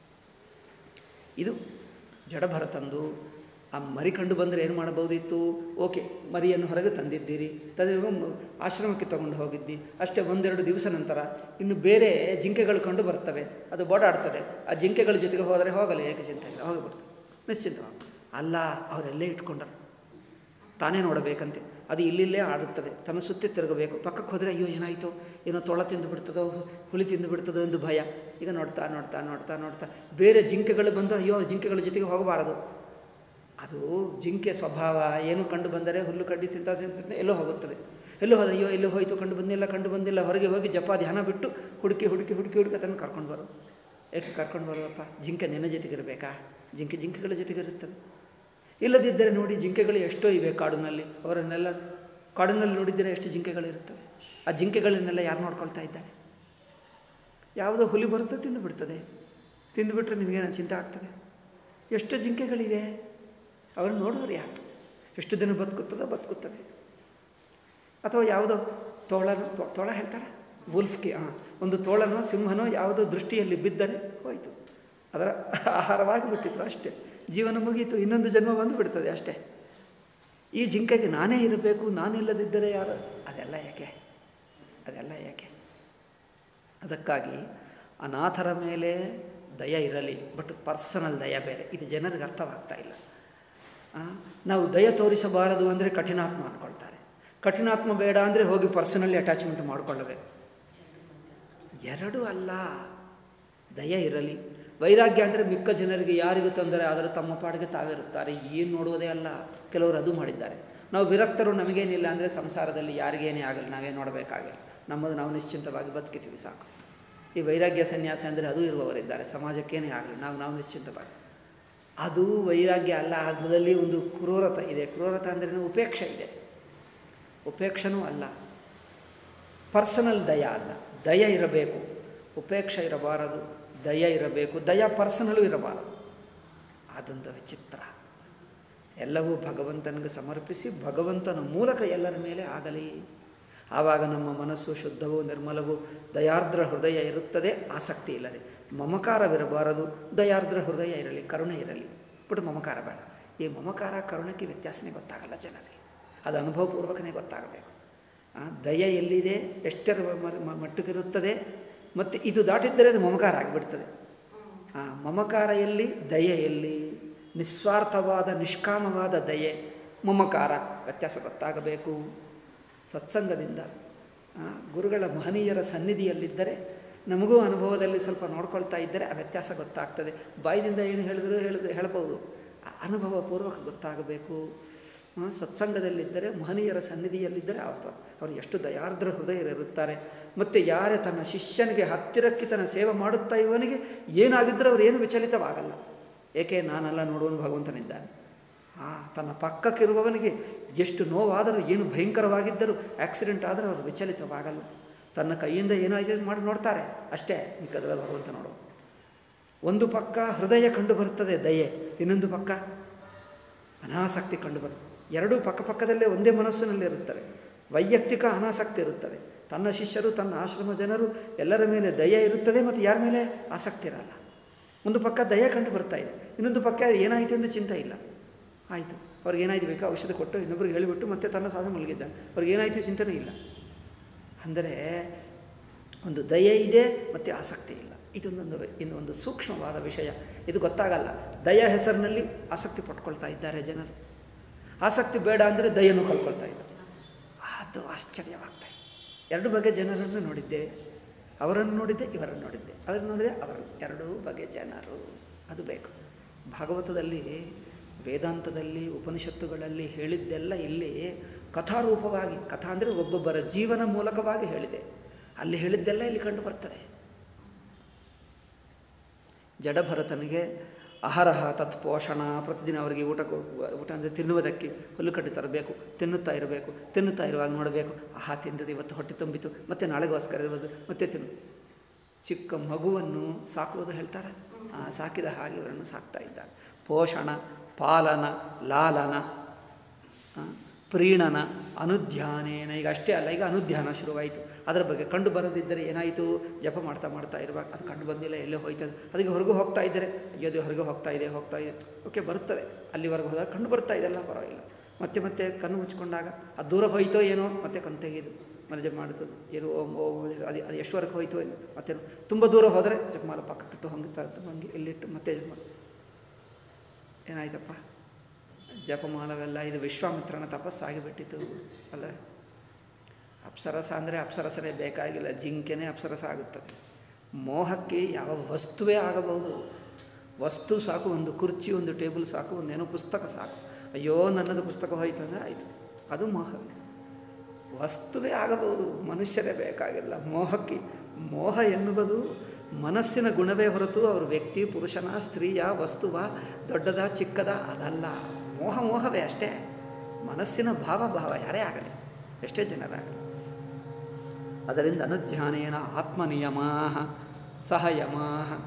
ಇದು ಜಡಭರತಂದು ಆ ಮರಿ ಕಂಡು ಬಂದರೆ ಏನು ಮಾಡಬಹುದಿತ್ತು ಓಕೆ ಮರಿಯನ್ನು ಹೊರಗೆ ತಂದಿದ್ದೀರಿ ತಂದ್ರೆ ಮ- ಆಶ್ರಮಕ್ಕೆ ತಗೊಂಡು ಹೋಗಿದ್ದಿ ಅಷ್ಟೇ ಒಂದೆರಡು ದಿವಸ ನಂತರ ಇನ್ನು ಬೇರೆ ಜಿಂಕೆಗಳು ಕಂಡು ಬರ್ತವೆ ಅದು ಓಡಾಡ್ತದೆ ಆ ಜಿಂಕೆಗಳ ಜೊತೆಗೆ ಹೋದರೆ ಹೋಗಲ್ಲ ಏಕೆ ಚಿಂತೆ ಇಲ್ಲ ಹೋಗಿಬಿಡ್ತದೆ ನಿಶ್ಚಿಂತವಾಗಿ ಅಲ್ಲ ಅವರೆಲ್ಲೇ ಇಟ್ಕೊಂಡರು ತಾನೇ ನೋಡಬೇಕಂತೆ ಅದು ಇಲ್ಲಿಲ್ಲೇ ಆಡುತ್ತದೆ ತನ್ನ ಸುತ್ತಿ ತಿರುಗಬೇಕು ಪಕ್ಕಕ್ಕೆ ಹೋದರೆ ಅಯ್ಯೋ ಏನಾಯಿತು ಏನೋ ತೊಳ ತಿಂದು ಬಿಡ್ತದೋ ಹುಲಿ ತಿಂದು ಬಿಡ್ತದೋ ಎಂದು ಭಯ ಈಗ ನೋಡ್ತಾ ನೋಡ್ತಾ ನೋಡ್ತಾ ನೋಡ್ತಾ ಬೇರೆ ಜಿಂಕೆಗಳು ಬಂದರೆ ಅಯ್ಯೋ ಜಿಂಕೆಗಳ ಜೊತೆಗೆ ಹೋಗಬಾರದು ಅದು ಜಿಂಕೆ ಸ್ವಭಾವ ಏನು ಕಂಡು ಬಂದರೆ ಹುಲ್ಲು ಕಡ್ಡಿ ತಿಂತ ತಿಂತ ಎಲ್ಲೋ ಹೋಗುತ್ತದೆ ಎಲ್ಲೋ ಹೋದ ಅಯ್ಯೋ ಎಲ್ಲೋ ಹೋಯಿತು ಕಂಡು ಬಂದಿಲ್ಲ ಕಂಡು ಬಂದಿಲ್ಲ ಹೊರಗೆ ಹೋಗಿ ಜಪ ಧ್ಯಾನ ಬಿಟ್ಟು ಹುಡುಕಿ ಹುಡುಕಿ ಹುಡುಕಿ ಹುಡುಕಿ ಅದನ್ನು ಕರ್ಕೊಂಡು ಬರು ಏಕೆ ಕರ್ಕೊಂಡು ಬರೋದಪ್ಪ ಜಿಂಕೆ ನಿನ್ನ ಜೊತೆಗೆ ಇರಬೇಕಾ ಜಿಂಕೆ ಜಿಂಕೆಗಳ ಜೊತೆಗೆ ಇರುತ್ತದೆ ಇಲ್ಲದಿದ್ದರೆ ನೋಡಿ ಜಿಂಕೆಗಳು ಎಷ್ಟೋ ಇವೆ ಕಾಡಿನಲ್ಲಿ ಅವರನ್ನೆಲ್ಲ ಕಾಡಿನಲ್ಲಿ ನೋಡಿದ್ದರೆ ಎಷ್ಟು ಜಿಂಕೆಗಳಿರುತ್ತವೆ ಆ ಜಿಂಕೆಗಳನ್ನೆಲ್ಲ ಯಾರು ನೋಡ್ಕೊಳ್ತಾ ಇದ್ದಾರೆ ಯಾವುದೋ ಹುಲಿ ಬರುತ್ತೆ ತಿಂದು ಬಿಡ್ತದೆ ತಿಂದುಬಿಟ್ರೆ ನಿಮಗೇನು ಚಿಂತೆ ಆಗ್ತದೆ ಎಷ್ಟು ಜಿಂಕೆಗಳಿವೆ ಅವರನ್ನು ನೋಡೋರು ಯಾರು ಎಷ್ಟು ದಿನ ಬದುಕುತ್ತದೋ ಬದುಕುತ್ತದೆ ಅಥವಾ ಯಾವುದೋ ತೋಳನ ತೋ- ತೋಳ ಹೇಳ್ತಾರೆ ವುಲ್ಫ್ಗೆ ಹಾಂ ಒಂದು ತೋಳನೋ ಸಿಂಹನೋ ಯಾವುದೋ ದೃಷ್ಟಿಯಲ್ಲಿ ಬಿದ್ದರೆ ಹೋಯಿತು ಅದರ ಆಹಾರವಾಗಿ ಬಿಟ್ಟಿತ್ತು ಅಷ್ಟೇ ಜೀವನ ಮುಗೀತು ಇನ್ನೊಂದು ಜನ್ಮ ಬಂದು ಬಿಡ್ತದೆ ಅಷ್ಟೇ ಈ ಜಿಂಕೆಗೆ ನಾನೇ ಇರಬೇಕು ನಾನಿಲ್ಲದಿದ್ದರೆ ಯಾರು ಅದೆಲ್ಲ ಯಾಕೆ ಅದೆಲ್ಲ ಯಾಕೆ ಅದಕ್ಕಾಗಿ ಅನಾಥರ ಮೇಲೆ ದಯ ಇರಲಿ ಬಟ್ ಪರ್ಸನಲ್ ದಯ ಬೇರೆ ಇದು ಜನರಿಗೆ ಅರ್ಥವಾಗ್ತಾ ಇಲ್ಲ ಆ, ನಾವು ದಯ ತೋರಿಸಬಾರದು ಅಂದರೆ ಕಠಿಣಾತ್ಮ ಅಂದ್ಕೊಳ್ತಾರೆ ಕಠಿಣಾತ್ಮ ಬೇಡ ಅಂದರೆ ಹೋಗಿ ಪರ್ಸನಲಿ ಅಟ್ಯಾಚ್ಮೆಂಟ್ ಮಾಡಿಕೊಳ್ಳಬೇಕು ಎರಡೂ ಅಲ್ಲ ದಯ ಇರಲಿ ವೈರಾಗ್ಯ ಅಂದರೆ ಮಿಕ್ಕ ಜನರಿಗೆ ಯಾರಿಗೂ ತೊಂದರೆ ಆದರೂ ತಮ್ಮ ಪಾಡಿಗೆ ತಾವಿರುತ್ತಾರೆ ಏನು ನೋಡುವುದೇ ಅಲ್ಲ ಕೆಲವರು ಅದು ಮಾಡಿದ್ದಾರೆ ನಾವು ವಿರಕ್ತರು ನಮಗೇನಿಲ್ಲ ಅಂದರೆ ಸಂಸಾರದಲ್ಲಿ ಯಾರಿಗೇನೇ ಆಗಲ್ಲ ನಾವೇ ನೋಡಬೇಕಾಗಿಲ್ಲ ನಮ್ಮದು ನಾವು ನಿಶ್ಚಿಂತವಾಗಿ ಬದುಕಿತೀವಿ ಸಾಕು ಈ ವೈರಾಗ್ಯ ಸನ್ಯಾಸ ಅಂದರೆ ಅದು ಇರುವವರಿದ್ದಾರೆ ಸಮಾಜಕ್ಕೇನೇ ಆಗಲಿ ನಾವು ನಾವು ನಿಶ್ಚಿಂತವಾಗಿ ಅದು ವೈರಾಗ್ಯ ಅಲ್ಲ ಅದರಲ್ಲಿ ಒಂದು ಕ್ರೂರತೆ ಇದೆ ಕ್ರೂರತೆ ಅಂದರೆ ಉಪೇಕ್ಷೆ ಇದೆ ಉಪೇಕ್ಷನೂ ಅಲ್ಲ ಪರ್ಸನಲ್ ದಯ ಅಲ್ಲ ದಯ ಇರಬೇಕು ಉಪೇಕ್ಷೆ ಇರಬಾರದು ದಯ ಇರಬೇಕು ದಯ ಪರ್ಸನಲು ಇರಬಾರದು ಅದೊಂದು ವಿಚಿತ್ರ ಎಲ್ಲವೂ ಭಗವಂತನಿಗೆ ಸಮರ್ಪಿಸಿ ಭಗವಂತನ ಮೂಲಕ ಎಲ್ಲರ ಮೇಲೆ ಆಗಲಿ ಆವಾಗ ನಮ್ಮ ಮನಸ್ಸು ಶುದ್ಧವೂ ನಿರ್ಮಲವೂ ದಯಾರ್ದ್ರ ಹೃದಯ ಇರುತ್ತದೆ ಆಸಕ್ತಿ ಇಲ್ಲದೆ ಮಮಕಾರವಿರಬಾರದು ದಯಾರ್ದ್ರ ಹೃದಯ ಇರಲಿ ಕರುಣೆ ಇರಲಿ ಬಟ್ ಮಮಕಾರ ಬೇಡ ಈ ಮಮಕಾರ ಕರುಣಕ್ಕೆ ವ್ಯತ್ಯಾಸನೇ ಗೊತ್ತಾಗಲ್ಲ ಜನರಿಗೆ ಅದು ಅನುಭವಪೂರ್ವಕನೇ ಗೊತ್ತಾಗಬೇಕು ಆ, ದಯ ಎಲ್ಲಿದೆ ಎಷ್ಟರ ಮ- ಮ- ಮಟ್ಟಿಗಿರುತ್ತದೆ ಮತ್ತು ಇದು ದಾಟಿದ್ದರೆ ಅದು ಮಮಕಾರ ಆಗಿಬಿಡ್ತದೆ ಆ ಮಮಕಾರ ಎಲ್ಲಿ ದಯೆ ಎಲ್ಲಿ ನಿಸ್ವಾರ್ಥವಾದ ನಿಷ್ಕಾಮವಾದ ದಯೆ ಮಮಕಾರ ವ್ಯತ್ಯಾಸ ಗೊತ್ತಾಗಬೇಕು ಸತ್ಸಂಗದಿಂದ ಆ, ಗುರುಗಳ ಮಹನೀಯರ ಸನ್ನಿಧಿಯಲ್ಲಿದ್ದರೆ ನಮಗೂ ಅನುಭವದಲ್ಲಿ ಸ್ವಲ್ಪ ನೋಡ್ಕೊಳ್ತಾ ಇದ್ದರೆ ಆ ವ್ಯತ್ಯಾಸ ಗೊತ್ತಾಗ್ತದೆ ಬಾಯಿದಿಂದ ಏನು ಹೇಳಿದ್ರು ಹೇಳಿದ ಹೇಳ್ಬೋದು ಆ ಅನುಭವ ಪೂರ್ವಕ ಗೊತ್ತಾಗಬೇಕು ಆ, ಸತ್ಸಂಗದಲ್ಲಿದ್ದರೆ ಮಹನೀಯರ ಸನ್ನಿಧಿಯಲ್ಲಿದ್ದರೆ ಅವತ್ತು ಅವರು ಎಷ್ಟು ದಯಾರ್ದ್ರ ಹೃದಯರಿರುತ್ತಾರೆ ಮತ್ತು ಯಾರೇ ತನ್ನ ಶಿಷ್ಯನಿಗೆ ಹತ್ತಿರಕ್ಕೆ ತನ್ನ ಸೇವೆ ಮಾಡುತ್ತಾ ಇವನಿಗೆ ಏನಾಗಿದ್ದರೂ ಅವರು ಏನು ವಿಚಲಿತವಾಗಲ್ಲ ಏಕೆ ನಾನೆಲ್ಲ ನೋಡುವನು ಭಗವಂತನಿದ್ದಾನೆ ಆ ತನ್ನ ಪಕ್ಕಕ್ಕಿರುವವನಿಗೆ ಎಷ್ಟು ನೋವಾದರೂ ಏನು ಭಯಂಕರವಾಗಿದ್ದರೂ ಆಕ್ಸಿಡೆಂಟ್ ಆದರೂ ಅವರು ವಿಚಲಿತವಾಗಲ್ಲ ತನ್ನ ಕೈಯಿಂದ ಏನಾಯ್ತು ಮಾಡಿ ನೋಡ್ತಾರೆ ಅಷ್ಟೇ ಮಿಕ್ಕದರ ಭಗವಂತ ನೋಡು ಒಂದು ಪಕ್ಕ ಹೃದಯ ಕಂಡು ಬರುತ್ತದೆ ದಯೆ ಇನ್ನೊಂದು ಪಕ್ಕ ಅನಾಸಕ್ತಿ ಕಂಡುಬರುತ್ತೆ ಎರಡೂ ಪಕ್ಕಪಕ್ಕದಲ್ಲೇ ಒಂದೇ ಮನಸ್ಸಿನಲ್ಲಿ ಇರುತ್ತವೆ ವೈಯಕ್ತಿಕ ಅನಾಸಕ್ತಿ ಇರುತ್ತದೆ ತನ್ನ ಶಿಷ್ಯರು ತನ್ನ ಆಶ್ರಮ ಜನರು ಎಲ್ಲರ ಮೇಲೆ ದಯ ಇರುತ್ತದೆ ಮತ್ತು ಯಾರ ಮೇಲೆ ಆಸಕ್ತಿ ಇರಲ್ಲ ಒಂದು ಪಕ್ಕ ದಯ ಕಂಡು ಬರ್ತಾ ಇದೆ ಇನ್ನೊಂದು ಪಕ್ಕ ಏನಾಯಿತು ಎಂದು ಚಿಂತೆ ಇಲ್ಲ ಆಯಿತು ಅವ್ರಿಗೆ ಏನಾಯ್ತು ಬೇಕೋ ಔಷಧ ಕೊಟ್ಟು ಇನ್ನೊಬ್ರಿಗೆ ಹೇಳಿಬಿಟ್ಟು ಮತ್ತೆ ತನ್ನ ಸಾಧನೆ ಮಲಗಿದ್ದಾನೆ ಅವ್ರಿಗೆ ಏನಾಯಿತು ಚಿಂತನೆ ಇಲ್ಲ ಅಂದರೆ ಒಂದು ದಯೆ ಇದೆ ಮತ್ತು ಆಸಕ್ತಿ ಇಲ್ಲ ಇದೊಂದೊಂದು ಇನ್ನು ಒಂದು ಸೂಕ್ಷ್ಮವಾದ ವಿಷಯ ಇದು ಗೊತ್ತಾಗಲ್ಲ ದಯ ಹೆಸರಿನಲ್ಲಿ ಆಸಕ್ತಿ ಪಟ್ಕೊಳ್ತಾ ಇದ್ದಾರೆ ಜನರು ಆಸಕ್ತಿ ಬೇಡ ಅಂದರೆ ದಯನೂ ಕಲ್ಕೊಳ್ತಾ ಇದ್ದಾರೆ ಅದು ಆಶ್ಚರ್ಯವಾಗ್ತಾ ಇದೆ ಎರಡು ಬಗೆ ಜನರನ್ನು ನೋಡಿದ್ದೇವೆ ಅವರನ್ನು ನೋಡಿದ್ದೆ ಇವರನ್ನು ನೋಡಿದ್ದೆ ಅವರನ್ನು ನೋಡಿದೆ ಅವರು ಎರಡೂ ಬಗೆ ಜನರು ಅದು ಬೇಕು ಭಾಗವತದಲ್ಲಿ ವೇದಾಂತದಲ್ಲಿ ಉಪನಿಷತ್ತುಗಳಲ್ಲಿ ಹೇಳಿದ್ದೆಲ್ಲ ಇಲ್ಲಿ ಕಥಾರೂಪವಾಗಿ ಕಥಾ ಅಂದರೆ ಒಬ್ಬೊಬ್ಬರ ಜೀವನ ಮೂಲಕವಾಗಿ ಹೇಳಿದೆ ಅಲ್ಲಿ ಹೇಳಿದ್ದೆಲ್ಲ ಇಲ್ಲಿ ಕಂಡು ಬರ್ತದೆ ಜಡಭರತನಿಗೆ ಅಹರಹ ತತ್ ಪೋಷಣ ಪ್ರತಿದಿನ ಅವರಿಗೆ ಊಟ ಕೊ- ಊಟ ಅಂದರೆ ತಿನ್ನುವುದಕ್ಕೆ ಹುಲ್ಲುಕಡ್ಡಿ ತರಬೇಕು ತಿನ್ನುತ್ತಾ ಇರಬೇಕು ತಿನ್ನುತ್ತಾ ಇರುವಾಗ ನೋಡಬೇಕು ಆಹಾ ತಿಂದದ್ದು ಇವತ್ತು ಹೊಟ್ಟೆ ತುಂಬಿತು ಮತ್ತೆ ನಾಳೆಗೋಸ್ಕರ ಇರುವುದು ಮತ್ತೆ ತಿನ್ನು ಚಿಕ್ಕ ಮಗುವನ್ನು ಸಾಕುವುದು ಹೇಳ್ತಾರೆ ಆ, ಸಾಕಿದ ಹಾಗೆ ಇವರನ್ನು ಸಾಕ್ತಾ ಇದ್ದಾರೆ ಪೋಷಣ ಪಾಲನ ಲಾಲನ ಆ, ಪ್ರೀಣನ ಅನುಧ್ಯಾನೇನ ಈಗ ಅಷ್ಟೇ ಅಲ್ಲ ಈಗ ಅನುಧ್ಯಾನ ಶುರುವಾಯಿತು ಅದರ ಬಗ್ಗೆ ಕಂಡು ಬರದಿದ್ದರೆ ಏನಾಯಿತು ಜಪ ಮಾಡ್ತಾ ಮಾಡ್ತಾ ಇರುವಾಗ ಅದು ಕಂಡು ಬಂದಿಲ್ಲ ಎಲ್ಲೇ ಹೋಯ್ತು ಅದು ಅದಕ್ಕೆ ಹೊರಗೂ ಹೋಗ್ತಾ ಇದ್ದರೆ ಅಯ್ಯೋ ಅದು ಹೊರಗೆ ಹೋಗ್ತಾ ಇದೆ ಹೋಗ್ತಾ ಇದೆ ಓಕೆ ಬರುತ್ತದೆ ಅಲ್ಲಿವರೆಗೆ ಹೋದಾಗ ಕಂಡು ಬರ್ತಾ ಇದೆಲ್ಲ ಪರವಾಗಿಲ್ಲ ಮತ್ತೆ ಮತ್ತೆ ಕಣ್ಣು ಮುಚ್ಕೊಂಡಾಗ ಅದು ದೂರ ಹೋಯ್ತೋ ಏನೋ ಮತ್ತೆ ಕಣ್ಣು ತೆಗೆದು ಮನೆ ಜಪ ಮಾಡುತ್ತದೆ ಏನು ಓಂ ಓಂ ಅದು ಅದು ಎಷ್ಟುವರೆಗೆ ಹೋಯ್ತು ಏನು ಮತ್ತೆ ತುಂಬ ದೂರ ಹೋದರೆ ಜಪಮಾಲ ಪಕ್ಕಕ್ಕಿಟ್ಟು ಹಂಗೆ ತ ಹಂಗೆ ಇಲ್ಲಿಟ್ಟು ಮತ್ತೆ ಜಪ ಮಾಡು. ಏನಾಯ್ತಪ್ಪ ಜಪಮಾಲವೆಲ್ಲ ಇದು ವಿಶ್ವಾಮಿತ್ರನ ತಪಸ್ಸಾಗಿಬಿಟ್ಟಿತು ಅಲ್ಲ ಅಪ್ಸರಸ ಅಂದರೆ ಅಪ್ಸರಸನೇ ಬೇಕಾಗಿಲ್ಲ ಜಿಂಕೆನೇ ಅಪ್ಸರಸ ಆಗುತ್ತದೆ ಮೋಹಕ್ಕೆ ಯಾವ ವಸ್ತುವೇ ಆಗಬಹುದು ವಸ್ತು ಸಾಕು ಒಂದು ಕುರ್ಚಿ ಒಂದು ಟೇಬಲ್ ಸಾಕು ಒಂದೇನೋ ಪುಸ್ತಕ ಸಾಕು ಅಯ್ಯೋ ನನ್ನದು ಪುಸ್ತಕ ಹೋಯ್ತು ಅಂದರೆ ಆಯಿತು ಅದು ಮೋಹವೇ ವಸ್ತುವೇ ಆಗಬಹುದು ಮನುಷ್ಯರೇ ಬೇಕಾಗಿಲ್ಲ ಮೋಹಕ್ಕೆ ಮೋಹ ಎನ್ನುವುದು ಮನಸ್ಸಿನ ಗುಣವೇ ಹೊರತು ಅವರು ವ್ಯಕ್ತಿ ಪುರುಷನ ಸ್ತ್ರೀಯ ವಸ್ತುವ ದೊಡ್ಡದ ಚಿಕ್ಕದ ಅದಲ್ಲ ಮೋಹ ಮೋಹವೇ ಅಷ್ಟೇ ಮನಸ್ಸಿನ ಭಾವ ಭಾವ ಯಾರೇ ಆಗಲಿ ಎಷ್ಟೇ ಜನರಾಗಲಿ ಅದರಿಂದ ಅನುಧ್ಯಾನೇನ ಆತ್ಮನಿಯಮಾ ಸಹಯಮಾ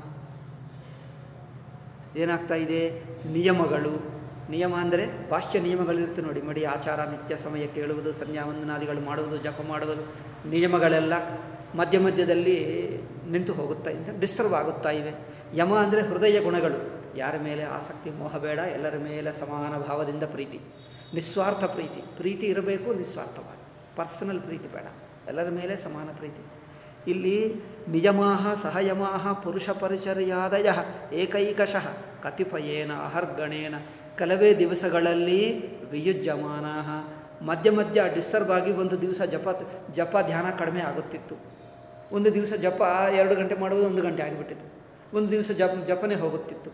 ಏನಾಗ್ತಾ ಇದೆ ನಿಯಮಗಳು ನಿಯಮ ಅಂದರೆ ಬಾಹ್ಯ ನಿಯಮಗಳಿರುತ್ತೆ ನೋಡಿ ಮಡಿ ಆಚಾರ ನಿತ್ಯ ಸಮಯ ಕೇಳುವುದು ಸಂಧ್ಯಾವಂದನಾದಿಗಳು ಮಾಡುವುದು ಜಪ ಮಾಡುವುದು ನಿಯಮಗಳೆಲ್ಲ ಮಧ್ಯ ಮಧ್ಯದಲ್ಲಿ ನಿಂತು ಹೋಗುತ್ತಾ ಇದ್ದ ಡಿಸ್ಟರ್ಬ್ ಆಗುತ್ತಾ ಇವೆ ಯಮ ಅಂದರೆ ಹೃದಯ ಗುಣಗಳು ಯಾರ ಮೇಲೆ ಆಸಕ್ತಿ ಮೋಹ ಬೇಡ ಎಲ್ಲರ ಮೇಲೆ ಸಮಾನ ಭಾವದಿಂದ ಪ್ರೀತಿ ನಿಸ್ವಾರ್ಥ ಪ್ರೀತಿ ಪ್ರೀತಿ ಇರಬೇಕು ನಿಸ್ವಾರ್ಥವಾಗಿ ಪರ್ಸನಲ್ ಪ್ರೀತಿ ಬೇಡ ಎಲ್ಲರ ಮೇಲೆ ಸಮಾನ ಪ್ರೀತಿ ಇಲ್ಲಿ ನಿಯಮಾಹ ಸಹಯಮಾಹ ಪುರುಷ ಪರಿಚರ್ಯಾದಯ ಏಕೈಕಶಃ ಕತಿಪಯೇನ ಅಹರ್ಗಣೇನ ಕೆಲವೇ ದಿವಸಗಳಲ್ಲಿ ವಿಯುಜ್ಯಮಾನ ಮಧ್ಯ ಮಧ್ಯ ಡಿಸ್ಟರ್ಬ್ ಆಗಿ ಒಂದು ದಿವಸ ಜಪ ಜಪ ಧ್ಯಾನ ಕಡಿಮೆ ಆಗುತ್ತಿತ್ತು ಒಂದು ದಿವಸ ಜಪ ಎರಡು ಗಂಟೆ ಮಾಡುವುದು ಒಂದು ಗಂಟೆ ಆಗಿಬಿಟ್ಟಿತ್ತು ಒಂದು ದಿವಸ ಜಪ ಜಪನೇ ಹೋಗುತ್ತಿತ್ತು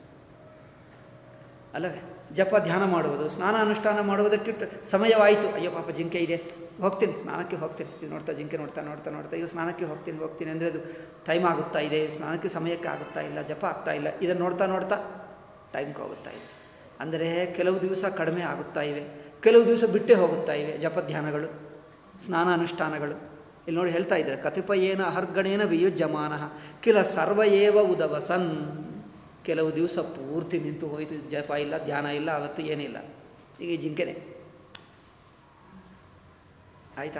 ಅಲ್ಲವೇ ಜಪ ಧ್ಯಾನ ಮಾಡುವುದು ಸ್ನಾನ ಅನುಷ್ಠಾನ ಮಾಡುವುದಕ್ಕೆ ಟ- ಸಮಯವಾಯಿತು ಅಯ್ಯೋ ಪಾಪ ಜಿಂಕೆ ಇದೆ ಹೋಗ್ತೀನಿ ಸ್ನಾನಕ್ಕೆ ಹೋಗ್ತೀನಿ ಇದು ನೋಡ್ತಾ ಜಿಂಕೆ ನೋಡ್ತಾ ನೋಡ್ತಾ ನೋಡ್ತಾ ಈಗ ಸ್ನಾನಕ್ಕೆ ಹೋಗ್ತೀನಿ ಹೋಗ್ತೀನಿ ಅಂದರೆ ಅದು ಟೈಮ್ ಆಗುತ್ತಾ ಇದೆ ಸ್ನಾನಕ್ಕೆ ಸಮಯಕ್ಕೆ ಆಗುತ್ತಾ ಇಲ್ಲ ಜಪ ಆಗ್ತಾ ಇಲ್ಲ ಇದನ್ನು ನೋಡ್ತಾ ನೋಡ್ತಾ ಟೈಮ್ಗೆ ಹೋಗುತ್ತಾ ಇದೆ ಅಂದರೆ ಕೆಲವು ದಿವಸ ಕಡಿಮೆ ಆಗುತ್ತಾ ಇವೆ ಕೆಲವು ದಿವಸ ಬಿಟ್ಟೇ ಹೋಗುತ್ತಾ ಇವೆ ಜಪ ಧ್ಯಾನಗಳು ಸ್ನಾನ ಅನುಷ್ಠಾನಗಳು ಇಲ್ಲಿ ನೋಡಿ ಹೇಳ್ತಾ ಇದ್ದಾರೆ ಕತಿಪಯೇನ ಅಹರ್ಗಣೇನ ವಿಯುಜ್ಯಮಾನ ಕಿಲ ಸರ್ವ ಏವ ಉದವಸನ್ ಕೆಲವು ದಿವಸ ಪೂರ್ತಿ ನಿಂತು ಹೋಯಿತು ಜಪ ಇಲ್ಲ ಧ್ಯಾನ ಇಲ್ಲ ಅವತ್ತು ಏನಿಲ್ಲ ಈಗ ಈ ಜಿಂಕೆನೆ ಆಯಿತಾ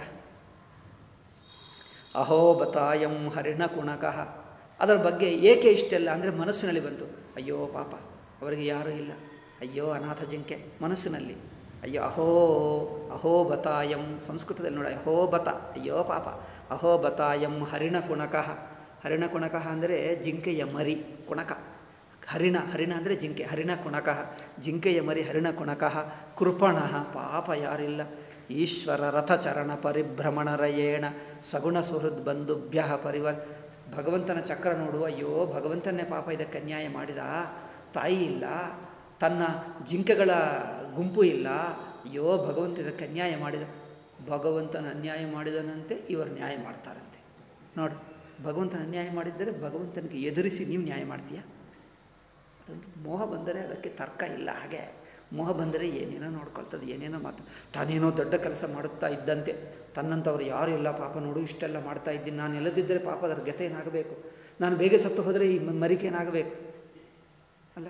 ಅಹೋ ಬತಾಯಂ ಹರಿಣ ಕುಣಕಃ ಅದರ ಬಗ್ಗೆ ಏಕೆ ಇಷ್ಟೆಲ್ಲ ಅಂದರೆ ಮನಸ್ಸಿನಲ್ಲಿ ಬಂತು ಅಯ್ಯೋ ಪಾಪ ಅವರಿಗೆ ಯಾರೂ ಇಲ್ಲ ಅಯ್ಯೋ ಅನಾಥ ಜಿಂಕೆ ಮನಸ್ಸಿನಲ್ಲಿ ಅಯ್ಯೋ ಅಹೋ ಅಹೋ ಬತಾಯಂ ಸಂಸ್ಕೃತದಲ್ಲಿ ನೋಡಿ ಅಹೋ ಬತ ಅಯ್ಯೋ ಪಾಪ ಅಹೋ ಬತಾಯಂ ಹರಿಣ ಕುಣಕಃ ಹರಿಣ ಕುಣಕಃ ಅಂದರೆ ಜಿಂಕೆಯ ಮರಿ ಕುಣಕ ಹರಿಣ ಹರಿಣ ಅಂದರೆ ಜಿಂಕೆ ಹರಿಣ ಕುಣಕಃ ಜಿಂಕೆಯ ಮರಿ ಹರಿಣ ಕುಣಕಃ ಕೃಪಣ ಪಾಪ ಯಾರಿಲ್ಲ ಈಶ್ವರ ರಥಚರಣ ಪರಿಭ್ರಮಣರಯೇಣ ಸಗುಣ ಸುಹೃದ್ ಬಂಧುಭ್ಯ ಪರಿವರ್ ಭಗವಂತನ ಚಕ್ರ ನೋಡು ಅಯ್ಯೋ ಭಗವಂತನೇ ಪಾಪ ಇದಕ್ಕೆ ಅನ್ಯಾಯ ಮಾಡಿದ ತಾಯಿ ಇಲ್ಲ ತನ್ನ ಜಿಂಕೆಗಳ ಗುಂಪು ಇಲ್ಲ ಅಯ್ಯೋ ಭಗವಂತ ಇದಕ್ಕೆ ಅನ್ಯಾಯ ಮಾಡಿದ ಭಗವಂತನ ಅನ್ಯಾಯ ಮಾಡಿದನಂತೆ ಇವರು ನ್ಯಾಯ ಮಾಡ್ತಾರಂತೆ ನೋಡು ಭಗವಂತನ ಅನ್ಯಾಯ ಮಾಡಿದ್ದರೆ ಭಗವಂತನಿಗೆ ಎದುರಿಸಿ ನೀವು ನ್ಯಾಯ ಮಾಡ್ತೀಯಾ ಅದೊಂದು ಮೋಹ ಬಂದರೆ ಅದಕ್ಕೆ ತರ್ಕ ಇಲ್ಲ ಹಾಗೆ ಮೋಹ ಬಂದರೆ ಏನೇನೋ ನೋಡ್ಕೊಳ್ತದೆ ಏನೇನೋ ಮಾತು ತಾನೇನೋ ದೊಡ್ಡ ಕೆಲಸ ಮಾಡುತ್ತಾ ಇದ್ದಂತೆ ತನ್ನಂಥವ್ರು ಯಾರು ಇಲ್ಲ ಪಾಪ ನೋಡು ಇಷ್ಟೆಲ್ಲ ಮಾಡ್ತಾ ಇದ್ದೀನಿ ನಾನು ಎಲ್ಲದಿದ್ದರೆ ಪಾಪ ಅದರ ಗತೆ ಏನಾಗಬೇಕು ನಾನು ಬೇಗ ಸತ್ತು ಹೋದರೆ ಈ ಮ- ಮರಿಕೆ ಏನಾಗಬೇಕು ಅಲ್ಲ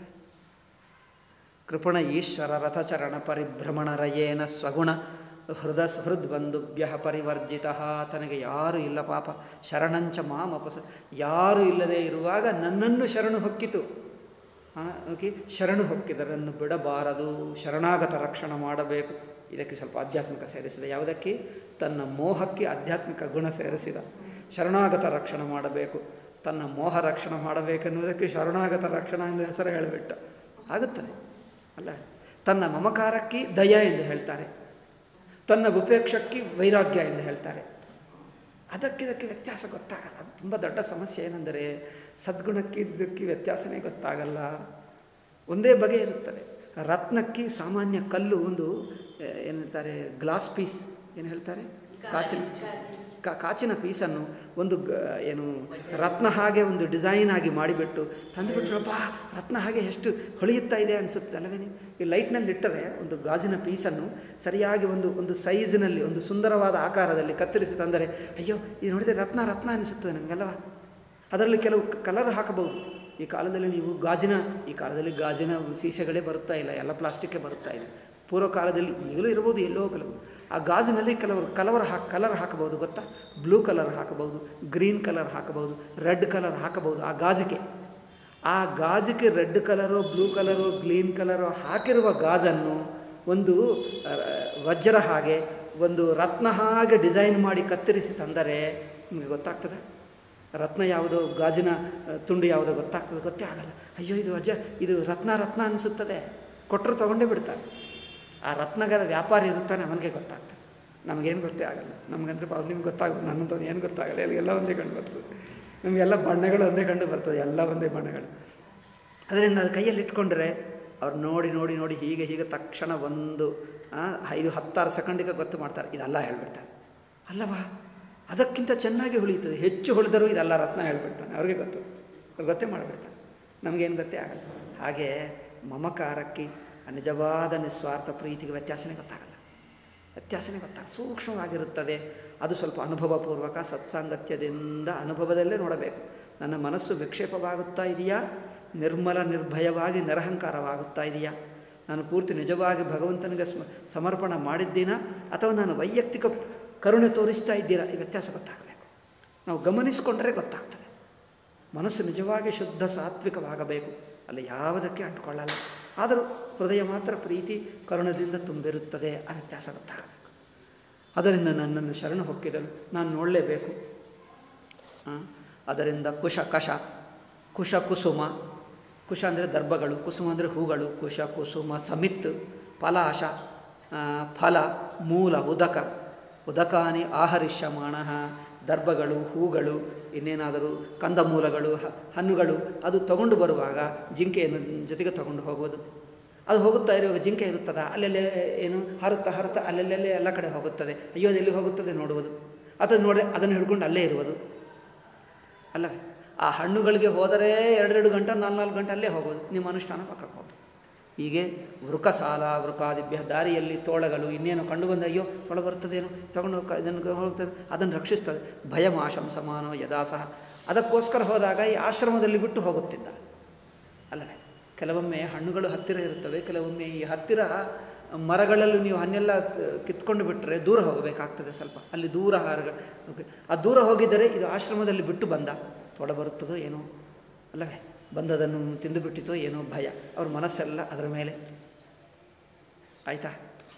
ಕೃಪಣ ಈಶ್ವರ ರಥಚರಣ ಪರಿಭ್ರಮಣರಯೇನ ಸ್ವಗುಣ ಹೃದ ಹೃದ್ ಬಂಧುಭ್ಯ ಪರಿವರ್ಜಿತ ತನಗೆ ಯಾರು ಇಲ್ಲ ಪಾಪ ಶರಣಂಚ ಮಾಮಪಸ ಯಾರು ಇಲ್ಲದೆ ಇರುವಾಗ ನನ್ನನ್ನು ಶರಣು ಹೊಕ್ಕಿತು ಓಕೆ ಶರಣು ಹೊಕ್ಕಿದರನ್ನು ಬಿಡಬಾರದು ಶರಣಾಗತ ರಕ್ಷಣೆ ಮಾಡಬೇಕು ಇದಕ್ಕೆ ಸ್ವಲ್ಪ ಆಧ್ಯಾತ್ಮಿಕ ಸೇರಿಸಿದ ಯಾವುದಕ್ಕೆ ತನ್ನ ಮೋಹಕ್ಕೆ ಆಧ್ಯಾತ್ಮಿಕ ಗುಣ ಸೇರಿಸಿದ ಶರಣಾಗತ ರಕ್ಷಣೆ ಮಾಡಬೇಕು ತನ್ನ ಮೋಹ ರಕ್ಷಣೆ ಮಾಡಬೇಕೆನ್ನುವುದಕ್ಕೆ ಶರಣಾಗತ ರಕ್ಷಣಾ ಎಂದು ಹೆಸರು ಹೇಳಿಬಿಟ್ಟ ಆಗುತ್ತದೆ ಅಲ್ಲ ತನ್ನ ಮಮಕಾರಕ್ಕೆ ದಯ ಎಂದು ಹೇಳ್ತಾರೆ ತನ್ನ ಉಪೇಕ್ಷಕ್ಕೆ ವೈರಾಗ್ಯ ಎಂದು ಹೇಳ್ತಾರೆ ಅದಕ್ಕಿದಕ್ಕೆ ವ್ಯತ್ಯಾಸ ಗೊತ್ತಾಗಲ್ಲ ಅದು ತುಂಬ ದೊಡ್ಡ ಸಮಸ್ಯೆ ಏನೆಂದರೆ ಸದ್ಗುಣಕ್ಕೆ ಇದಕ್ಕೆ ವ್ಯತ್ಯಾಸನೇ ಗೊತ್ತಾಗಲ್ಲ ಒಂದೇ ಬಗೆ ಇರುತ್ತದೆ ರತ್ನಕ್ಕೆ ಸಾಮಾನ್ಯ ಕಲ್ಲು ಒಂದು ಆ, ಏನು ಹೇಳ್ತಾರೆ ಗ್ಲಾಸ್ ಪೀಸ್ ಏನು ಹೇಳ್ತಾರೆ ಕಾಚಿನ ಕಾ- ಕಾಚಿನ ಪೀಸನ್ನು ಒಂದು ಗ- ಏನು ರತ್ನ ಹಾಗೆ ಒಂದು ಡಿಸೈನ್ ಆಗಿ ಮಾಡಿಬಿಟ್ಟು ತಂದುಬಿಟ್ರಪ್ಪ ರತ್ನ ಹಾಗೆ ಎಷ್ಟು ಹೊಳೆಯುತ್ತಾ ಇದೆ ಅನಿಸುತ್ತೆ ಅಲ್ಲವೇನೆ ಈ ಲೈಟ್ನಲ್ಲಿ ಇಟ್ಟರೆ ಒಂದು ಗಾಜಿನ ಪೀಸನ್ನು ಸರಿಯಾಗಿ ಒಂದು ಒಂದು ಸೈಜಿನಲ್ಲಿ ಒಂದು ಸುಂದರವಾದ ಆಕಾರದಲ್ಲಿ ಕತ್ತರಿಸಿ ತಂದರೆ ಅಯ್ಯೋ ಇದು ನೋಡಿದರೆ ರತ್ನ ರತ್ನ ಅನಿಸುತ್ತದೆ ನನಗಲ್ವಾ ಅದರಲ್ಲಿ ಕೆಲವು ಕಲರ್ ಹಾಕಬಹುದು ಈ ಕಾಲದಲ್ಲಿ ನೀವು ಗಾಜಿನ ಈ ಕಾಲದಲ್ಲಿ ಗಾಜಿನ ಸೀಸೆಗಳೇ ಬರುತ್ತಾ ಇಲ್ಲ ಎಲ್ಲ ಪ್ಲಾಸ್ಟಿಕ್ಕೇ ಬರುತ್ತಾ ಇದೆ ಪೂರ್ವ ಕಾಲದಲ್ಲಿ ಈಗಲೂ ಇರ್ಬೋದು ಎಲ್ಲೋ ಕೆಲವು ಆ ಗಾಜಿನಲ್ಲಿ ಕೆಲವರು ಕಲರ್ ಹಾಕಿ ಕಲರ್ ಹಾಕಬಹುದು ಗೊತ್ತಾ ಬ್ಲೂ ಕಲರ್ ಹಾಕಬಹುದು ಗ್ರೀನ್ ಕಲರ್ ಹಾಕಬಹುದು ರೆಡ್ ಕಲರ್ ಹಾಕಬಹುದು ಆ ಗಾಜಿಗೆ ಆ ಗಾಜಿಗೆ red colour blue colour green colour ಹಾಕಿರುವ ಗಾಜನ್ನು ಒಂದು ಆ, ವಜ್ರ ಹಾಗೆ ಒಂದು ರತ್ನ ಹಾಗೆ ಡಿಸೈನ್ ಮಾಡಿ ಕತ್ತರಿಸಿ ತಂದರೆ ನಿಮಗೆ ಗೊತ್ತಾಗ್ತದೆ ರತ್ನ ಯಾವುದೋ ಗಾಜಿನ ಆ, ತುಂಡು ಯಾವುದೋ ಗೊತ್ತಾಗ್ತದೆ ಗೊತ್ತೇ ಆಗಲ್ಲ ಅಯ್ಯೋ ಇದು ವಜ್ರ ಇದು ರತ್ನ ರತ್ನ ಅನಿಸುತ್ತದೆ ಕೊಟ್ಟರು ತೊಗೊಂಡೇ ಬಿಡ್ತಾರೆ ಆ ರತ್ನಗಳ ವ್ಯಾಪಾರಿ ಇರುತ್ತಾನೆ ಅವನಿಗೆ ಗೊತ್ತಾಗ್ತದೆ ನಮಗೇನು ಗೊತ್ತೇ ಆಗಲ್ಲ ನಮಗಂದ್ರೆ ಪಾಪ ನಿಮ್ಗೆ ಗೊತ್ತಾಗಲ್ಲ ನನ್ನಂಥವ್ನು ಏನು ಗೊತ್ತಾಗಲ್ಲ ಇಲ್ಲಿ ಎಲ್ಲ ಒಂದೇ ಕಂಡು ಬರ್ತದೆ ನಮಗೆಲ್ಲ ಬಣ್ಣಗಳು ಒಂದೇ ಕಂಡು ಬರ್ತದೆ ಎಲ್ಲ ಒಂದೇ ಬಣ್ಣಗಳು ಅದರಿಂದ ಅದು ಕೈಯಲ್ಲಿ ಇಟ್ಕೊಂಡ್ರೆ ಅವ್ರು ನೋಡಿ ನೋಡಿ ನೋಡಿ ಹೀಗೆ ಹೀಗೆ ತಕ್ಷಣ ಒಂದು ಆ, ಐದು ಹತ್ತಾರು ಸೆಕೆಂಡಿಗೆ ಗೊತ್ತು ಮಾಡ್ತಾರೆ ಇದೆಲ್ಲ ಹೇಳ್ಬಿಡ್ತಾನೆ ಅಲ್ಲವಾ ಅದಕ್ಕಿಂತ ಚೆನ್ನಾಗಿ ಹೊಳಿಯುತ್ತದೆ ಹೆಚ್ಚು ಹೊಳೆದರೂ ಇದೆಲ್ಲ ರತ್ನ ಹೇಳ್ಬಿಡ್ತಾನೆ ಅವ್ರಿಗೆ ಗೊತ್ತು ಅವ್ರು ಗೊತ್ತೇ ಮಾಡಿಬಿಡ್ತಾನೆ ನಮಗೇನು ಗೊತ್ತೇ ಆಗಲ್ಲ ಹಾಗೆ ಮಮಕಾರಕ್ಕೆ ಆ ನಿಜವಾದ ನಿಸ್ವಾರ್ಥ ಪ್ರೀತಿಗೆ ವ್ಯತ್ಯಾಸನೇ ಗೊತ್ತಾಗಲ್ಲ ವ್ಯತ್ಯಾಸನೇ ಗೊತ್ತಾಗ ಸೂಕ್ಷ್ಮವಾಗಿರುತ್ತದೆ ಅದು ಸ್ವಲ್ಪ ಅನುಭವಪೂರ್ವಕ ಸತ್ಸಾಂಗತ್ಯದಿಂದ ಅನುಭವದಲ್ಲೇ ನೋಡಬೇಕು ನನ್ನ ಮನಸ್ಸು ವಿಕ್ಷೇಪವಾಗುತ್ತಾ ಇದೆಯಾ ನಿರ್ಮಲ ನಿರ್ಭಯವಾಗಿ ನಿರಹಂಕಾರವಾಗುತ್ತಾ ಇದೆಯಾ ನಾನು ಪೂರ್ತಿ ನಿಜವಾಗಿ ಭಗವಂತನಿಗೆ ಸ್ಮ ಸಮರ್ಪಣ ಮಾಡಿದ್ದೀನಾ ಅಥವಾ ನಾನು ವೈಯಕ್ತಿಕ ಕರುಣೆ ತೋರಿಸ್ತಾ ಇದ್ದೀರಾ ಈ ವ್ಯತ್ಯಾಸ ಗೊತ್ತಾಗಬೇಕು ನಾವು ಗಮನಿಸಿಕೊಂಡ್ರೆ ಗೊತ್ತಾಗ್ತದೆ ಮನಸ್ಸು ನಿಜವಾಗಿ ಶುದ್ಧ ಸಾತ್ವಿಕವಾಗಬೇಕು ಅಲ್ಲಿ ಯಾವುದಕ್ಕೆ ಅಂಟ್ಕೊಳ್ಳಲ್ಲ ಆದರೂ ಹೃದಯ ಮಾತ್ರ ಪ್ರೀತಿ ಕರುಣದಿಂದ ತುಂಬಿರುತ್ತದೆ ಆ ವ್ಯತ್ಯಾಸ ಗೊತ್ತಾಗಬೇಕು ಅದರಿಂದ ನನ್ನನ್ನು ಶರಣ ಹೊಕ್ಕಿದಳು ನಾನು ನೋಡಲೇಬೇಕು ಆ, ಅದರಿಂದ ಕುಶ ಕಷ ಕುಶ ಕುಸುಮ ಕುಶ ಅಂದರೆ ದರ್ಭಗಳು ಕುಸುಮ ಅಂದರೆ ಹೂಗಳು ಕುಶ ಕುಸುಮ ಸಮಿತ್ ಫಲಾಶ ಆ, ಫಲ ಮೂಲ ಉದಕ ಉದಕಾನಿ ಆಹರಿಷ್ಯಮಾಣ ದರ್ಭಗಳು ಹೂಗಳು ಇನ್ನೇನಾದರೂ ಕಂದಮೂಲಗಳು ಹ- ಹಣ್ಣುಗಳು ಅದು ತಗೊಂಡು ಬರುವಾಗ ಜಿಂಕೆಯನ್ನು ಜೊತೆಗೆ ತಗೊಂಡು ಹೋಗೋದು ಅದು ಹೋಗುತ್ತಾ ಇರುವಾಗ ಜಿಂಕೆ ಇರುತ್ತದ ಅಲ್ಲೆಲ್ಲೇ ಏನು ಹರುತ್ತಾ ಹರುತ್ತಾ ಅಲ್ಲೆಲ್ಲೆಲ್ಲೇ ಎಲ್ಲ ಕಡೆ ಹೋಗುತ್ತದೆ ಅಯ್ಯೋ ಅದು ಎಲ್ಲಿ ಹೋಗುತ್ತದೆ ನೋಡುವುದು ಅದು ನೋಡಿ ಅದನ್ನು ಹಿಡ್ಕೊಂಡು ಅಲ್ಲೇ ಇರುವುದು ಅಲ್ಲವೇ ಆ ಹಣ್ಣುಗಳಿಗೆ ಹೋದರೆ ಎರಡೆರಡು ಗಂಟೆ ನಾಲ್ಕು ನಾಲ್ಕು ಗಂಟೆ ಅಲ್ಲೇ ಹೋಗೋದು ನಿಮ್ಮ ಅನುಷ್ಠಾನ ಪಕ್ಕಕ್ಕೆ ಹೋಗಿ ಹೀಗೆ ವೃಕ ಸಾಲ ವೃಕಾದಿಭ್ಯ ದಾರಿಯಲ್ಲಿ ತೋಳಗಳು ಇನ್ನೇನು ಕಂಡು ಬಂದ ಅಯ್ಯೋ ತೋಳ ಬರ್ತದೇನೋ ತಗೊಂಡು ಹೋಗ ಇದನ್ನು ಹೋಗ್ತದೆ ಅದನ್ನು ರಕ್ಷಿಸ್ತದೆ ಭಯಮಾಶಂ ಸಮಾನೋ ಯದಾಸಹ ಅದಕ್ಕೋಸ್ಕರ ಹೋದಾಗ ಈ ಆಶ್ರಮದಲ್ಲಿ ಬಿಟ್ಟು ಹೋಗುತ್ತಿದ್ದ ಅಲ್ಲವೇ ಕೆಲವೊಮ್ಮೆ ಹಣ್ಣುಗಳು ಹತ್ತಿರ ಇರುತ್ತವೆ ಕೆಲವೊಮ್ಮೆ ಈ ಹತ್ತಿರ ಮರಗಳಲ್ಲೂ ನೀವು ಹಣ್ಣೆಲ್ಲ ಕಿತ್ಕೊಂಡು ಬಿಟ್ಟರೆ ದೂರ ಹೋಗಬೇಕಾಗ್ತದೆ ಸ್ವಲ್ಪ ಅಲ್ಲಿ ದೂರ ಹಾರ ಆ ದೂರ ಹೋಗಿದ್ದರೆ ಇದು ಆಶ್ರಮದಲ್ಲಿ ಬಿಟ್ಟು ಬಂದ ತೊಡ ಬರುತ್ತದೋ ಏನೋ ಅಲ್ಲವೇ ಬಂದದನ್ನು ತಿಂದು ಬಿಟ್ಟಿತೋ ಏನೋ ಭಯ ಅವ್ರ ಮನಸ್ಸೆಲ್ಲ ಅದರ ಮೇಲೆ ಆಯಿತಾ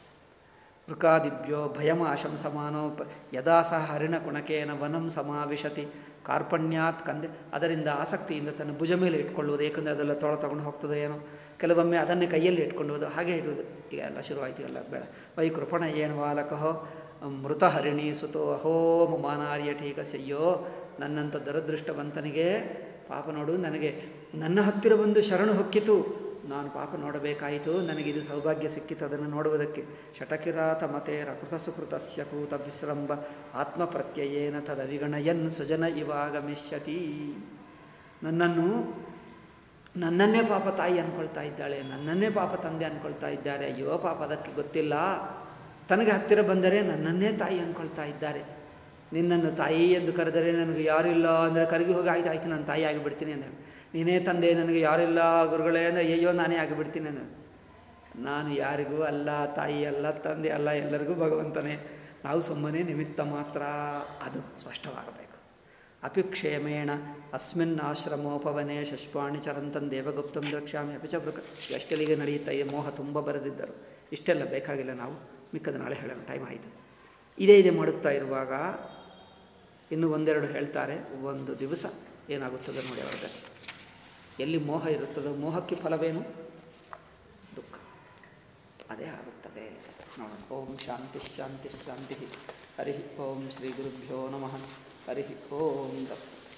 ವೃಕಾದಿಭ್ಯೋ ಭಯಮಾಶಂ ಸಮಾನೋ ಪ ಯದಾ ಸಹ ಹರಿಣ ಕುಣಕೇನ ವನಂ ಸಮಾವಿಶತಿ ಕಾರ್ಪಣ್ಯಾತ್ ಕಂದೆ ಅದರಿಂದ ಆಸಕ್ತಿಯಿಂದ ತನ್ನ ಭುಜ ಮೇಲೆ ಇಟ್ಕೊಳ್ಳುವುದು ಏಕೆಂದರೆ ಅದೆಲ್ಲ ತೊಳ ತಗೊಂಡು ಹೋಗ್ತದೆ ಏನೋ ಕೆಲವೊಮ್ಮೆ ಅದನ್ನೇ ಕೈಯಲ್ಲಿ ಇಟ್ಕೊಳ್ಳುವುದು ಹಾಗೆ ಇಡುವುದು ಈಗ ಎಲ್ಲ ಶುರುವಾಯಿತು ಎಲ್ಲ ಬೇಡ ವೈ ಕೃಪಣ ಏನು ವಾಲಕಹೋ ಮೃತ ಹರಿಣಿ ಸುತೋ ಅಹೋ ಮಮಾನಾರ್ಯ ಟೀಕಸ್ಯಯ್ಯೋ ನನ್ನಂಥ ದುರದೃಷ್ಟವಂತನಿಗೆ ಪಾಪ ನೋಡು ನನಗೆ ನನ್ನ ಹತ್ತಿರ ಬಂದು ಶರಣು ಹೊಕ್ಕಿತು ನಾನು ಪಾಪ ನೋಡಬೇಕಾಯಿತು ನನಗಿದು ಸೌಭಾಗ್ಯ ಸಿಕ್ಕಿತು ಅದನ್ನು ನೋಡುವುದಕ್ಕೆ ಶಟಕಿರಾತ ಮತೇರ ಕೃತ ಸುಕೃತಸ್ಯ ಕೂತ ವಿಶ್ರಂಬ ಆತ್ಮಪ್ರತ್ಯಯೇನ ತದವಿಗಣಯನ್ ಸುಜನ ಇವಾಗಮಿಷ್ಯತಿ ನನ್ನನ್ನು ನನ್ನನ್ನೇ ಪಾಪ ತಾಯಿ ಅಂದ್ಕೊಳ್ತಾ ಇದ್ದಾಳೆ ನನ್ನನ್ನೇ ಪಾಪ ತಂದೆ ಅಂದ್ಕೊಳ್ತಾ ಇದ್ದಾರೆ ಅಯ್ಯೋ ಪಾಪ ಅದಕ್ಕೆ ಗೊತ್ತಿಲ್ಲ ತನಗೆ ಹತ್ತಿರ ಬಂದರೆ ನನ್ನನ್ನೇ ತಾಯಿ ಅಂದ್ಕೊಳ್ತಾ ಇದ್ದಾರೆ ನಿನ್ನನ್ನು ತಾಯಿ ಎಂದು ಕರೆದರೆ ನನಗೆ ಯಾರಿಲ್ಲ ಅಂದರೆ ಕರಗಿ ಹೋಗಿ ಆಯ್ತು ಆಯ್ತು ನಾನು ತಾಯಿ ಆಗಿಬಿಡ್ತೀನಿ ಅಂದರೆ ನೀನೇ ತಂದೆ ನನಗೆ ಯಾರಿಲ್ಲ ಗುರುಗಳೇ ಅಂದರೆ ಅಯ್ಯೋ ನಾನೇ ಆಗಿಬಿಡ್ತೀನಿ ಅಂದರೆ ನಾನು ಯಾರಿಗೂ ಅಲ್ಲ ತಾಯಿ ಅಲ್ಲ ತಂದೆ ಅಲ್ಲ ಎಲ್ಲರಿಗೂ ಭಗವಂತನೇ ನಾವು ಸುಮ್ಮನೆ ನಿಮಿತ್ತ ಮಾತ್ರ ಅದು ಸ್ಪಷ್ಟವಾಗಬೇಕು ಅಪಿಕ್ಷೇಮೇಣ ಅಸ್ಮಿನ್ ಆಶ್ರಮೋಪವನೆ ಶಶ್ವಾಣಿ ಚರಂತನ್ ದೇವಗುಪ್ತಂ ದ್ರಕ್ಷ್ಯಾಮಿ ಅಪಿಚ ವೃಕ ಎಷ್ಟೆಲ್ಲಿಗೆ ನಡೆಯುತ್ತಾ ಈ ಮೋಹ ತುಂಬ ಬರೆದಿದ್ದರು ಇಷ್ಟೆಲ್ಲ ಬೇಕಾಗಿಲ್ಲ ನಾವು ಮಿಕ್ಕದ ನಾಳೆ ಹೇಳೋಣ ಟೈಮ್ ಆಯಿತು ಇದೇ ಇದೇ ಮಾಡುತ್ತಾ ಇರುವಾಗ ಇನ್ನು ಒಂದೆರಡು ಹೇಳ್ತಾರೆ ಒಂದು ದಿವಸ ಏನಾಗುತ್ತದೆ ನೋಡಿ ಅವರ ಗತಿ ಎಲ್ಲಿ ಮೋಹ ಇರುತ್ತದೋ ಮೋಹಕ್ಕೆ ಫಲವೇನು ದುಃಖ ಅದೇ ಆಗುತ್ತದೆ ನೋಡೋಣ ಓಂ ಶಾಂತಿ ಶಾಂತಿ ಶಾಂತಿ ಹರಿ ಓಂ ಶ್ರೀ ಗುರುಭ್ಯೋ ನಮಃ ಹರಿ ಓಂ ತತ್ಸ